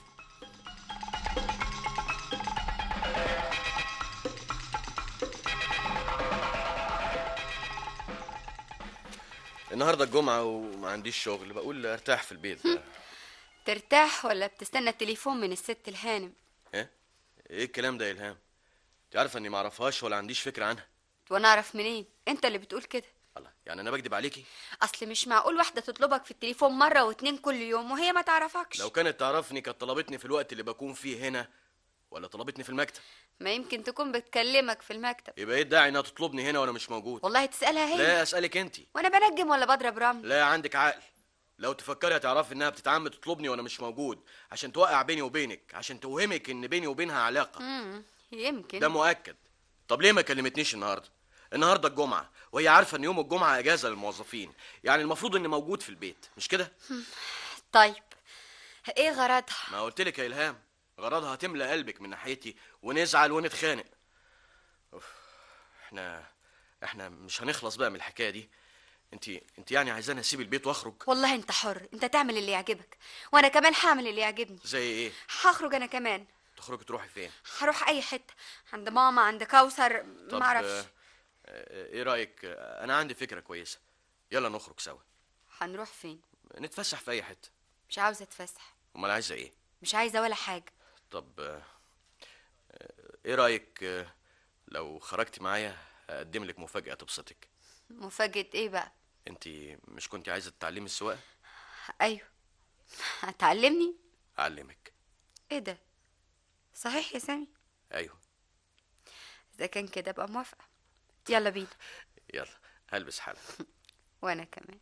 النهارده الجمعه وما عنديش شغل بقول ارتاح في البيت بقى. ترتاح ولا بتستنى التليفون من الست الهانم ايه ايه الكلام ده يا الهام انت عارفه اني ما اعرفهاش ولا عنديش فكره عنها وانا اعرف منين انت اللي بتقول كده يعني انا بكدب عليكي اصل مش معقول واحده تطلبك في التليفون مره واتنين كل يوم وهي ما تعرفكش لو كانت تعرفني كانت طلبتني في الوقت اللي بكون فيه هنا ولا طلبتني في المكتب ما يمكن تكون بتكلمك في المكتب يبقى ايه الداعي انها تطلبني هنا وانا مش موجود والله تسالها هي لا اسالك انت وانا بنجم ولا بضرب رمل لا عندك عقل لو تفكري هتعرفي انها بتتعمد تطلبني وانا مش موجود عشان توقع بيني وبينك عشان توهمك ان بيني وبينها علاقه امم يمكن ده مؤكد طب ليه ما كلمتنيش النهارده النهارده الجمعه وهي عارفه ان يوم الجمعه اجازه للموظفين يعني المفروض اني موجود في البيت مش كده طيب ايه غرضها ما قلت لك يا الهام غرضها تملى قلبك من ناحيتي ونزعل ونتخانق أوف. احنا احنا مش هنخلص بقى من الحكايه دي انت انت يعني عايزاني اسيب البيت واخرج والله انت حر انت تعمل اللي يعجبك وانا كمان هعمل اللي يعجبني زي ايه هخرج انا كمان تخرجي تروحي فين هروح اي حته عند ماما عند كوثر طب ما اعرفش آه، آه، ايه رايك آه، انا عندي فكره كويسه يلا نخرج سوا هنروح فين نتفسح في اي حته مش عاوزه اتفسح امال عايزه ايه مش عايزه ولا حاجه طب آه، آه، ايه رايك آه، لو خرجتي معايا اقدم لك مفاجاه تبسطك مفاجاه ايه بقى انت مش كنت عايزه تتعلمي السواقه ايوه هتعلمني اعلمك ايه ده صحيح يا سامي ايوه اذا كان كده ابقى موافقه يلا بينا يلا هلبس حالا وانا كمان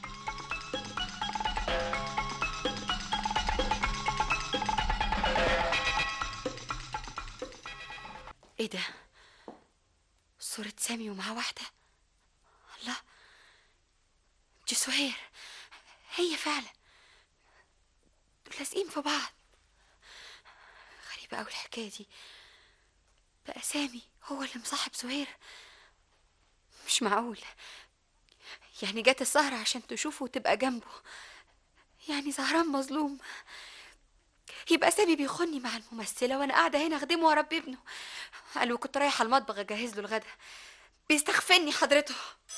ايه ده صورة سامي ومعاه واحدة الله دي سهير هي فعلا دول لازقين في بعض غريبة أوي الحكاية دي بقى سامي هو اللي مصاحب سهير مش معقول يعني جت السهرة عشان تشوفه وتبقى جنبه يعني زهران مظلوم يبقى سامي بيخوني مع الممثلة وأنا قاعدة هنا أخدمه وأربي ابنه قال وكنت رايحة المطبخ أجهز له الغدا بيستخفني حضرته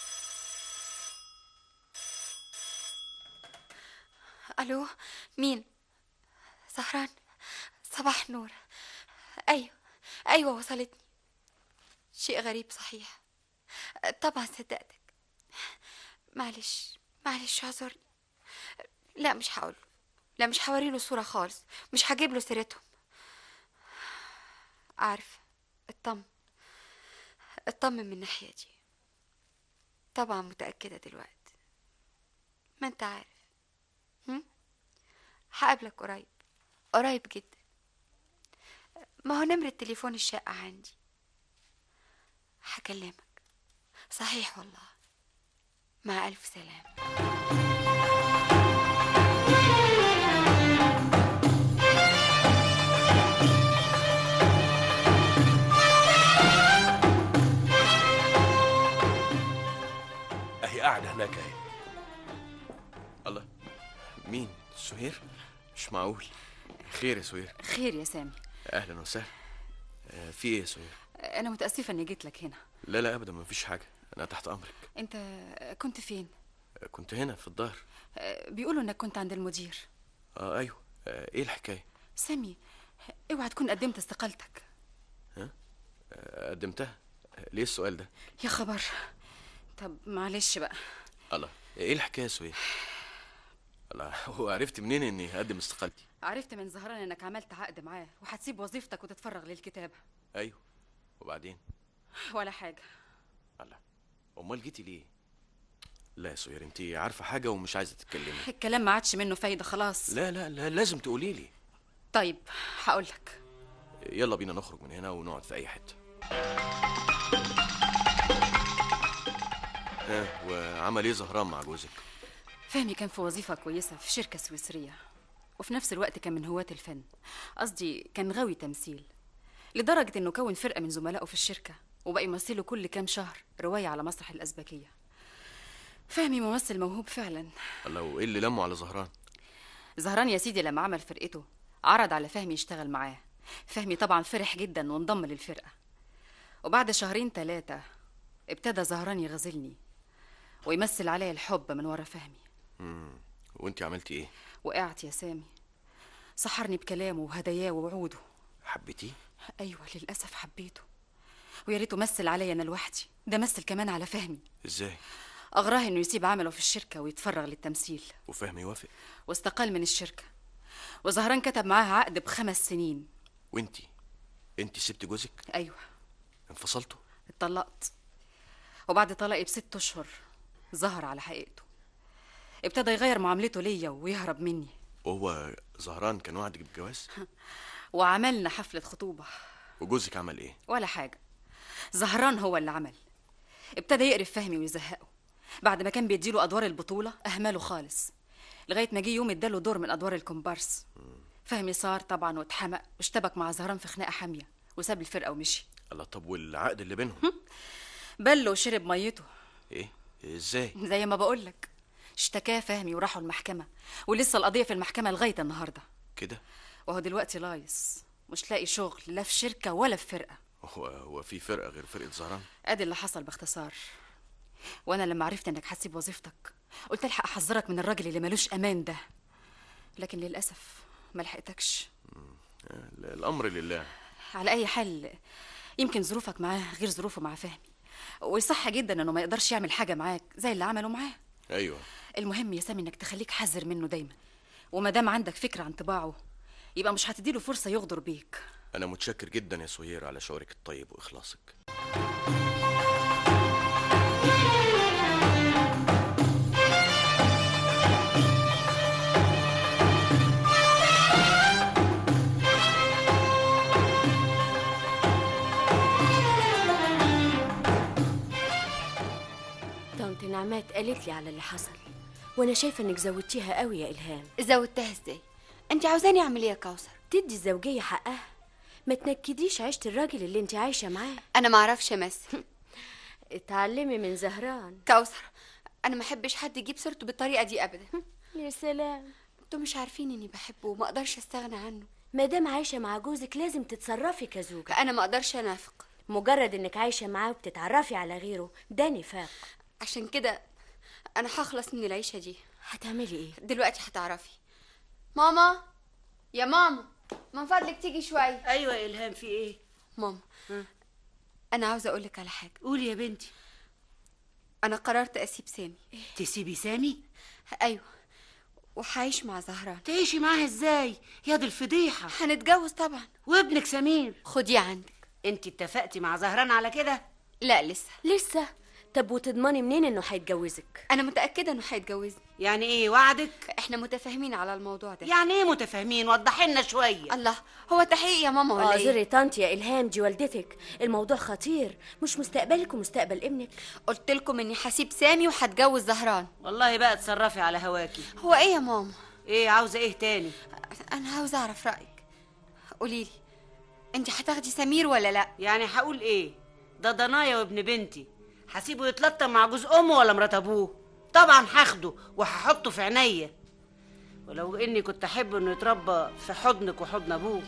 ألو مين زهران صباح نور أيوة أيوة وصلتني شيء غريب صحيح طبعا صدقتك معلش معلش اعذرني لا مش هقول لا مش هوريله صورة خالص مش هجيب له سيرتهم عارفة اطمن اطمن من الناحية دي طبعا متأكدة دلوقتي ما انت عارف هم؟ هقابلك قريب قريب جدا ما هو نمرة تليفون الشقة عندي هكلمك صحيح والله مع ألف سلامة اهي قاعده هناك اهي الله مين سهير مش معقول خير يا سهير خير يا سامي اهلا وسهلا آه، في ايه يا سهير أنا متأسفة إني جيت لك هنا لا لا ابدا مفيش حاجه انا تحت امرك أنت كنت فين؟ آه، كنت هنا في الظهر بيقولوا إنك كنت عند المدير اه ايوه آه، ايه الحكايه سامي اوعى تكون قدمت استقالتك آه، قدمتها آه، ليه السؤال ده يا خبر طب معلش بقى الله ايه الحكايه يا سهير الله هو عرفت منين اني هقدم استقالتي عرفت من زهران إنك عملت عقد معاه وهتسيب وظيفتك وتتفرغ للكتابة ايوه وبعدين ولا حاجة امال جيتي ليه لا يا سهير انت عارفه حاجه ومش عايزه تتكلمي الكلام ما عادش منه فايدة خلاص لا لا لا لازم تقولي لي طيب هقولك يلا بينا نخرج من هنا ونقعد في اي حته ها وعمل ايه زهران مع جوزك فهمي كان في وظيفة كويسة في شركة سويسرية وفي نفس الوقت كان من هواة الفن قصدي كان غاوي تمثيل لدرجة إنه كون فرقة من زملائه في الشركة وبقى يمثلوا كل كام شهر رواية على مسرح الأزبكية فهمي ممثل موهوب فعلا الله وايه اللي لموا على زهران زهران يا سيدي لما عمل فرقته عرض على فهمي يشتغل معاه فهمي طبعا فرح جدا وانضم للفرقة وبعد شهرين ثلاثة ابتدى زهران يغزلني ويمثل عليا الحب من ورا فهمي امم وانت عملتي ايه وقعت يا سامي سحرني بكلامه وهداياه ووعوده حبيتيه ايوه للاسف حبيته ويا ريته مثل عليا انا لوحدي ده مثل كمان على فهمي ازاي أغراه إنه يسيب عمله في الشركة ويتفرغ للتمثيل وفهمي يوافق واستقال من الشركة وزهران كتب معاها عقد بخمس سنين وانتي انتي سبت جوزك أيوة انفصلتوا اتطلقت وبعد طلاقي بست أشهر ظهر على حقيقته ابتدى يغير معاملته ليا ويهرب مني وهو زهران كان وعدك بالجواز وعملنا حفلة خطوبة وجوزك عمل ايه ولا حاجة زهران هو اللي عمل ابتدى يقرف فهمي ويزهقه بعد ما كان بيديله أدوار البطولة أهمله خالص لغاية ما جه يوم اداله دور من أدوار الكومبارس فهمي صار طبعا واتحمق واشتبك مع زهران في خناقة حامية وساب الفرقة ومشي الله طب والعقد اللي بينهم بل وشرب ميته ايه ازاي زي ما بقولك اشتكاه فهمي وراحوا المحكمة ولسه القضية في المحكمة لغاية النهاردة كده وهو دلوقتي لايص مش لاقي شغل لا في شركة ولا في فرقة هو هو في فرقه غير فرقه زهران ادي اللي حصل باختصار وانا لما عرفت انك هتسيب وظيفتك قلت الحق احذرك من الراجل اللي ملوش امان ده لكن للاسف ما لحقتكش ال- الامر لله على اي حال يمكن ظروفك معاه غير ظروفه مع فهمي ويصح جدا انه ما يقدرش يعمل حاجه معاك زي اللي عمله معاه ايوه المهم يا سامي انك تخليك حذر منه دايما وما دام عندك فكره عن طباعه يبقى مش هتديله فرصه يغدر بيك انا متشكر جدا يا سهير على شعورك الطيب واخلاصك طنط نعمات قالت لي على اللي حصل وانا شايفه انك زودتيها قوي يا الهام زودتها ازاي انت عاوزاني اعمل ايه يا كوثر تدي الزوجيه حقها ما تنكديش عيشه الراجل اللي انت عايشه معاه انا ما اعرفش امثل اتعلمي من زهران كوثر انا ما احبش حد يجيب سيرته بالطريقه دي ابدا يا سلام انتوا مش عارفين اني بحبه وما اقدرش استغنى عنه ما دام عايشه مع جوزك لازم تتصرفي كزوجه انا ما اقدرش انافق مجرد انك عايشه معاه وبتتعرفي على غيره ده نفاق عشان كده انا هخلص من العيشه دي هتعملي ايه دلوقتي هتعرفي ماما يا ماما من فضلك تيجي شويه ايوه يا الهام في ايه ماما انا عاوزه اقولك على حاجه قولي يا بنتي انا قررت اسيب سامي تسيبي سامي ايوه وهعيش مع زهران تعيشي معاها ازاي يا دي الفضيحه هنتجوز طبعا وابنك سمير خديه عندك انت اتفقتي مع زهران على كده لا لسه لسه طب وتضمني منين انه هيتجوزك انا متاكده انه هيتجوزني يعني ايه وعدك احنا متفاهمين على الموضوع ده يعني ايه متفاهمين وضحي لنا شويه الله هو تحقيق يا ماما ولا اعذري ايه طنط يا الهام دي والدتك الموضوع خطير مش مستقبلك ومستقبل ابنك قلت لكم اني هسيب سامي وهتجوز زهران والله بقى اتصرفي على هواكي هو ايه يا ماما ايه عاوزه ايه تاني انا عاوزه اعرف رايك قولي لي انت هتاخدي سمير ولا لا يعني هقول ايه ده ضنايا وابن بنتي هسيبه يتلطم مع جوز امه ولا مرات ابوه طبعا هاخده وهحطه في عينيا ولو اني كنت احب انه يتربى في حضنك وحضن ابوه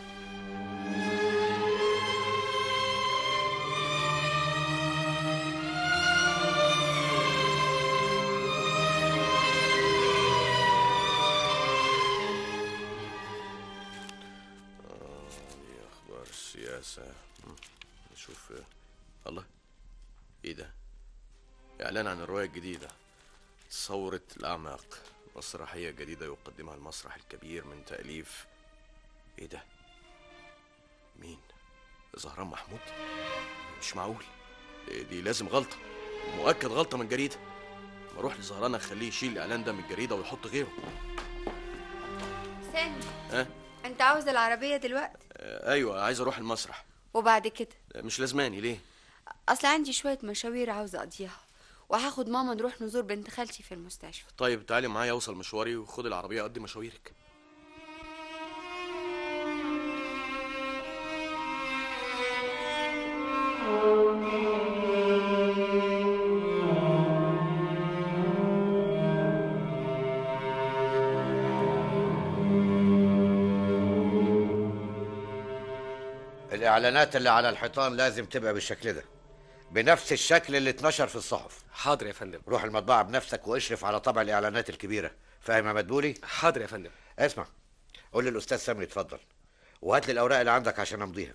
آه، دي اخبار السياسه مم. نشوف آه، الله ايه ده اعلان عن الروايه الجديده ثوره الاعماق مسرحيه جديده يقدمها المسرح الكبير من تاليف ايه ده مين زهران محمود مش معقول إيه دي لازم غلطه مؤكد غلطه من الجريده ما اروح لزهران اخليه يشيل الاعلان ده من الجريده ويحط غيره سامي ها انت عاوز العربيه دلوقتي آه ايوه عايز اروح المسرح وبعد كده آه، مش لازماني ليه اصل عندي شويه مشاوير عاوزه اقضيها وهاخد ماما نروح نزور بنت خالتي في المستشفى طيب تعالي معايا اوصل مشواري وخد العربيه اقضي مشاويرك الإعلانات اللي على الحيطان لازم تبقى بالشكل ده بنفس الشكل اللي اتنشر في الصحف حاضر يا فندم روح المطبعة بنفسك واشرف على طبع الإعلانات الكبيرة فاهم يا مدبولي؟ حاضر يا فندم اسمع قول للأستاذ سامي يتفضل وهات لي الأوراق اللي عندك عشان أمضيها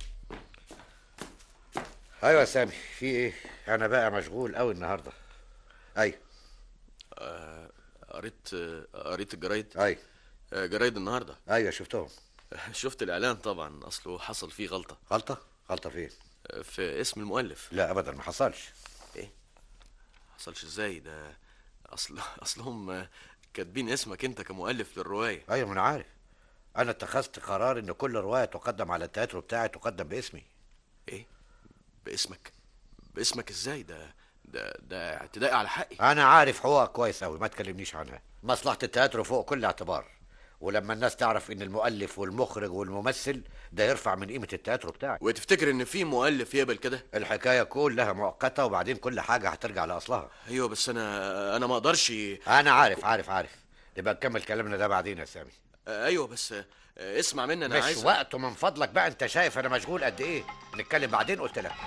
أيوة يا سامي في إيه؟ أنا بقى مشغول أوي النهاردة اي آه، قريت آه، قريت الجرايد اي آه، جرايد النهارده ايوه شفتهم شفت الاعلان طبعا اصله حصل فيه غلطه غلطه غلطه فين آه، في اسم المؤلف لا ابدا ما حصلش ايه حصلش ازاي ده اصل اصلهم آه، كاتبين اسمك انت كمؤلف للروايه ايوه ما انا عارف انا اتخذت قرار ان كل روايه تقدم على التياترو بتاعي تقدم باسمي ايه باسمك باسمك ازاي ده ده ده اعتداء على حقي انا عارف حقوقك كويس قوي ما تكلمنيش عنها مصلحه التياترو فوق كل اعتبار ولما الناس تعرف ان المؤلف والمخرج والممثل ده يرفع من قيمه التياترو بتاعي وتفتكر ان في مؤلف يقبل كده الحكايه كلها مؤقته وبعدين كل حاجه هترجع لاصلها ايوه بس انا انا ما اقدرش انا عارف عارف عارف نبقى نكمل كلامنا ده بعدين يا سامي آه، ايوه بس آه، اسمع مني انا مش عايز وقته من فضلك بقى انت شايف انا مشغول قد ايه نتكلم بعدين قلت لك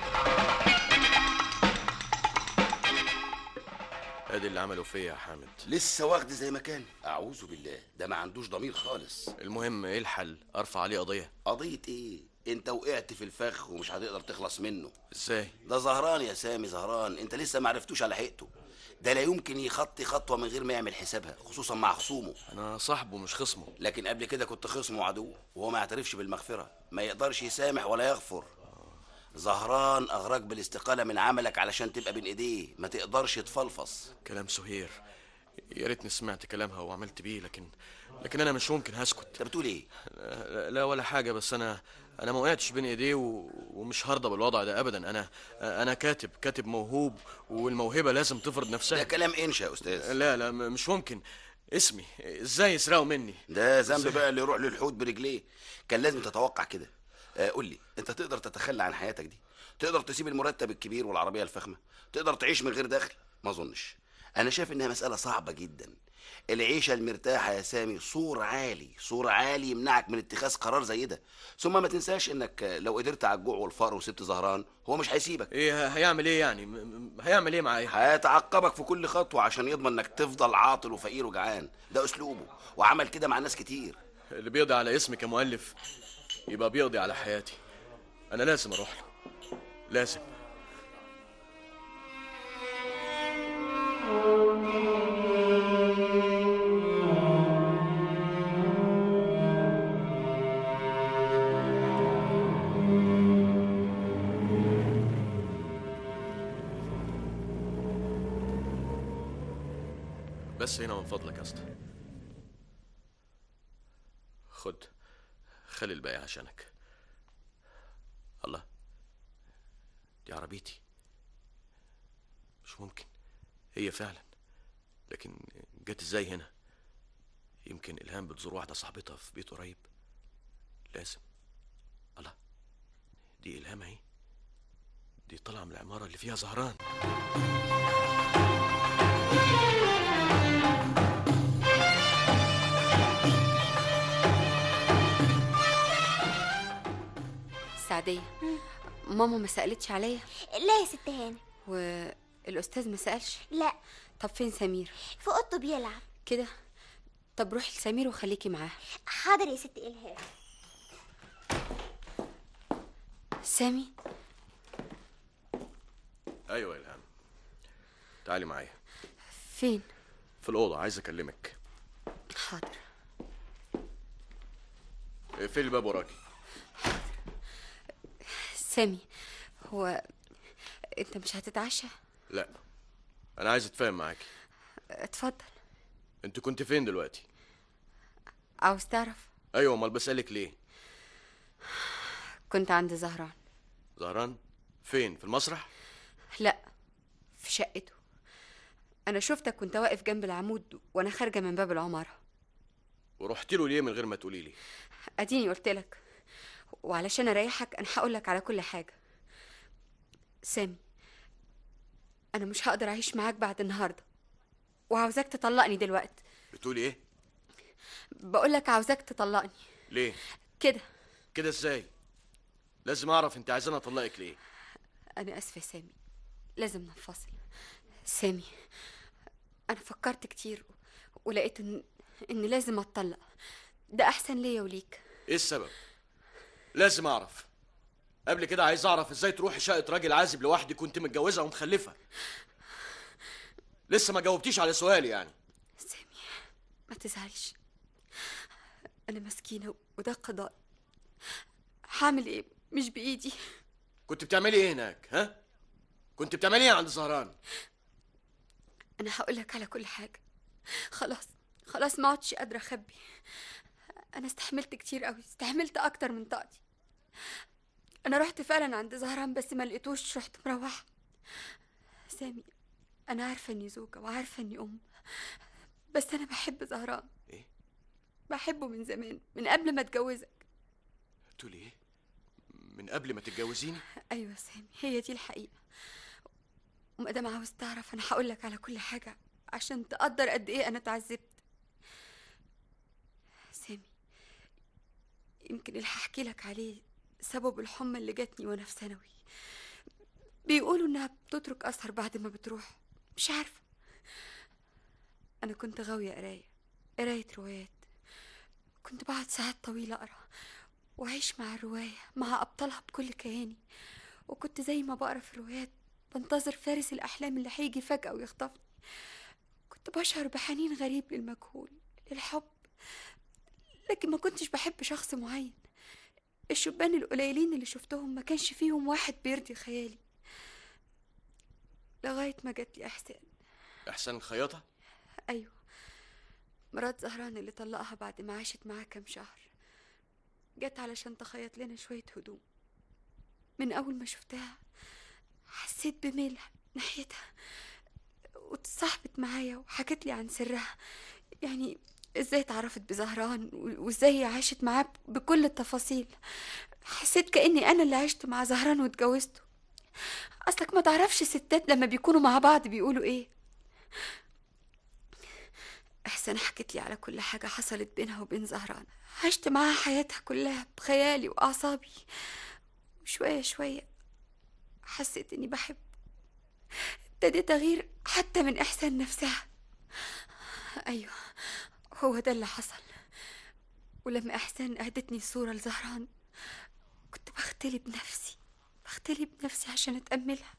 ادي اللي عملوا فيا يا حامد لسه واخد زي ما كان اعوذ بالله ده ما عندوش ضمير خالص المهم ايه الحل ارفع عليه قضيه قضيه ايه انت وقعت في الفخ ومش هتقدر تخلص منه ازاي ده زهران يا سامي زهران انت لسه ما عرفتوش على حقيقته ده لا يمكن يخطي خطوه من غير ما يعمل حسابها خصوصا مع خصومه انا صاحبه مش خصمه لكن قبل كده كنت خصمه وعدو وهو ما يعترفش بالمغفره ما يقدرش يسامح ولا يغفر زهران اغراك بالاستقاله من عملك علشان تبقى بين ايديه ما تقدرش تفلفص كلام سهير يا ريتني سمعت كلامها وعملت بيه لكن لكن انا مش ممكن هسكت انت بتقول ايه لا, لا ولا حاجه بس انا انا ما وقعتش بين ايديه و... ومش هرضى بالوضع ده ابدا انا انا كاتب كاتب موهوب والموهبه لازم تفرض نفسها ده كلام انشا يا استاذ لا لا م- مش ممكن اسمي ازاي يسرقوا مني ده ذنب بقى اللي يروح للحوت برجليه كان لازم تتوقع كده آه قول لي انت تقدر تتخلى عن حياتك دي تقدر تسيب المرتب الكبير والعربيه الفخمه تقدر تعيش من غير دخل ما اظنش انا شايف انها مساله صعبه جدا العيشه المرتاحه يا سامي سور عالي سور عالي يمنعك من اتخاذ قرار زي ده ثم ما تنساش انك لو قدرت على الجوع والفقر وسبت زهران هو مش هيسيبك ايه هيعمل ايه يعني م- م- هيعمل ايه معايا هيتعقبك في كل خطوه عشان يضمن انك تفضل عاطل وفقير وجعان ده اسلوبه وعمل كده مع ناس كتير اللي بيقضي على اسمي كمؤلف يبقى بيقضي على حياتي انا لازم اروح له لازم بس هنا من فضلك يا اسطى خد خلي الباقي عشانك الله دي عربيتي مش ممكن هي فعلا لكن جت ازاي هنا يمكن الهام بتزور واحده صاحبتها في بيت قريب لازم الله دي الهام اهي دي طالعه من العماره اللي فيها زهران سعدية ماما ما سألتش عليا لا يا ست هاني والأستاذ ما سألش لا طب فين سمير في اوضته بيلعب كده طب روحي لسمير وخليكي معاه حاضر يا ست الهام سامي ايوه يا الهام تعالي معايا فين في الاوضه عايز اكلمك حاضر اقفلي الباب وراكي سامي هو انت مش هتتعشى لا انا عايز اتفاهم معاكي اتفضل انت كنت فين دلوقتي عاوز تعرف ايوه امال بسالك ليه كنت عند زهران زهران فين في المسرح لا في شقته انا شفتك كنت واقف جنب العمود وانا خارجه من باب العماره ورحت له ليه من غير ما تقولي لي اديني قلت لك وعلشان اريحك انا هقول لك على كل حاجه سامي انا مش هقدر اعيش معاك بعد النهارده وعاوزاك تطلقني دلوقتي بتقولي ايه بقول لك عاوزاك تطلقني ليه كده كده ازاي لازم اعرف انت عايزاني اطلقك ليه انا اسفه يا سامي لازم ننفصل سامي انا فكرت كتير ولقيت ان ان لازم اتطلق ده احسن ليا وليك ايه السبب لازم اعرف قبل كده عايز اعرف ازاي تروحي شقه راجل عازب لوحدك كنت متجوزه ومخلفه لسه ما جاوبتيش على سؤالي يعني ما تزعلش أنا مسكينة وده قضاء هعمل إيه مش بإيدي كنت بتعملي ايه هناك ها كنت بتعملي ايه عند زهران أنا هقول لك على كل حاجة خلاص خلاص ما عدتش قادرة أخبي أنا استحملت كتير قوي استحملت أكتر من طاقتي أنا رحت فعلا عند زهران بس ما لقيتوش رحت مروحة سامي أنا عارفة إني زوجة وعارفة إني أم بس أنا بحب زهران إيه؟ بحبه من زمان من قبل ما أتجوزك تقولي ايه من قبل ما تتجوزيني أيوة سامي هي دي الحقيقة وما دام عاوز تعرف أنا هقول لك على كل حاجة عشان تقدر قد إيه أنا اتعذبت سامي يمكن اللي هحكي لك عليه سبب الحمى اللي جاتني وأنا في ثانوي بيقولوا إنها بتترك أثر بعد ما بتروح مش عارفة أنا كنت غاوية قراية قراية روايات كنت بقعد ساعات طويلة أقرأ وأعيش مع الرواية مع أبطالها بكل كياني وكنت زي ما بقرا في الروايات بنتظر فارس الأحلام اللي هيجي فجأة ويخطفني كنت بشعر بحنين غريب للمجهول للحب لكن ما كنتش بحب شخص معين الشبان القليلين اللي شفتهم ما كانش فيهم واحد بيرضي خيالي لغاية ما جات لي إحسان احسن الخياطه أيوة مرات زهران اللي طلقها بعد ما عاشت معاه كام شهر جت علشان تخيط لنا شوية هدوم من أول ما شفتها حسيت بميل ناحيتها واتصاحبت معايا وحكت لي عن سرها يعني ازاي اتعرفت بزهران و- وازاي هي عاشت معاه بكل التفاصيل حسيت كأني أنا اللي عشت مع زهران واتجوزته أصلك ما تعرفش ستات لما بيكونوا مع بعض بيقولوا ايه إحسان حكت لي على كل حاجة حصلت بينها وبين زهران عشت معاها حياتها كلها بخيالي وأعصابي وشوية شوية حسيت إني بحب ابتديت أغير حتى من إحسان نفسها أيوة هو ده اللي حصل ولما إحسان أهدتني صورة لزهران كنت بختلي بنفسي بختلي بنفسي عشان أتأملها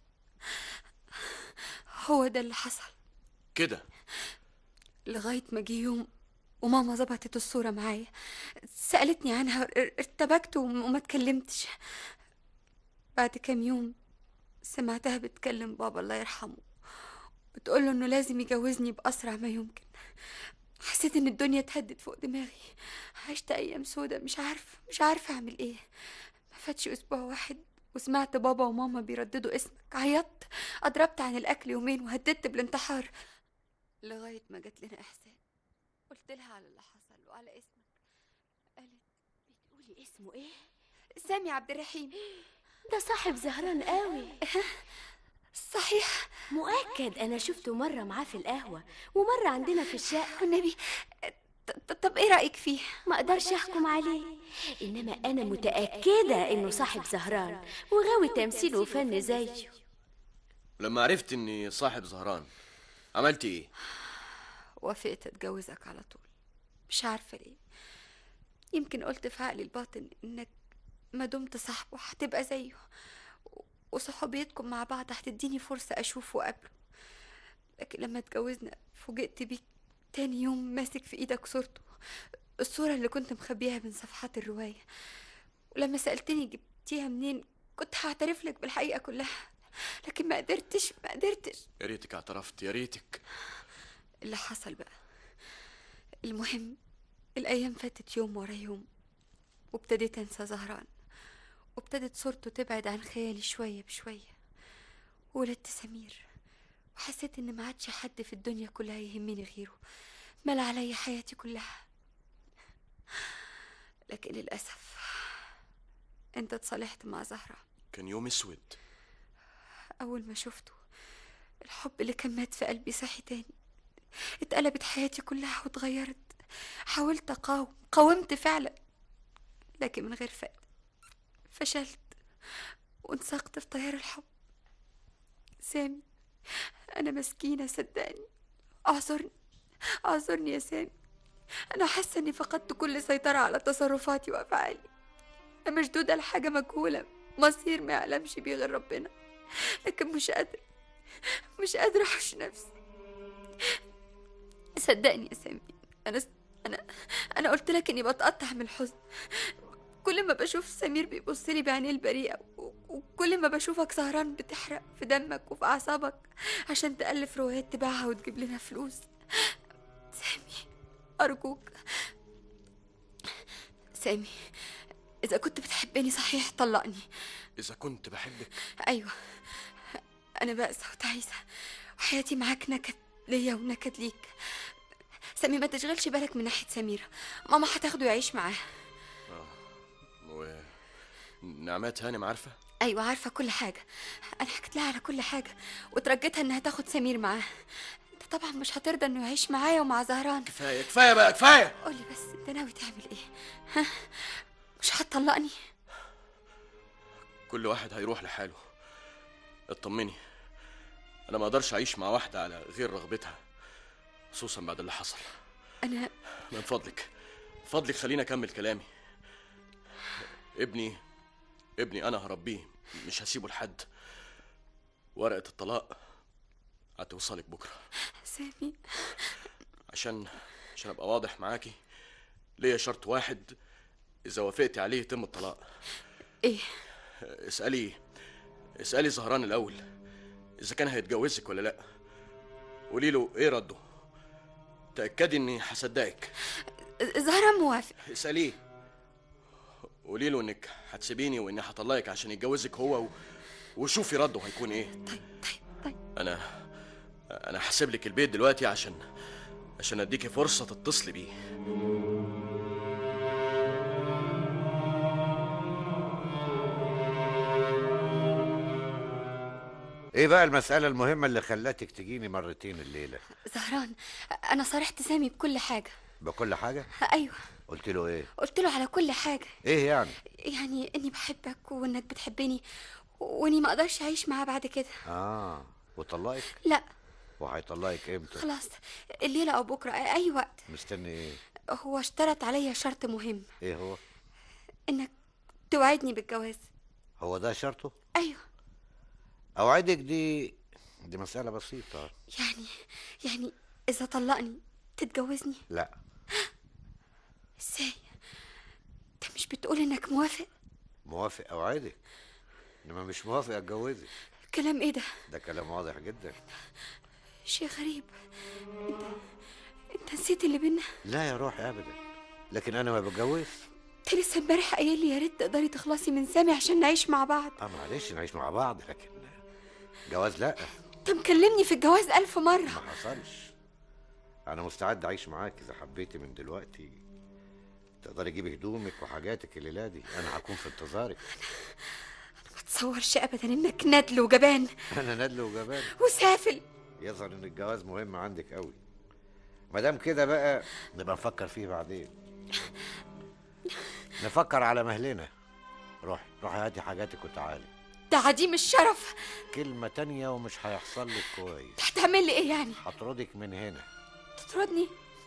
هو ده اللي حصل كده لغاية ما جه يوم وماما ظبطت الصورة معايا سألتني عنها ار- ارتبكت وم- وما اتكلمتش بعد كام يوم سمعتها بتكلم بابا الله يرحمه بتقول له انه لازم يجوزني بأسرع ما يمكن حسيت ان الدنيا اتهدت فوق دماغي عشت ايام سودة مش عارفة مش عارفة اعمل ايه ما فاتش اسبوع واحد وسمعت بابا وماما بيرددوا اسمك عيطت اضربت عن الاكل يومين وهددت بالانتحار لغاية ما جات لنا إحسان قلت لها على اللي حصل وعلى اسمك قالت بتقولي اسمه ايه سامي عبد الرحيم ده صاحب زهران قوي صحيح مؤكد انا شفته مره معاه في القهوه ومره عندنا في الشقه والنبي طب ايه رايك فيه ما اقدرش احكم عليه انما انا متاكده انه صاحب زهران وغاوي تمثيل وفن زيه لما عرفت اني صاحب زهران عملت ايه وافقت اتجوزك على طول مش عارفة ليه يمكن قلت في عقلي الباطن انك ما دمت صاحبه هتبقى زيه و- وصحوبيتكم مع بعض هتديني فرصة اشوفه وقابله لكن لما اتجوزنا فوجئت بيك تاني يوم ماسك في ايدك صورته الصورة اللي كنت مخبيها من صفحات الرواية ولما سألتني جبتيها منين كنت هعترف لك بالحقيقة كلها لكن ما قدرتش ما قدرتش يا ريتك اعترفت يا ريتك اللي حصل بقى المهم الأيام فاتت يوم ورا يوم وابتديت أنسى زهران وابتدت صورته تبعد عن خيالي شوية بشوية وولدت سمير وحسيت إن ما عادش حد في الدنيا كلها يهمني غيره ملا عليا حياتي كلها لكن للأسف أنت اتصالحت مع زهرة كان يوم اسود أول ما شفته الحب اللي كان مات في قلبي صحي تاني اتقلبت حياتي كلها واتغيرت حاولت أقاوم قاومت فعلا لكن من غير فائدة فشلت وانساقت في تيار الحب سامي أنا مسكينة صدقني أعذرني أعذرني يا سامي أنا حاسة إني فقدت كل سيطرة على تصرفاتي وأفعالي أنا مشدودة لحاجة مجهولة مصير ما يعلمش بيه غير ربنا لكن مش قادرة مش قادرة أحش نفسي صدقني يا سامي انا انا انا قلت لك اني بتقطع من الحزن كل ما بشوف سمير بيبص لي بعينيه البريئه و- وكل ما بشوفك سهران بتحرق في دمك وفي اعصابك عشان تالف روايات تبيعها وتجيب لنا فلوس سامي ارجوك سامي اذا كنت بتحبني صحيح طلقني إذا كنت بحبك ايوه انا بأسة وتعيسة وحياتي معاك نكد ليا ونكد ليك سامي ما تشغلش بالك من ناحية سميرة ماما هتاخده يعيش معاها و نعمات هانم عارفة ايوه عارفة كل حاجة انا حكيت لها على كل حاجة وترجتها انها تاخد سمير معاها انت طبعا مش هترضى انه يعيش معايا ومع زهران كفاية كفاية بقى كفاية قولي بس انت ناوي تعمل ايه ها مش هتطلقني كل واحد هيروح لحاله اطمني أنا ما أقدرش أعيش مع واحدة على غير رغبتها خصوصا بعد اللي حصل انا من فضلك فضلك خليني أكمل كلامي ابني ابني أنا هربيه مش هسيبه لحد ورقة الطلاق هتوصلك بكرة سامي عشان عشان أبقى واضح معاكي ليا شرط واحد إذا وافقتي عليه يتم الطلاق ايه اسألي اسألي زهران الأول إذا كان هيتجوزك ولا لأ قولي له إيه رده تأكدي إني هصدقك زهران موافق اسأليه قولي له إنك هتسيبيني وإني هطلقك عشان يتجوزك هو و... وشوفي رده هيكون إيه طيب طيب طيب أنا أنا هسيب لك البيت دلوقتي عشان عشان أديكي فرصة تتصلي بيه ايه بقى المسألة المهمة اللي خلتك تجيني مرتين الليلة زهران انا صارحت سامي بكل حاجة بكل حاجة ايوه قلت له ايه قلت له على كل حاجة ايه يعني يعني اني بحبك وانك بتحبني واني ما اقدرش اعيش معاه بعد كده اه وطلقك لا وهيطلقك امتى خلاص الليلة او بكرة اي وقت مستني ايه هو اشترط عليا شرط مهم ايه هو انك توعدني بالجواز هو ده شرطه ايوه اوعدك دي دي مسألة بسيطة يعني يعني اذا طلقني تتجوزني لا ازاي انت مش بتقول انك موافق موافق اوعدك انما مش موافق اتجوزك كلام ايه ده ده كلام واضح جدا شيء غريب انت انت نسيت اللي بينا لا يا روحي ابدا لكن انا ما بتجوز انت لسه امبارح قايل لي يا ريت تقدري تخلصي من سامي عشان نعيش مع بعض اه معلش نعيش مع بعض لكن جواز لا انت مكلمني في الجواز الف مرة ما حصلش انا مستعد اعيش معاك اذا حبيتي من دلوقتي تقدري تجيبي هدومك وحاجاتك الليله دي انا هكون في انتظارك ما تصورش ابدا انك ندل وجبان انا ندل وجبان وسافل يظهر ان الجواز مهم عندك قوي ما دام كده بقى نبقى نفكر فيه بعدين نفكر على مهلنا روحي روحي هاتي حاجاتك وتعالي ده عديم الشرف كلمة تانية ومش هيحصل لك كويس هتعمل لي ايه يعني هطردك من هنا تطردني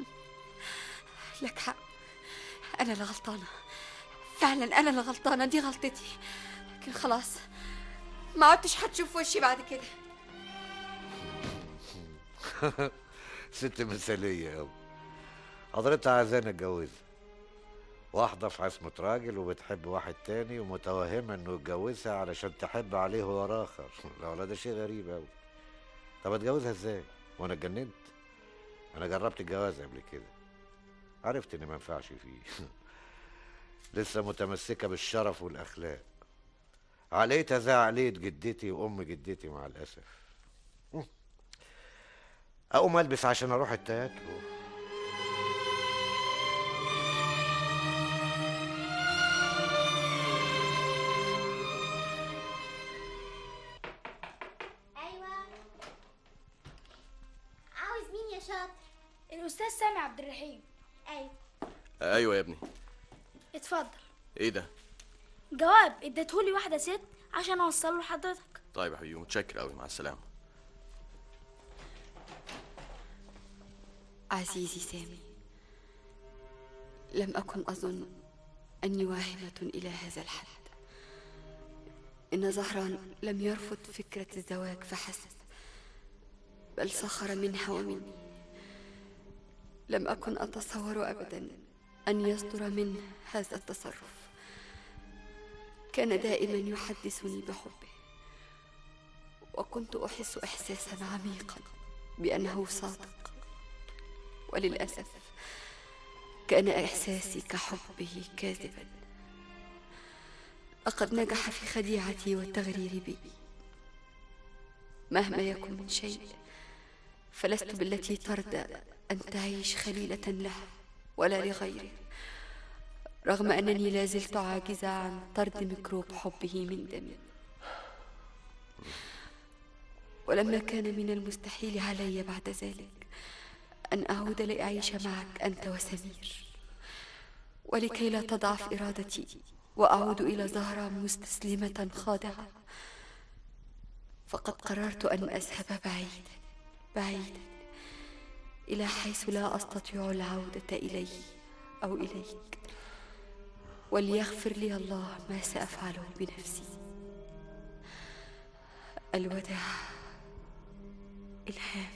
لك حق انا اللي غلطانه فعلا انا اللي غلطانه دي غلطتي لكن خلاص ما عدتش هتشوف وشي بعد كده ست مثالية أوي حضرتها عايزاني اتجوزها واحدة في عصمة راجل وبتحب واحد تاني ومتوهمة انه يتجوزها علشان تحب عليه هو آخر لا ولا ده شيء غريب أوي طب اتجوزها ازاي؟ وانا اتجننت؟ انا جربت الجواز قبل كده عرفت اني ما ينفعش فيه لسه متمسكة بالشرف والأخلاق عقليتها زي عقلية جدتي وأم جدتي مع الأسف أقوم ألبس عشان أروح التياترو ايوه عاوز مين يا شاطر الأستاذ سامي عبد الرحيم ايوه أيوة يا ابني اتفضل إيه ده جواب اديتهولي واحدة ست عشان أوصله لحضرتك طيب يا حبيبي متشكر أوي مع السلامة عزيزي سامي لم أكن أظن أني واهمة إلى هذا الحد إن زهران لم يرفض فكرة الزواج فحسب بل سخر منها ومني لم أكن أتصور أبدا أن يصدر منه هذا التصرف كان دائما يحدثني بحبه وكنت أحس إحساسا عميقا بأنه صادق وللأسف كان إحساسي كحبه كاذبا لقد نجح في خديعتي والتغرير بي مهما يكن من شيء فلست بالتي ترضى أن تعيش خليلة له ولا لغيره رغم أنني لا زلت عاجزة عن طرد ميكروب حبه من دمي ولما كان من المستحيل علي بعد ذلك أن أعود لأعيش معك أنت وسمير ولكي لا تضعف إرادتي وأعود إلى زهرة مستسلمة خاضعة فقد قررت أن أذهب بعيدا بعيدا إلى حيث لا أستطيع العودة إليه أو إليك وليغفر لي الله ما سأفعله بنفسي الوداع إلهام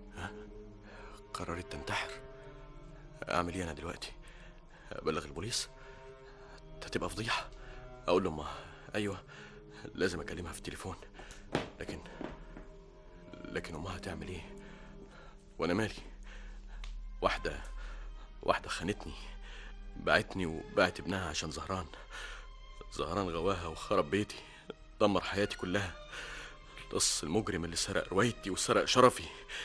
قررت تنتحر اعمل ايه انا دلوقتي ابلغ البوليس هتبقى فضيحه اقول لامها ايوه لازم اكلمها في التليفون لكن لكن امها هتعمل ايه وانا مالي واحده واحده خانتني باعتني وباعت ابنها عشان زهران زهران غواها وخرب بيتي دمر حياتي كلها لص المجرم اللي سرق روايتي وسرق شرفي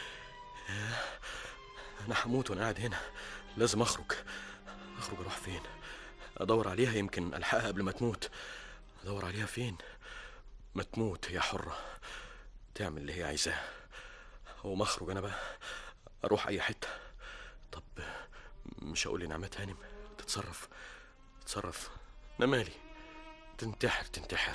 انا هموت وانا قاعد هنا لازم اخرج اخرج اروح فين ادور عليها يمكن الحقها قبل ما تموت ادور عليها فين ما تموت هي حرة تعمل اللي هي عايزاه هو اخرج انا بقى اروح اي حتة طب مش هقول لنعمات هانم تتصرف تتصرف انا مالي تنتحر تنتحر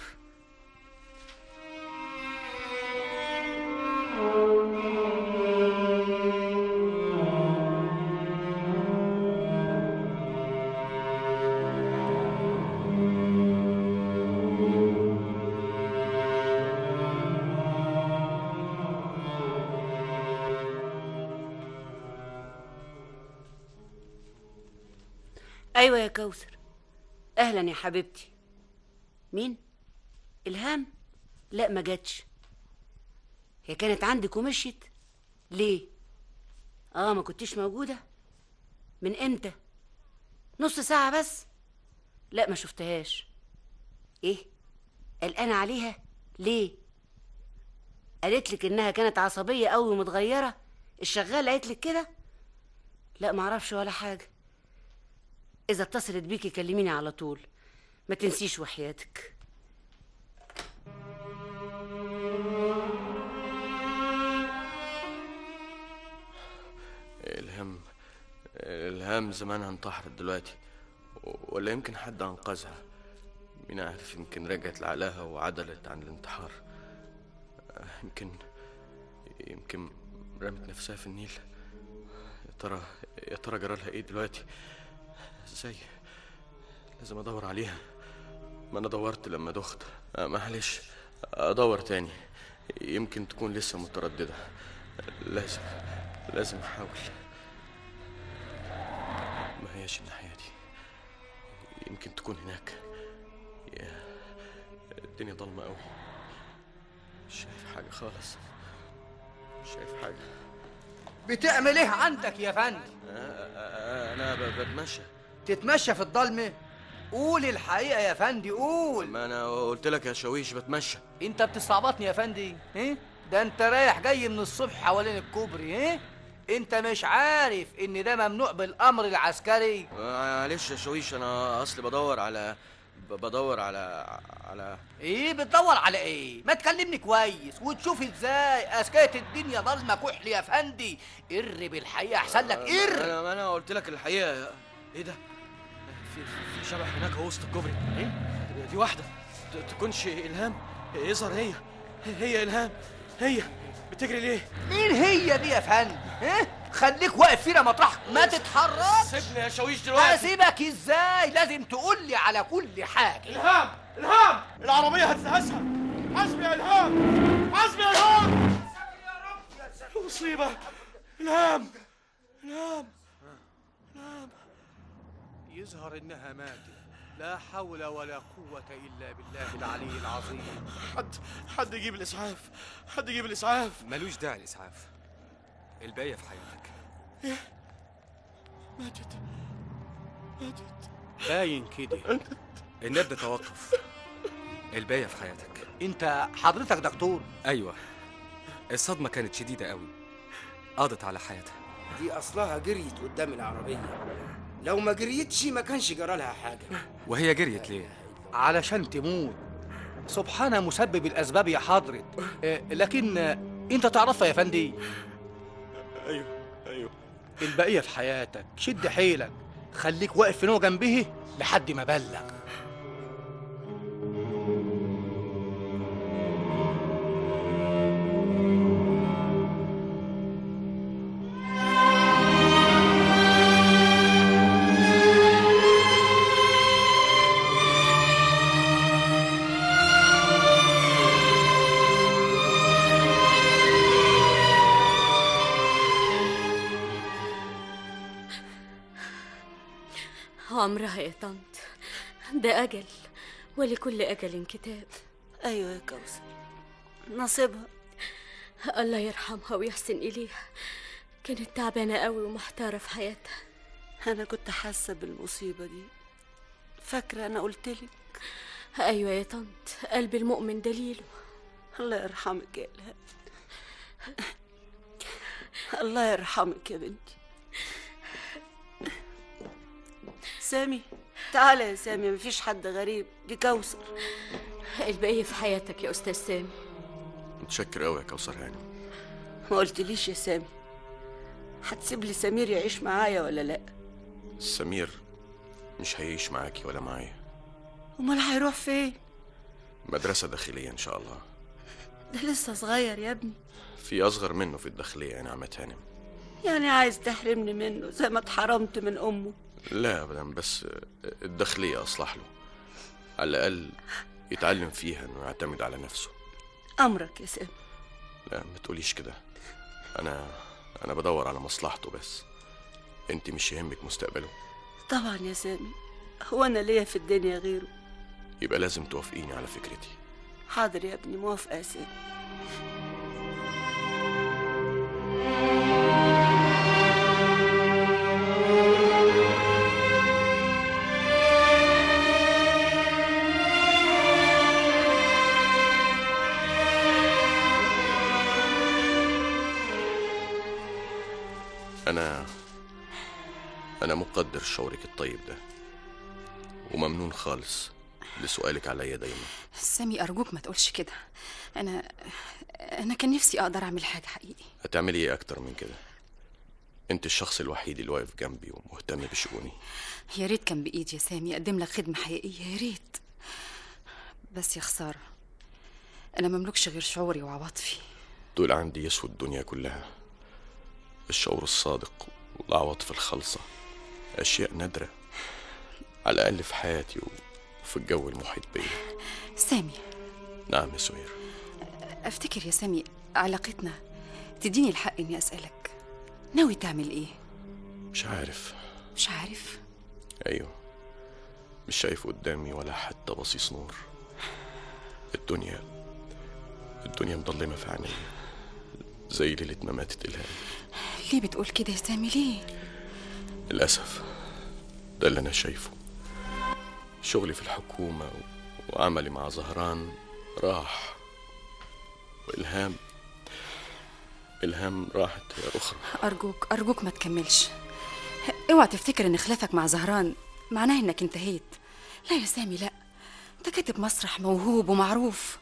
ايوه يا كوثر اهلا يا حبيبتي مين الهام لا ما جاتش هي كانت عندك ومشيت ليه اه ما كنتيش موجوده من امتى نص ساعه بس لا ما شفتهاش ايه قلقانه عليها ليه قالت لك انها كانت عصبيه قوي ومتغيره الشغاله قالت لك كده لا معرفش ولا حاجه إذا اتصلت بيكي كلميني على طول ما تنسيش وحياتك الهام الهام زمانها انتحرت دلوقتي ولا يمكن حد انقذها مين عارف يمكن رجعت لعقلها وعدلت عن الانتحار يمكن يمكن رمت نفسها في النيل يا ترى يا ترى جرالها ايه دلوقتي ازاي لازم ادور عليها ما انا دورت لما دخت آه، معلش ادور تاني يمكن تكون لسه مترددة لازم لازم احاول ما هياش الناحية دي يمكن تكون هناك يا الدنيا ضلمة قوي مش شايف حاجة خالص مش شايف حاجة بتعمل ايه عندك يا فندم آه، آه، انا ب- بتمشى تتمشى في الضلمه قول الحقيقه يا فندي قول ما انا قلت لك يا شاويش بتمشى انت بتستعبطني يا فندي ايه ده انت رايح جاي من الصبح حوالين الكوبري ايه انت مش عارف ان ده ممنوع بالامر العسكري معلش يا شاويش انا اصلي بدور على ب- بدور على على ايه بتدور على ايه ما تكلمني كويس وتشوف ازاي اسكات الدنيا ضلمه كحل يا فندي قر بالحقيقه احسن لك قر انا ما انا قلت لك الحقيقه ايه ده في في شبح هناك اهو وسط الكوبري ايه دي واحده ت- تكونش الهام يظهر هي هي الهام هي بتجري ليه مين هي دي يا فندم ها خليك واقف فينا مطرحك ما تتحركش سيبني يا شاويش دلوقتي اسيبك ازاي لازم تقول لي على كل حاجه الهام الهام العربيه هتلهسها حسبي يا الهام حسبي يا الهام مصيبه الهام الهام الهام يظهر انها ماتت لا حول ولا قوة إلا بالله العلي العظيم حد حد يجيب الاسعاف حد يجيب الاسعاف ملوش داعي الإسعاف الباقية في حياتك ايه ماتت ماتت باين كده النبض توقف الباقية في حياتك انت حضرتك دكتور أيوة الصدمة كانت شديدة قوي قضت على حياتها دي اصلها جريت قدام العربيه لو ما جريتش ما كانش جرى لها حاجه وهي جريت ليه؟ علشان تموت سبحان مسبب الأسباب يا حضرة آه، لكن آه، أنت تعرفها يا فندي ايوه ايوه البقية في حياتك شد حيلك خليك واقف في نوع جنبه لحد ما بلغ عمرها يا طنط ده أجل ولكل أجل كتاب أيوة يا كوثر نصيبها الله يرحمها ويحسن إليها كانت تعبانة قوي ومحتارة في حياتها أنا كنت حاسة بالمصيبة دي فاكرة أنا قلتلك أيوة يا طنط قلب المؤمن دليله الله يرحمك يا إلهام الله يرحمك يا بنتي سامي تعالى يا سامي مفيش حد غريب دي كوثر البقية في حياتك يا أستاذ سامي متشكر قوي يا كوثر هاني ما قلتليش يا سامي هتسيب لي سمير يعيش معايا ولا لا سمير مش هيعيش معاكي ولا معايا امال هيروح فين مدرسة داخلية إن شاء الله ده لسه صغير يا ابني في أصغر منه في الداخلية يا نعمة هانم يعني عايز تحرمني منه زي ما اتحرمت من امه لا أبدا بس الداخلية أصلح له على الأقل يتعلم فيها إنه يعتمد على نفسه امرك يا سامي لا ما تقوليش كده أنا أنا بدور على مصلحته بس أنت مش يهمك مستقبله طبعا يا سامي هو انا ليا في الدنيا غيره يبقى لازم توافقيني على فكرتي حاضر يا ابني موافقه يا سامي أنا أنا مقدر شعورك الطيب ده وممنون خالص لسؤالك عليا دايما سامي أرجوك ما تقولش كده أنا أنا كان نفسي أقدر أعمل حاجة حقيقي هتعملي إيه أكتر من كده أنت الشخص الوحيد اللي واقف جنبي ومهتم بشؤوني يا ريت كان بإيدي يا سامي أقدم لك خدمة حقيقية يا ريت بس يا خسارة أنا مملكش غير شعوري وعواطفي دول عندي يسوى الدنيا كلها الشعور الصادق والعواطف الخالصة أشياء نادرة على الأقل في حياتي وفي الجو المحيط بيا سامي نعم يا سهير أفتكر يا سامي علاقتنا تديني الحق إني أسألك ناوي تعمل إيه؟ مش عارف مش عارف أيوه مش شايف قدامي ولا حتى بصيص نور الدنيا الدنيا مظلمة في عينيا زي ليلة ما ماتت إلهام ليه بتقول كده يا سامي ليه؟ للأسف ده اللي أنا شايفه شغلي في الحكومة و- وعملي مع زهران راح وإلهام إلهام راحت هي أخرى أرجوك أرجوك ما تكملش اوعى تفتكر إن خلافك مع زهران معناه إنك انتهيت لا يا سامي لا أنت كاتب مسرح موهوب ومعروف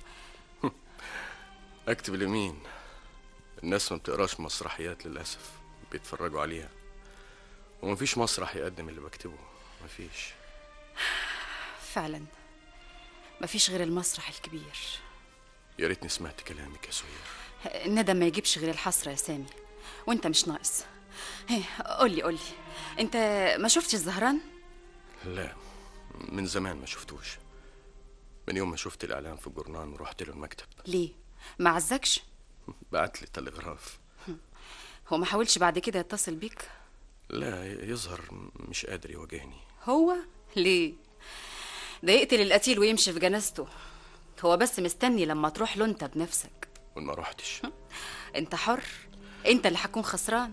أكتب لمين الناس ما بتقراش مسرحيات للأسف بيتفرجوا عليها ومفيش مسرح يقدم اللي بكتبه مفيش فعلا مفيش غير المسرح الكبير يا ريتني سمعت كلامك يا سهير الندم ما يجيبش غير الحسرة يا سامي وانت مش ناقص هي قولي قولي انت ما شفتش الزهران لا من زمان ما شفتوش من يوم ما شفت الإعلان في الجورنال ورحت له المكتب ليه ما عزكش بعت لي تلغراف هو ما حاولش بعد كده يتصل بيك لا يظهر مش قادر يواجهني هو ليه ده يقتل القتيل ويمشي في جنازته هو بس مستني لما تروح له انت بنفسك وإن ما روحتش انت حر انت اللي هتكون خسران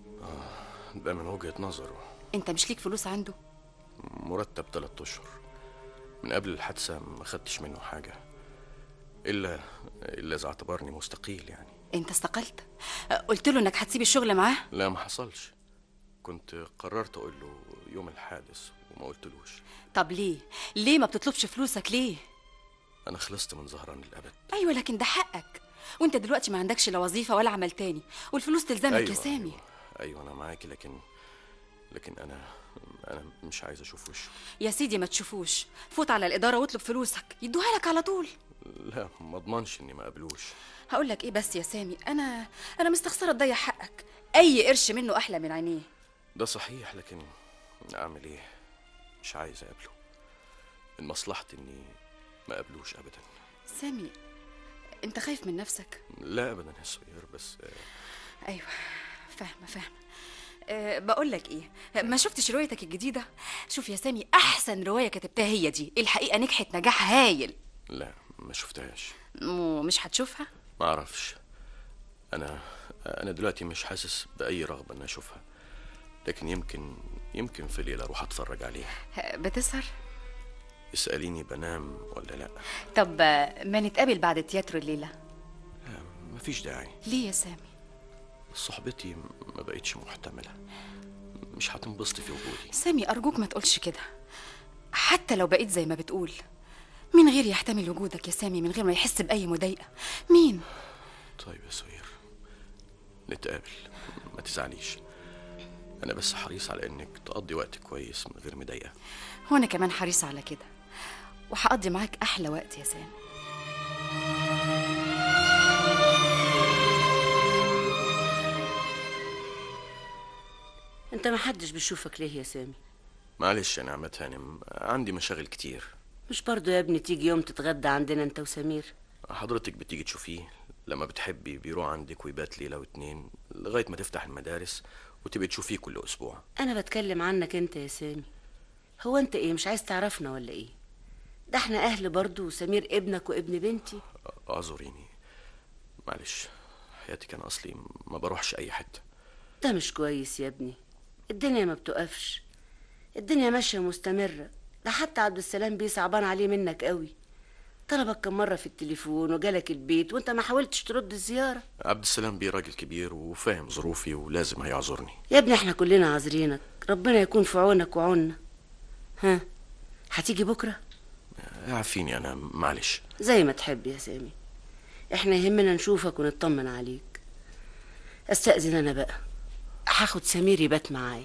ده من وجهة نظره انت مش ليك فلوس عنده مرتب تلات أشهر من قبل الحادثة ما خدتش منه حاجة إلا إلا إذا اعتبرني مستقيل يعني انت استقلت قلت له انك هتسيب الشغل معاه لا ما حصلش كنت قررت أقول له يوم الحادث وما قلتلوش طب ليه ليه ما بتطلبش فلوسك ليه أنا خلصت من زهران للأبد ايوه لكن ده حقك وانت دلوقتي ما عندكش لا وظيفه ولا عمل تاني والفلوس تلزمك أيوة، يا سامي أيوة أنا معاكي لكن لكن أنا أنا مش عايز أشوف وشه يا سيدي ما تشوفوش فوت على الاداره واطلب فلوسك يدوها لك على طول لا ما اضمنش إني ما قابلوش هقول لك ايه بس يا سامي انا انا مستخسره تضيع حقك اي قرش منه احلى من عينيه ده صحيح لكن أعمل إيه مش عايز أقابله من مصلحتي إني ما قابلوش أبدا سامي انت خايف من نفسك لا أبدا يا صغير بس آه، ايوه فاهمه فاهمه أه بقول لك ايه ما شفتش روايتك الجديده شوف يا سامي احسن روايه كتبتها هي دي الحقيقه نجحت نجاح هايل لا ما شفتهاش ومش هتشوفها ما اعرفش انا انا دلوقتي مش حاسس باي رغبه ان اشوفها لكن يمكن يمكن في ليله اروح اتفرج عليها أه، بتسهر اساليني بنام ولا لا طب أه، ما نتقابل بعد التياترو الليله مفيش داعي ليه يا سامي صحبتي ما بقتش محتمله مش هتنبسطي في وجودي سامي ارجوك ما تقولش كده حتى لو بقيت زي ما بتقول مين غير يحتمل وجودك يا سامي من غير ما يحس باي مضايقه مين طيب يا سهير نتقابل ما تزعليش انا بس حريص على انك تقضي وقت كويس من غير مضايقه وانا كمان حريصه على كده وهقضي معاك احلى وقت يا سامي انت ما حدش بيشوفك ليه يا سامي معلش يا نعمة هانم عندي مشاغل كتير مش برضو يا ابني تيجي يوم تتغدى عندنا انت وسمير حضرتك بتيجي تشوفيه لما بتحبي بيروح عندك ويبات ليلة واتنين لغاية ما تفتح المدارس وتبقي تشوفيه كل أسبوع انا بتكلم عنك انت يا سامي هو انت ايه مش عايز تعرفنا ولا ايه ده احنا اهل برضو وسمير ابنك وابن بنتي اعذريني معلش حياتي كان أصلي ما بروحش أي حتة ده مش كويس يا ابني الدنيا ما بتقفش الدنيا ماشيه مستمره ده حتى عبد السلام بيه صعبان عليه منك قوي طلبك كم مره في التليفون وجالك البيت وانت ما حاولتش ترد الزياره عبد السلام بيه راجل كبير وفاهم ظروفي ولازم هيعذرني يا ابني احنا كلنا عذرينك ربنا يكون في عونك وعوننا ها هتيجي بكره عارفيني أنا معلش زي ما تحب يا سامي احنا يهمنا نشوفك ونطمن عليك استأذن انا بقى هاخد سمير يبات معايا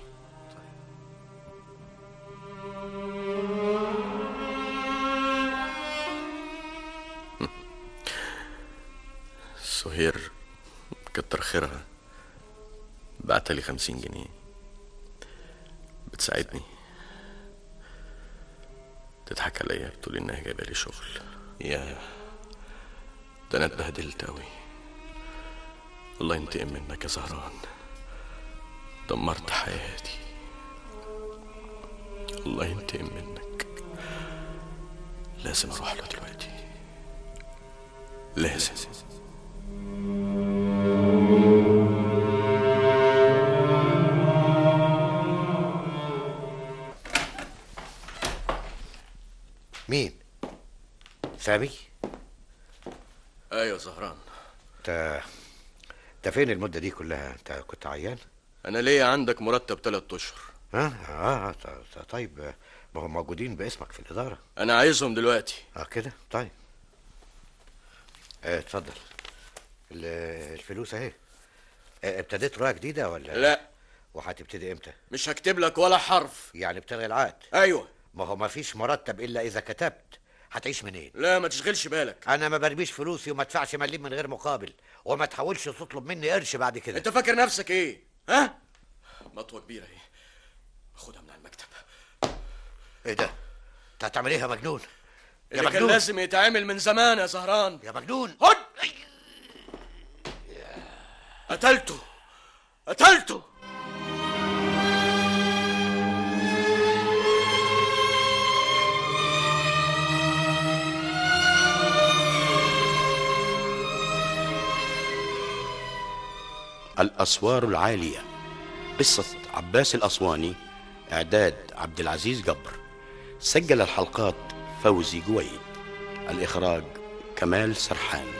سهير كتر خيرها بعتلي خمسين جنيه بتساعدني تضحك عليا بتقول انها جايبه لي شغل يا ده انا اتبهدلت اوي الله ينتقم منك يا زهران دمرت حياتي الله ينتقم منك لازم اروح له دلوقتي لازم مين سامي ايوه زهران انت انت فين المده دي كلها انت كنت عيان انا ليا عندك مرتب تلات اشهر ها اه ط- ط- طيب ما هم موجودين باسمك في الاداره انا عايزهم دلوقتي اه كده طيب اه اتفضل ال- الفلوس اهي اه، ابتديت رؤيه جديده ولا لا وهتبتدي امتى مش هكتب لك ولا حرف يعني بتلغي العقد ايوه ما هو ما فيش مرتب الا اذا كتبت هتعيش منين لا ما تشغلش بالك انا ما برميش فلوسي وما ادفعش مليم من غير مقابل وما تحاولش تطلب مني قرش بعد كده انت فاكر نفسك ايه ها مطوه كبيره اهي خدها من على المكتب ايه ده انت هتعمل ايه يا مجنون يا اللي كان مجنون لازم يتعمل من زمان يا زهران يا مجنون خد قتلته قتلته الأسوار العالية قصة عباس الأسواني إعداد عبد العزيز جبر سجل الحلقات فوزي جويد الإخراج كمال سرحان